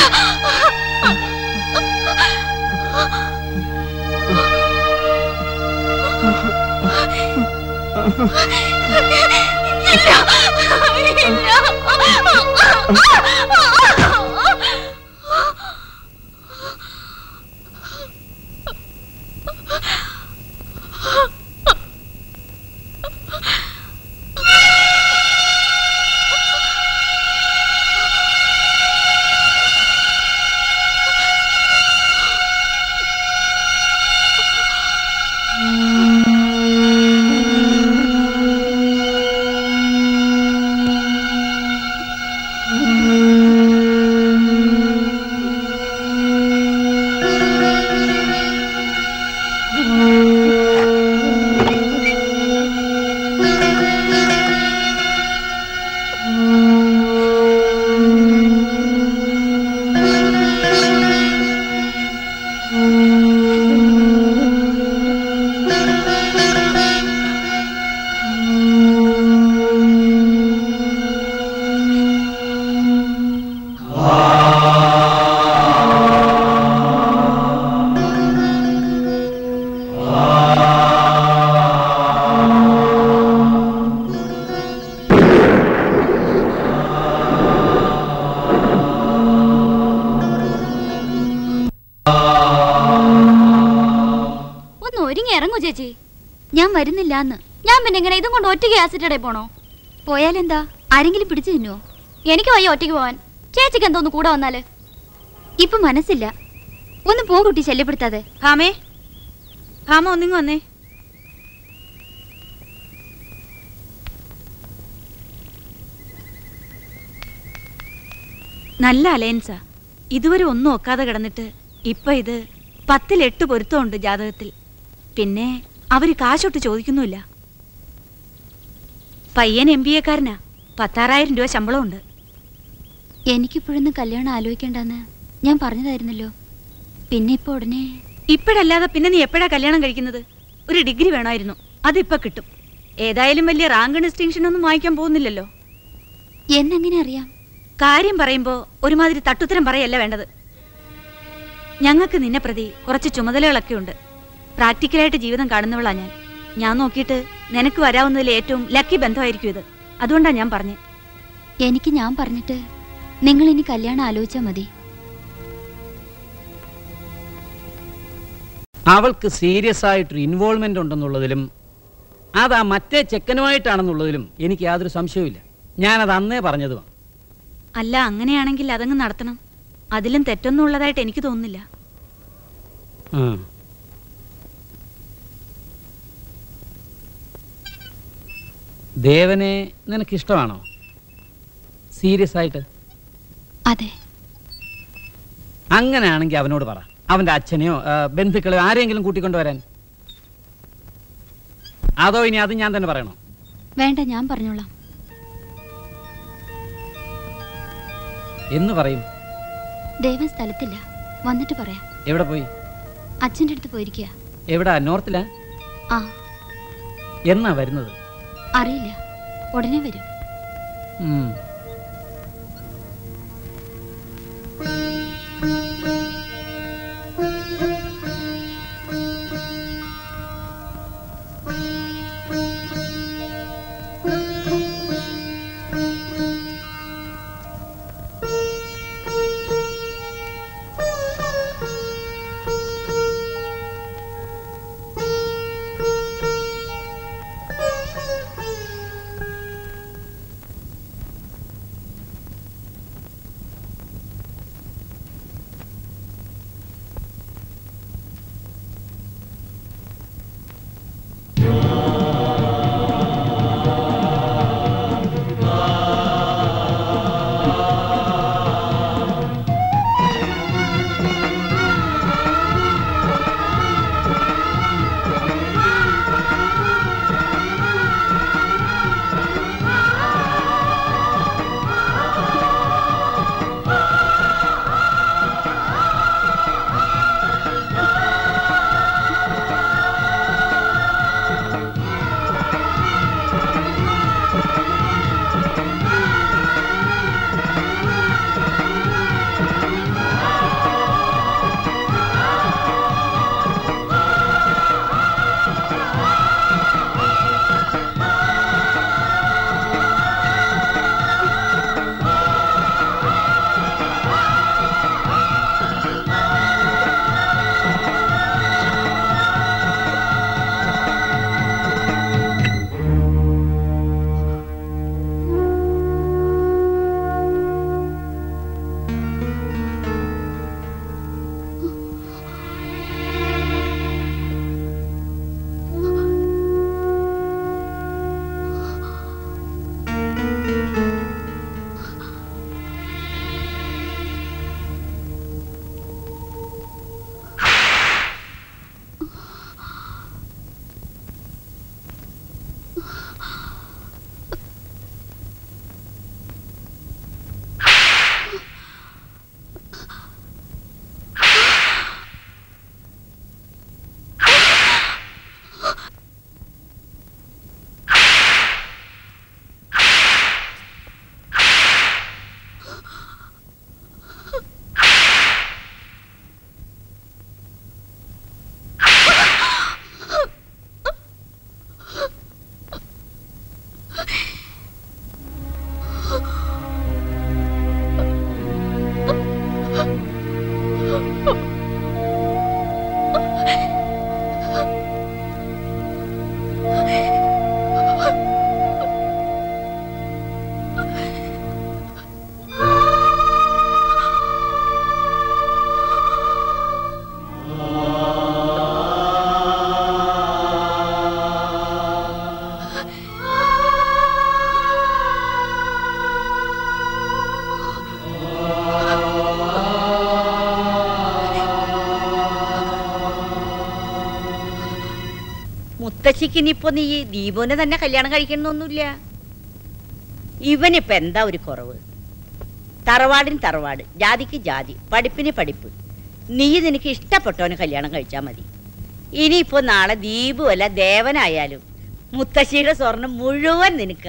ഒന്ന് ഒരുങ്ങി ഇറങ്ങൂ ചേച്ചി ഞാൻ വരുന്നില്ല എന്ന് ഞാൻ പിന്നെ എങ്ങനെ ഇതും കൊണ്ട് ഒറ്റയ്ക്ക് ആസിറ്റടെ പോണോ പോയാലെന്താ ആരെങ്കിലും പിടിച്ചു തിന്നുവോ എനിക്ക് വയ്യ ഒറ്റയ്ക്ക് പോവാൻ ചേച്ചിക്ക് എന്തോന്ന് കൂടെ വന്നാല് ഇപ്പൊ മനസ്സില്ല ഒന്ന് പോ കുട്ടി ശല്യപ്പെടുത്താതെ ഭാമേ ഭാമ ഒന്നിങ്ങ് വന്നേ നല്ല അലയൻസാ ഇതുവരെ ഒന്നും ഒക്കാതെ കിടന്നിട്ട് ഇപ്പൊ ഇത് പത്തിലെട്ട് പൊരുത്തമുണ്ട് ജാതകത്തിൽ പിന്നെ അവര് കാശൊട്ട് ചോദിക്കുന്നുമില്ല പയ്യൻ എം ബി എക്കാരനാ പത്താറായിരം രൂപ ശമ്പളമുണ്ട് എനിക്കിപ്പോഴൊന്നും കല്യാണം ആലോചിക്കണ്ടെന്ന് ഞാൻ പറഞ്ഞതായിരുന്നല്ലോ പിന്നെ ഇപ്പൊ ഉടനെ ഇപ്പോഴല്ലാതെ പിന്നെ നീ എപ്പോഴാ കല്യാണം കഴിക്കുന്നത് ഒരു ഡിഗ്രി വേണമായിരുന്നു അതിപ്പോ കിട്ടും ഏതായാലും വലിയ റാങ്ക് ഡിസ്റ്റിങ്ഷൻ ഒന്നും വാങ്ങിക്കാൻ പോകുന്നില്ലല്ലോ എന്നെങ്ങനെ അറിയാം കാര്യം പറയുമ്പോ ഒരുമാതിരി തട്ടുത്തരം പറയല്ല വേണ്ടത് ഞങ്ങൾക്ക് നിന്നെ പ്രതി കുറച്ച് ചുമതലകളൊക്കെ ഉണ്ട് പ്രാക്ടിക്കലായിട്ട് ജീവിതം കാണുന്നവളാ ഞാൻ ഞാൻ നോക്കിയിട്ട് നിനക്ക് വരാവുന്നതിൽ ഏറ്റവും ലക്കി ബന്ധമായിരിക്കും ഇത് അതുകൊണ്ടാ ഞാൻ പറഞ്ഞേ എനിക്ക് ഞാൻ പറഞ്ഞിട്ട് നിങ്ങൾ ഇനി കല്യാണം ആലോചിച്ചാൽ മതി അവൾക്ക് സീരിയസ് ആയിട്ടൊരു ഇൻവോൾവ്മെന്റ് ഉണ്ടെന്നുള്ളതിലും അത് ആ മറ്റേ ചെക്കനുമായിട്ടാണെന്നുള്ളതിലും എനിക്ക് യാതൊരു സംശയവുമില്ല ഞാനത് അന്നേ പറഞ്ഞതുമാണ് അല്ല അങ്ങനെയാണെങ്കിൽ അതങ്ങ് നടത്തണം അതിലും തെറ്റൊന്നും ഉള്ളതായിട്ട് എനിക്ക് തോന്നുന്നില്ല ദേവനെ നിനക്ക് ഇഷ്ടമാണോ സീരിയസ് ആയിട്ട് അതെ അങ്ങനെയാണെങ്കിൽ അവനോട് പറ അവന്റെ അച്ഛനെയോ ആ, ബന്ധുക്കളെയോ ആരെങ്കിലും കൂട്ടിക്കൊണ്ടുവരാൻ അതോ ഇനി അത് ഞാൻ തന്നെ പറയണോ വേണ്ട ഞാൻ പറഞ്ഞോളാം എന്ന് പറയും ദേവൻ സ്ഥലത്തില്ല വന്നിട്ട് പറയാം എവിടെ പോയി അച്ഛൻ്റെ അടുത്ത് പോയിരിക്കുക എവിടാ നോർത്തിലാ ആ എന്നാ വരുന്നത് അറിയില്ല ഉടനെ വരും ഉം. മുത്തശ്ശിക്ക് ഇനിയിപ്പോ നീ ദീപുവിനെ തന്നെ കല്യാണം കഴിക്കണമെന്നൊന്നുമില്ല ഇവനിപ്പോ എന്താ ഒരു കുറവ് തറവാടിന് തറവാട് ജാതിക്ക് ജാതി പഠിപ്പിന് പഠിപ്പ് നീ നിനക്ക് ഇഷ്ടപ്പെട്ടവന് കല്യാണം കഴിച്ചാൽ മതി ഇനിയിപ്പോ നാളെ ദീപു അല്ല ദേവനായാലും മുത്തശ്ശിയുടെ സ്വർണം മുഴുവൻ നിനക്ക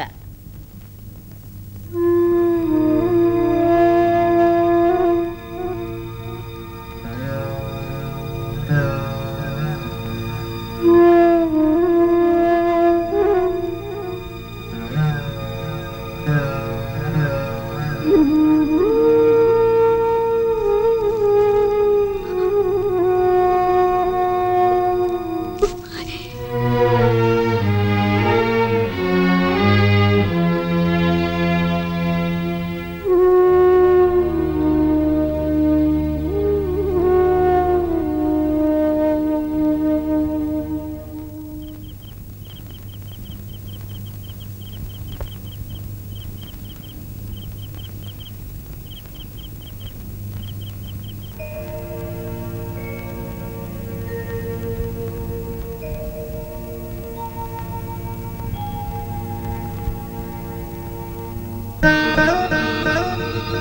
ആ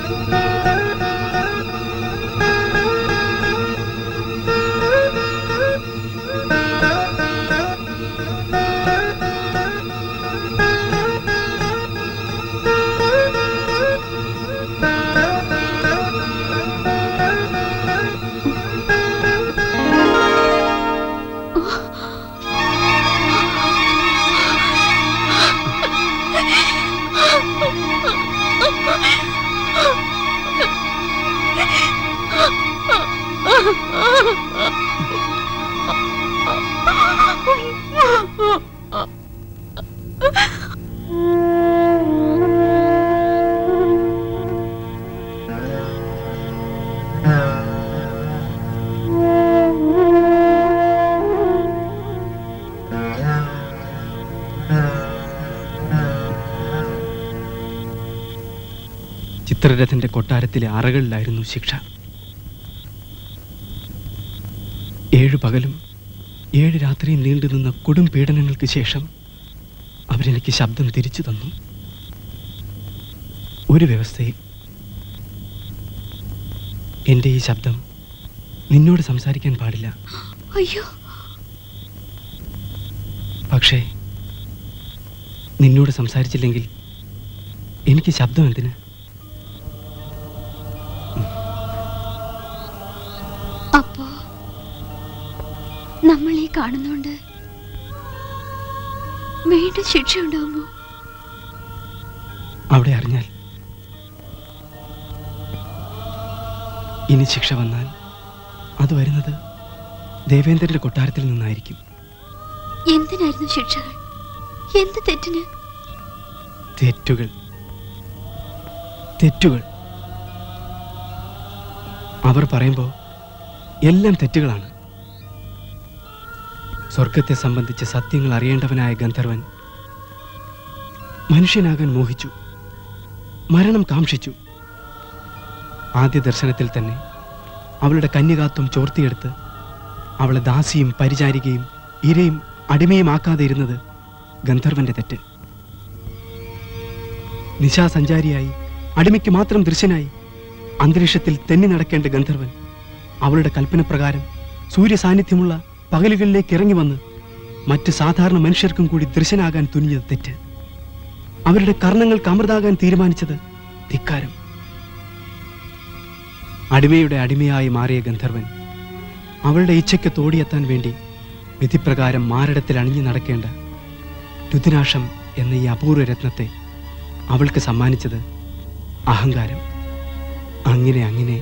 ചിത്രരഥന്റെ കൊട്ടാരത്തിലെ അറകളിലായിരുന്നു ശിക്ഷ ഏഴു പകലും ഏഴ് രാത്രിയും നീണ്ടുനിന്ന കൊടും പീഡനങ്ങൾക്ക് ശേഷം അവരെനിക്ക് ശബ്ദം തിരിച്ചു തന്നു ഒരു വ്യവസ്ഥയിൽ എൻ്റെ ഈ ശബ്ദം നിന്നോട് സംസാരിക്കാൻ പാടില്ല അയ്യോ പക്ഷേ നിന്നോട് സംസാരിച്ചില്ലെങ്കിൽ എനിക്ക് ശബ്ദം എന്തിന് അപ്പോ നമ്മൾ ഈ കാണുന്നോണ്ട് വീണ്ടും ശിക്ഷ ഉണ്ടാവുമോ അവിടെ അറിഞ്ഞാൽ ഇനി ശിക്ഷ വന്നാൽ അത് വരുന്നത് ദേവേന്ദ്രന്റെ കൊട്ടാരത്തിൽ നിന്നായിരിക്കും എന്തിനായിരുന്നു ശിക്ഷകൾ എന്ത് തെറ്റിന് തെറ്റുകൾ തെറ്റുകൾ അവർ പറയുമ്പോൾ എല്ലാം തെറ്റുകളാണ് സ്വർഗത്തെ സംബന്ധിച്ച് സത്യങ്ങൾ അറിയേണ്ടവനായ ഗന്ധർവൻ മനുഷ്യനാകാൻ മോഹിച്ചു മരണം കാക്ഷിച്ചു ആദ്യ ദർശനത്തിൽ തന്നെ അവളുടെ കന്യകാത്വം ചോർത്തിയെടുത്ത് അവളെ ദാസിയും പരിചാരികയും ഇരയും അടിമയുമാക്കാതെ ഇരുന്നത് ഗന്ധർവന്റെ തെറ്റ് നിശാസഞ്ചാരിയായി അടിമയ്ക്ക് മാത്രം ദൃശ്യനായി അന്തരീക്ഷത്തിൽ തെന്നി നടക്കേണ്ട ഗന്ധർവൻ അവളുടെ കൽപ്പനപ്രകാരം സൂര്യ സാന്നിധ്യമുള്ള പകലുകളിലേക്ക് ഇറങ്ങി വന്ന് മറ്റ് സാധാരണ മനുഷ്യർക്കും കൂടി ദൃശ്യനാകാൻ തുനിഞ്ഞത് തെറ്റ് അവരുടെ കർണങ്ങൾക്ക് അമൃതാകാൻ തീരുമാനിച്ചത് ധിക്കാരം അടിമയുടെ അടിമയായി മാറിയ ഗന്ധർവൻ അവളുടെ ഇച്ഛയ്ക്ക് തോടിയെത്താൻ വേണ്ടി വിധിപ്രകാരം മാരടത്തിൽ അണിഞ്ഞു നടക്കേണ്ട രുദ്രാക്ഷം എന്ന ഈ അപൂർവ രത്നത്തെ അവൾക്ക് സമ്മാനിച്ചത് അഹങ്കാരം അങ്ങനെ അങ്ങനെ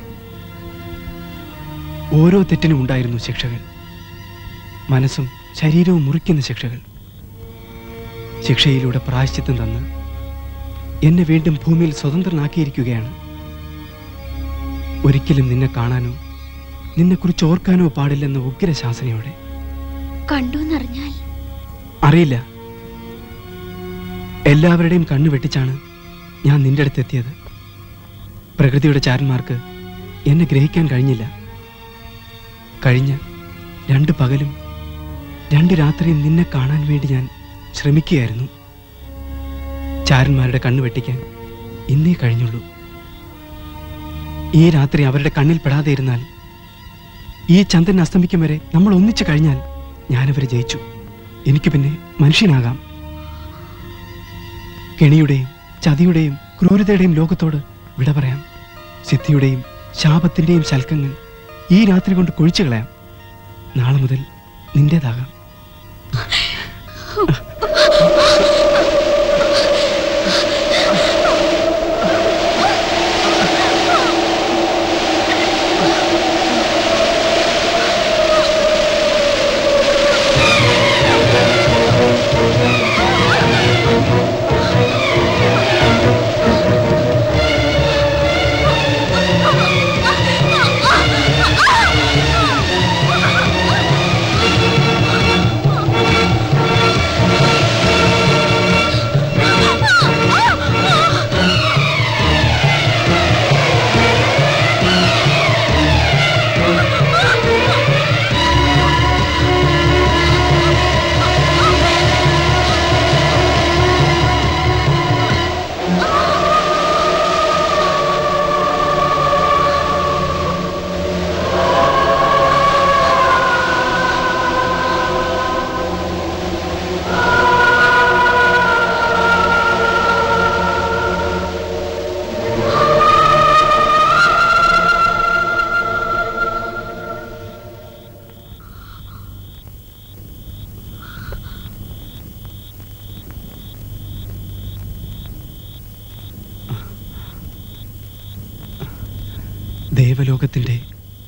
ഓരോ തെറ്റിനും ഉണ്ടായിരുന്നു ശിക്ഷകൾ മനസ്സും ശരീരവും മുറിക്കുന്ന ശിക്ഷകൾ ശിക്ഷയിലൂടെ പ്രായശ്ചിത്തം തന്ന് എന്നെ വീണ്ടും ഭൂമിയിൽ സ്വതന്ത്രനാക്കിയിരിക്കുകയാണ് ഒരിക്കലും നിന്നെ കാണാനോ നിന്നെക്കുറിച്ച് ഓർക്കാനോ പാടില്ലെന്ന ഉഗ്ര ശാസനയോടെ കണ്ടൂന്നറിഞ്ഞാൽ അറിയില്ല എല്ലാവരുടെയും കണ്ണു വെട്ടിച്ചാണ് ഞാൻ നിന്റെ അടുത്ത് എത്തിയത് പ്രകൃതിയുടെ ചാരന്മാർക്ക് എന്നെ ഗ്രഹിക്കാൻ കഴിഞ്ഞില്ല കഴിഞ്ഞ രണ്ട് പകലും രണ്ട് രാത്രിയും നിന്നെ കാണാൻ വേണ്ടി ഞാൻ ശ്രമിക്കുകയായിരുന്നു ചാരന്മാരുടെ കണ്ണു വെട്ടിക്കാൻ ഇന്നേ കഴിഞ്ഞുള്ളൂ ഈ രാത്രി അവരുടെ കണ്ണിൽ പെടാതെ ഇരുന്നാൽ ഈ ചന്ദ്രൻ അസ്തമിക്കും വരെ നമ്മൾ ഒന്നിച്ചു കഴിഞ്ഞാൽ ഞാനവരെ ജയിച്ചു എനിക്ക് പിന്നെ മനുഷ്യനാകാം കെണിയുടെയും ചതിയുടെയും ക്രൂരതയുടെയും ലോകത്തോട് വിട പറയാം സിദ്ധിയുടെയും ശാപത്തിന്റെയും ശൽക്കങ്ങൾ ഈ രാത്രി കൊണ്ട് കൊഴിച്ചു കളയാം നാളെ മുതൽ നിന്റേതാകാം ആ ദേവലോകത്തിന്റെ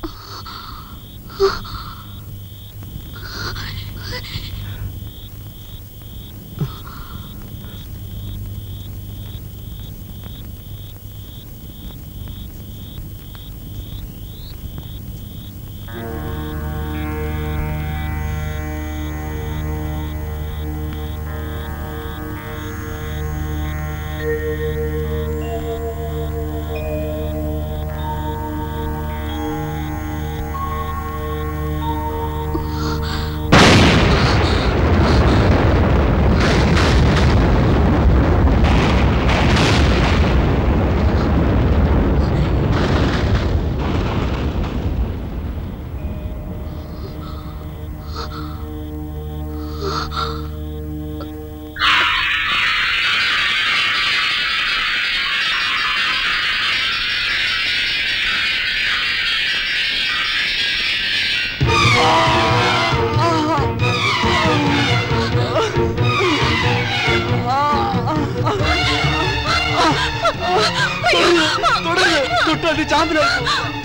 തൊട്ടടി ചാമ്പലായി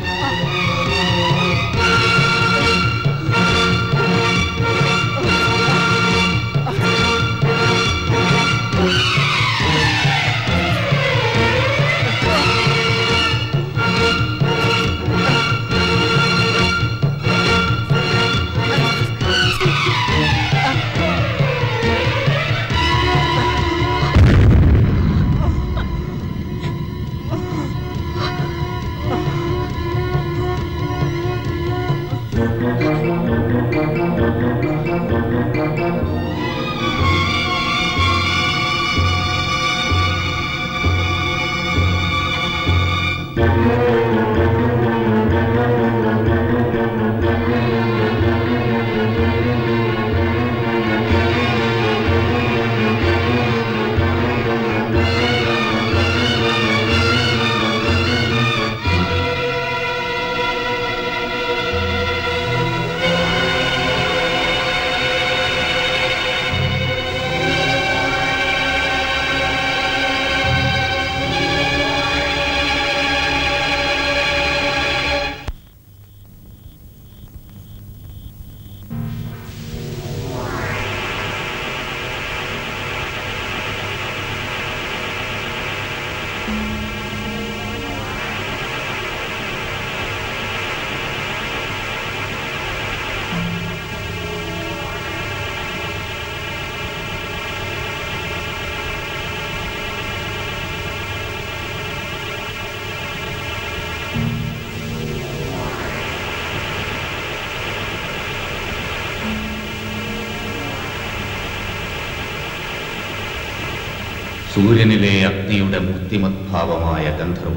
സൂര്യനിലെ അഗ്നിയുടെ മൂർത്തിമദ്ഭാവമായ ഗന്ധർവ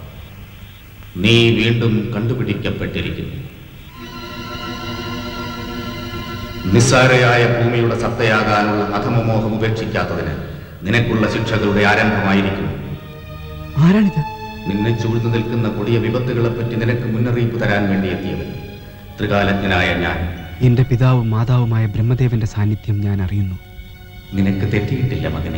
നീ വീണ്ടും കണ്ടുപിടിക്കപ്പെട്ടിരിക്കുന്നു നിസ്സാരയായ ഭൂമിയുടെ സത്തയാകാനുള്ള അധമമോഹം ഉപേക്ഷിക്കാത്തതിന് നിനക്കുള്ള ശിക്ഷകളുടെ ആരംഭമായിരിക്കും ആരാണിത് നിന്നെ ചൂഴ്ന്നു നിൽക്കുന്ന കൊടിയ വിപത്തുകളെപ്പറ്റി നിനക്ക് മുന്നറിയിപ്പ് തരാൻ വേണ്ടി എത്തിയവൻ ത്രികാലജ്ഞനായ ഞാൻ എന്റെ പിതാവും മാതാവുമായ ബ്രഹ്മദേവന്റെ സാന്നിധ്യം ഞാൻ അറിയുന്നു നിനക്ക് തെറ്റിയിട്ടില്ല മകനെ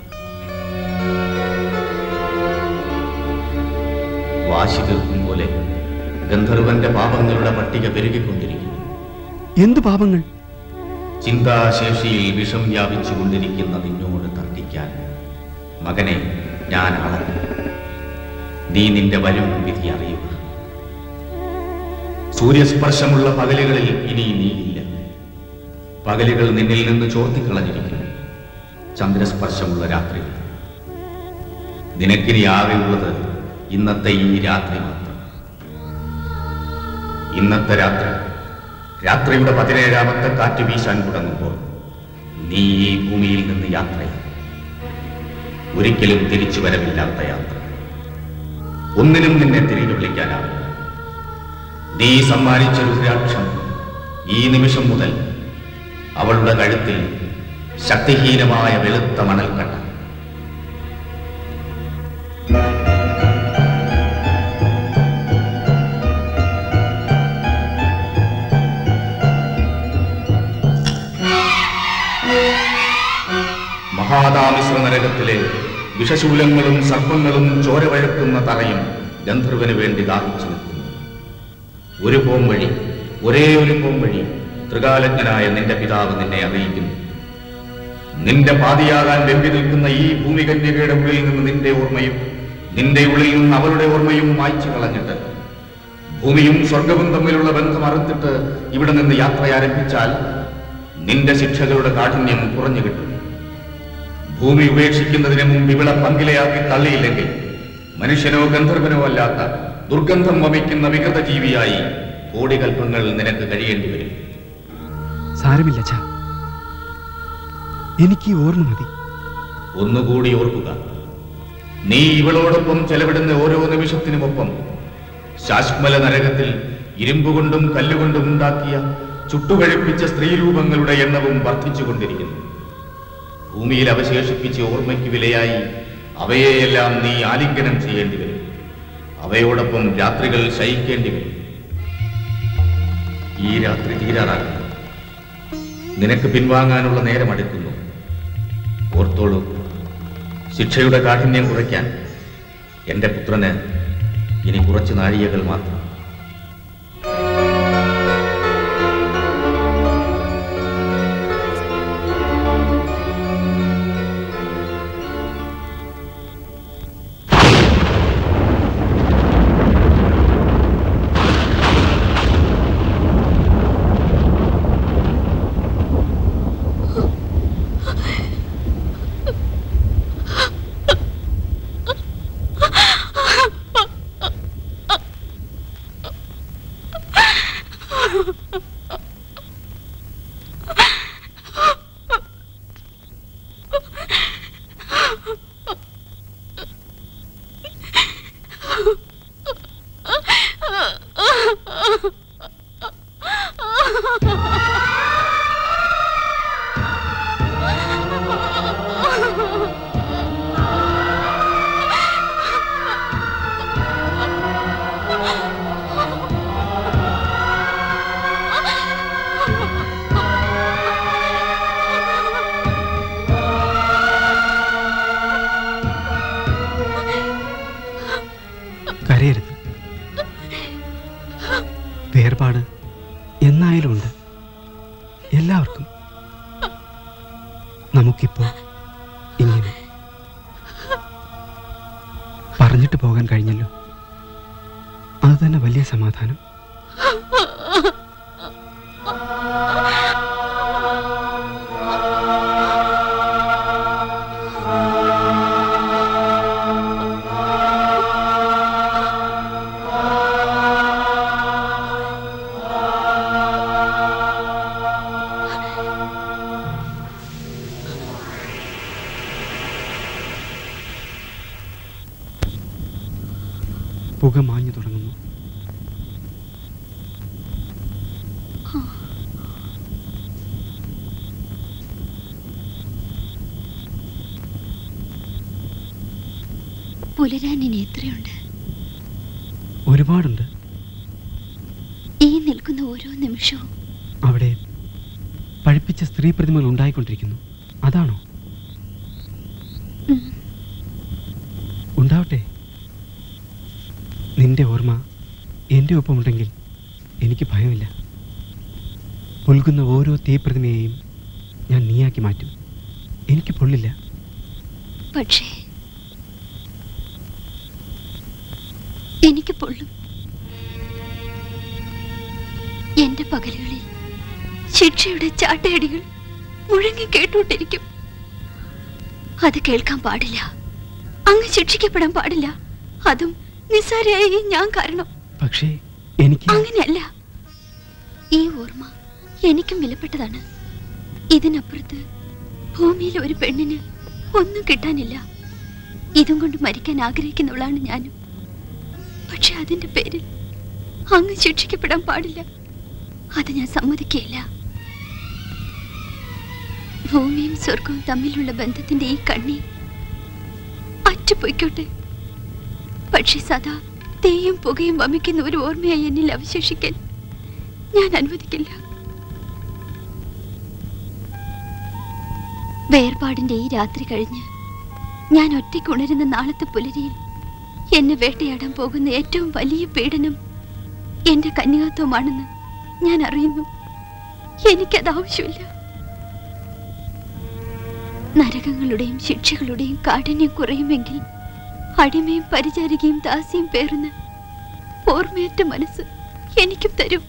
വാശി തീർക്കും പോലെ ഗന്ധർവന്റെ പാപങ്ങളുടെ പട്ടിക പെരുകിക്കൊണ്ടിരിക്കുന്നു എന്തു പാപങ്ങൾ ചിന്താശേഷിയിൽ വിഷം വ്യാപിച്ചു കൊണ്ടിരിക്കുന്ന നിന്നോട് തർക്കിക്കാൻ മകനെ ഞാൻ അളന്നു നീ നിന്റെ വരും വിധി അറിയുക സൂര്യസ്പർശമുള്ള പകലുകളിൽ ഇനി നീയില്ല പകലുകൾ നിന്നിൽ നിന്ന് ചോർത്തിക്കളഞ്ഞിരിക്കുന്നു ചന്ദ്രസ്പർശമുള്ള രാത്രികൾ നിനക്കിനി ആകെയുള്ളത് ഇന്നത്തെ ഈ രാത്രി മാത്രം ഇന്നത്തെ രാത്രി രാത്രിയുടെ പതിനേഴാമത്തെ കാറ്റ് വീശാൻ തുടങ്ങുമ്പോൾ നീ ഈ ഭൂമിയിൽ നിന്ന് യാത്രയാണ് ഒരിക്കലും തിരിച്ചു വരവില്ലാത്ത യാത്ര ഒന്നിനും നിന്നെ തിരികെ വിളിക്കാനാവില്ല നീ സമ്മാനിച്ച രുദ്രാക്ഷം ഈ നിമിഷം മുതൽ അവളുടെ കഴുത്തിൽ ശക്തിഹീനമായ വെളുത്ത മണൽക്കട്ട മഹാതാമിശ്ര നരകത്തിലെ വിഷശൂലങ്ങളും സർപ്പങ്ങളും ചോര വഴക്കുന്ന തറയും ഗന്ധർവന് വേണ്ടി ദാഹിച്ചു നിൽക്കുന്നു ഒരു പോം വഴി ഒരേ ഒരു പോം വഴി ത്രികാലജ്ഞനായ നിന്റെ പിതാവ് നിന്നെ അറിയിക്കുന്നു നിന്റെ പാതിയാകാൻ വെമ്പി നിൽക്കുന്ന ഈ ഭൂമികന്യകയുടെ ഉള്ളിൽ നിന്ന് നിന്റെ ഓർമ്മയും നിന്റെ ഉള്ളിൽ നിന്ന് അവളുടെ ഓർമ്മയും മായ്ച്ചു കളഞ്ഞിട്ട് ഭൂമിയും സ്വർഗവും തമ്മിലുള്ള ബന്ധം അറുത്തിട്ട് ഇവിടെ നിന്ന് യാത്ര ആരംഭിച്ചാൽ നിന്റെ ശിക്ഷകളുടെ കാഠിന്യം കുറഞ്ഞു കിട്ടും ഭൂമി ഉപേക്ഷിക്കുന്നതിന് മുമ്പ് ഇവിടെ പങ്കിലയാക്കി തള്ളിയില്ലെങ്കിൽ മനുഷ്യനോ ഗന്ധർവനോ അല്ലാത്ത ദുർഗന്ധം വമിക്കുന്ന വികൃത ജീവിയായി കോടികൽപ്പങ്ങൾ നിനക്ക് കഴിയേണ്ടി വരും സാരമില്ല അച്ഛാ എനിക്ക് ഈ ഓർമ്മ മതി ഒന്നുകൂടി ഓർക്കുക നീ ഇവളോടൊപ്പം ചെലവിടുന്ന ഓരോ നിമിഷത്തിനുമൊപ്പം ശാശ്മല നരകത്തിൽ ഇരുമ്പുകൊണ്ടും കല്ലുകൊണ്ടും ഉണ്ടാക്കിയ ചുട്ടുകഴിപ്പിച്ച സ്ത്രീരൂപങ്ങളുടെ എണ്ണവും വർദ്ധിച്ചുകൊണ്ടിരിക്കുന്നു ഭൂമിയിൽ അവശേഷിപ്പിച്ച ഓർമ്മയ്ക്ക് വിലയായി അവയെയെല്ലാം നീ ആലിംഗനം ചെയ്യേണ്ടി വരും അവയോടൊപ്പം രാത്രികൾ ശയിക്കേണ്ടി വരും ഈ രാത്രി തീരാറാകുന്നു നിനക്ക് പിൻവാങ്ങാനുള്ള നേരം അടുക്കുന്നു ഓർത്തോളൂ ശിക്ഷയുടെ കാഠിന്യം കുറയ്ക്കാൻ എന്റെ പുത്രന് ഇനി കുറച്ച് നാഴികകൾ മാത്രം കരയരുത് വേർപാട് എന്നായാലും ഉണ്ട് എല്ലാവർക്കും നമുക്കിപ്പോ ഇങ്ങനെ പറഞ്ഞിട്ട് പോകാൻ കഴിഞ്ഞല്ലോ അത് തന്നെ വലിയ സമാധാനം പുക മാഞ്ഞു തുടങ്ങുന്നു പുലരാൻ ഇനി എത്രയുണ്ട് ഒരുപാടുണ്ട് ഈ നിൽക്കുന്ന ഓരോ നിമിഷവും അവിടെ പഴിപ്പിച്ച സ്ത്രീ പ്രതിമകൾ ഉണ്ടായിക്കൊണ്ടിരിക്കുന്നു അതാണോ ഉം. ഉണ്ടാവട്ടെ നിന്റെ ഓർമ്മ എൻ്റെ ഒപ്പമുണ്ടെങ്കിൽ എനിക്ക് ഭയമില്ല പുൽകുന്ന ഓരോ തീപ്രതിമയെയും ഞാൻ നീയാക്കി മാറ്റും എനിക്ക് പൊള്ളില്ല പക്ഷേ എനിക്ക് പൊള്ളും എന്റെ പകലുകളിൽ ശിക്ഷയുടെ ചാട്ടയടികൾ മുഴങ്ങി കേട്ടോണ്ടിരിക്കും അത് കേൾക്കാൻ പാടില്ല അങ്ങ് ശിക്ഷിക്കപ്പെടാൻ പാടില്ല അതും നിസ്സാരയായ ഈ ഞാൻ കാരണം പക്ഷേ എനിക്ക് അങ്ങനെയല്ല ഈ ഓർമ്മ എനിക്കും വിലപ്പെട്ടതാണ് ഇതിനപ്പുറത്ത് ഭൂമിയിൽ ഒരു പെണ്ണിന് ഒന്നും കിട്ടാനില്ല ഇതും കൊണ്ട് മരിക്കാൻ ആഗ്രഹിക്കുന്നവളാണ് ഞാനും പക്ഷെ അതിന്റെ പേരിൽ അങ്ങ് ശിക്ഷിക്കപ്പെടാൻ പാടില്ല അത് ഞാൻ സമ്മതിക്കുകയില്ല ഭൂമിയും സ്വർഗവും തമ്മിലുള്ള ബന്ധത്തിന്റെ ഈ കണ്ണി അറ്റുപോയിക്കോട്ടെ പക്ഷെ സദാ തീയും പുകയും വമിക്കുന്ന ഒരു ഓർമ്മയായി എന്നിൽ അവശേഷിക്കാൻ ഞാൻ അനുവദിക്കില്ല വേർപാടിന്റെ ഈ രാത്രി കഴിഞ്ഞ് ഞാൻ ഒറ്റയ്ക്ക് ഉണരുന്ന നാളത്തെ പുലരിയിൽ എന്നെ വേട്ടയാടാൻ പോകുന്ന ഏറ്റവും വലിയ പീഡനം എന്റെ കന്യാത്വമാണെന്ന് ഞാൻ അറിയുന്നു എനിക്കത് ആവശ്യമില്ല നരകങ്ങളുടെയും ശിക്ഷകളുടെയും കാഠിന്യം കുറയുമെങ്കിൽ അടിമയും പരിചാരികയും ദാസിയും പേറുന്ന ഓർമ്മയേറ്റ മനസ്സ് എനിക്കും തരും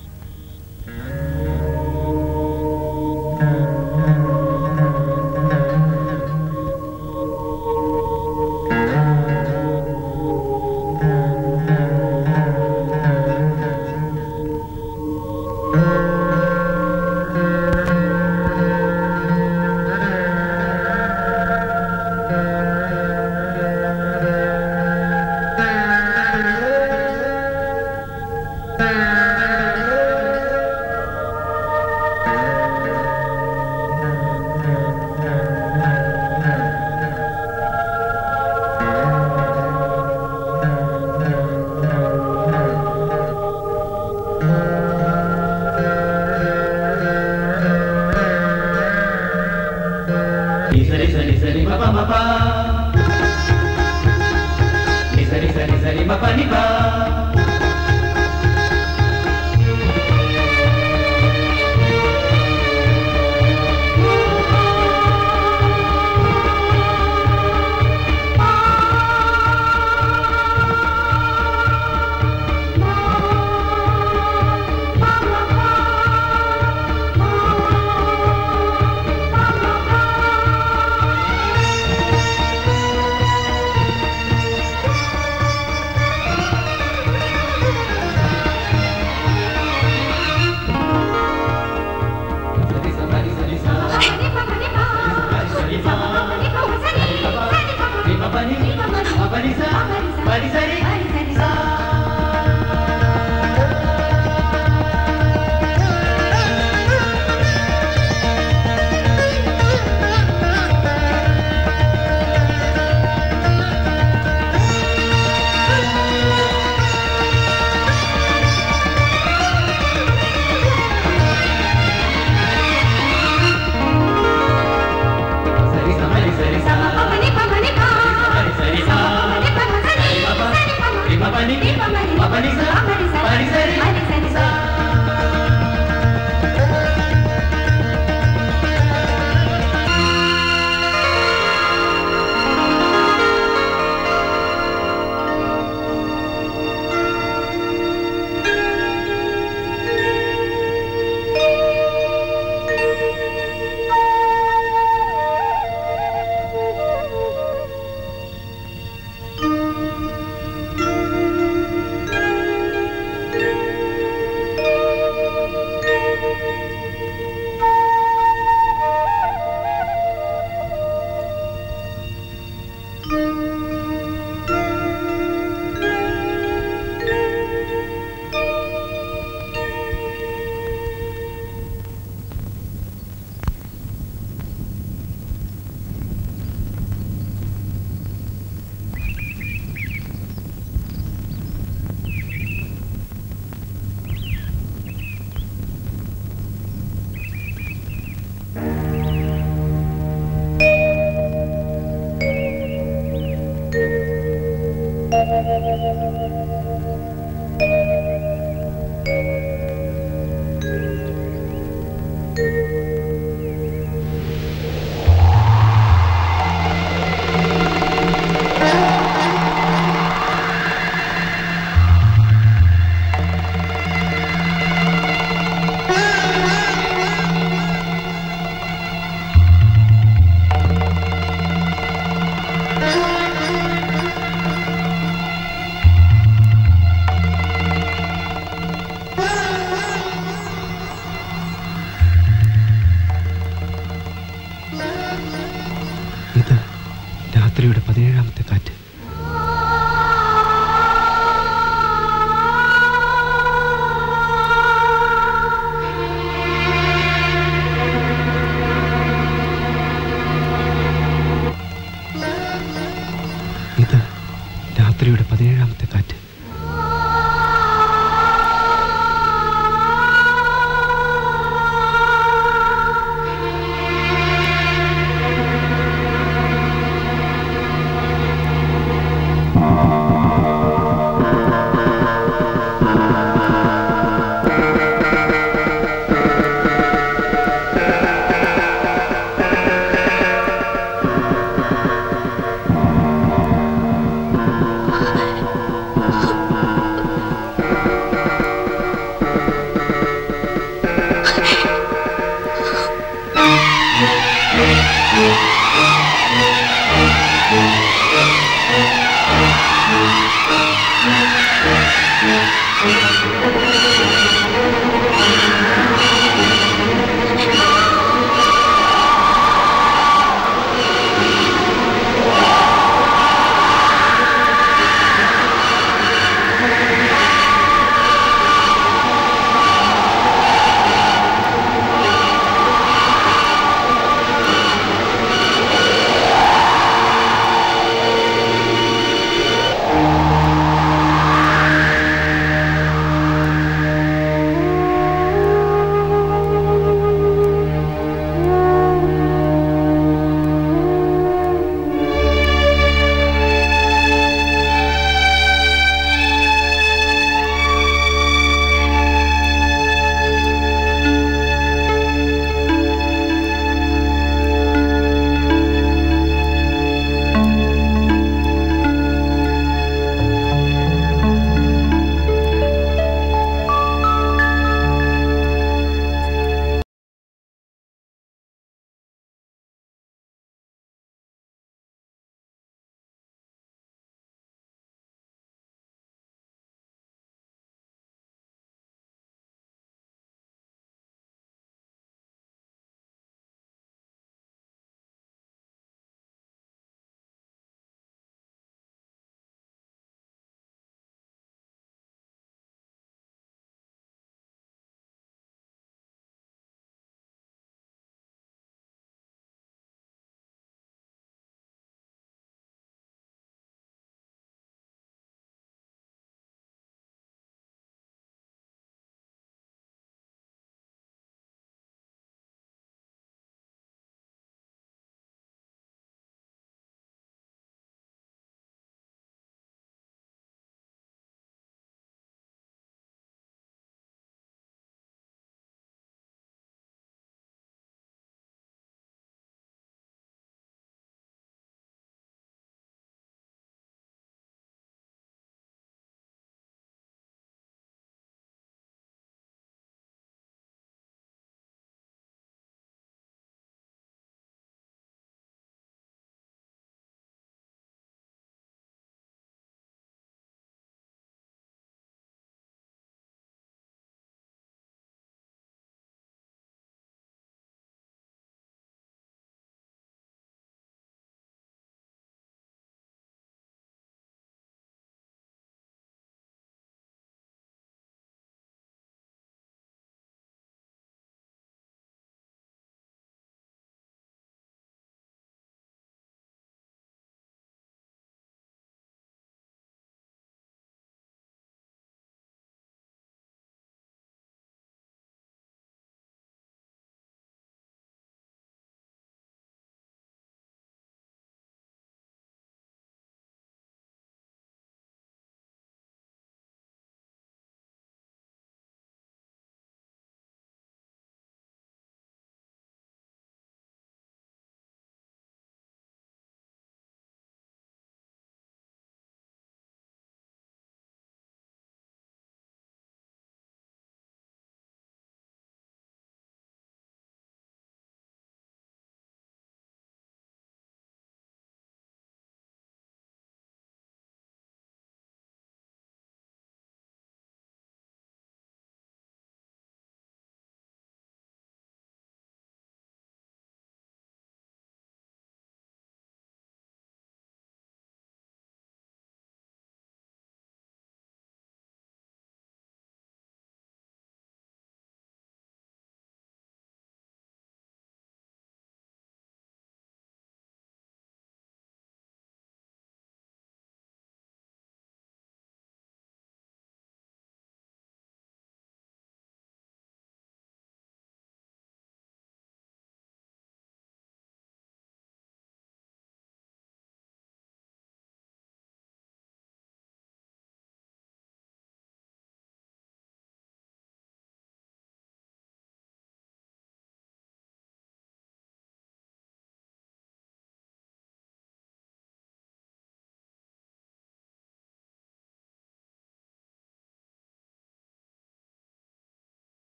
Ni sari sari sari ma pa ma pa. Ni sari sari sari ma pa ni pa.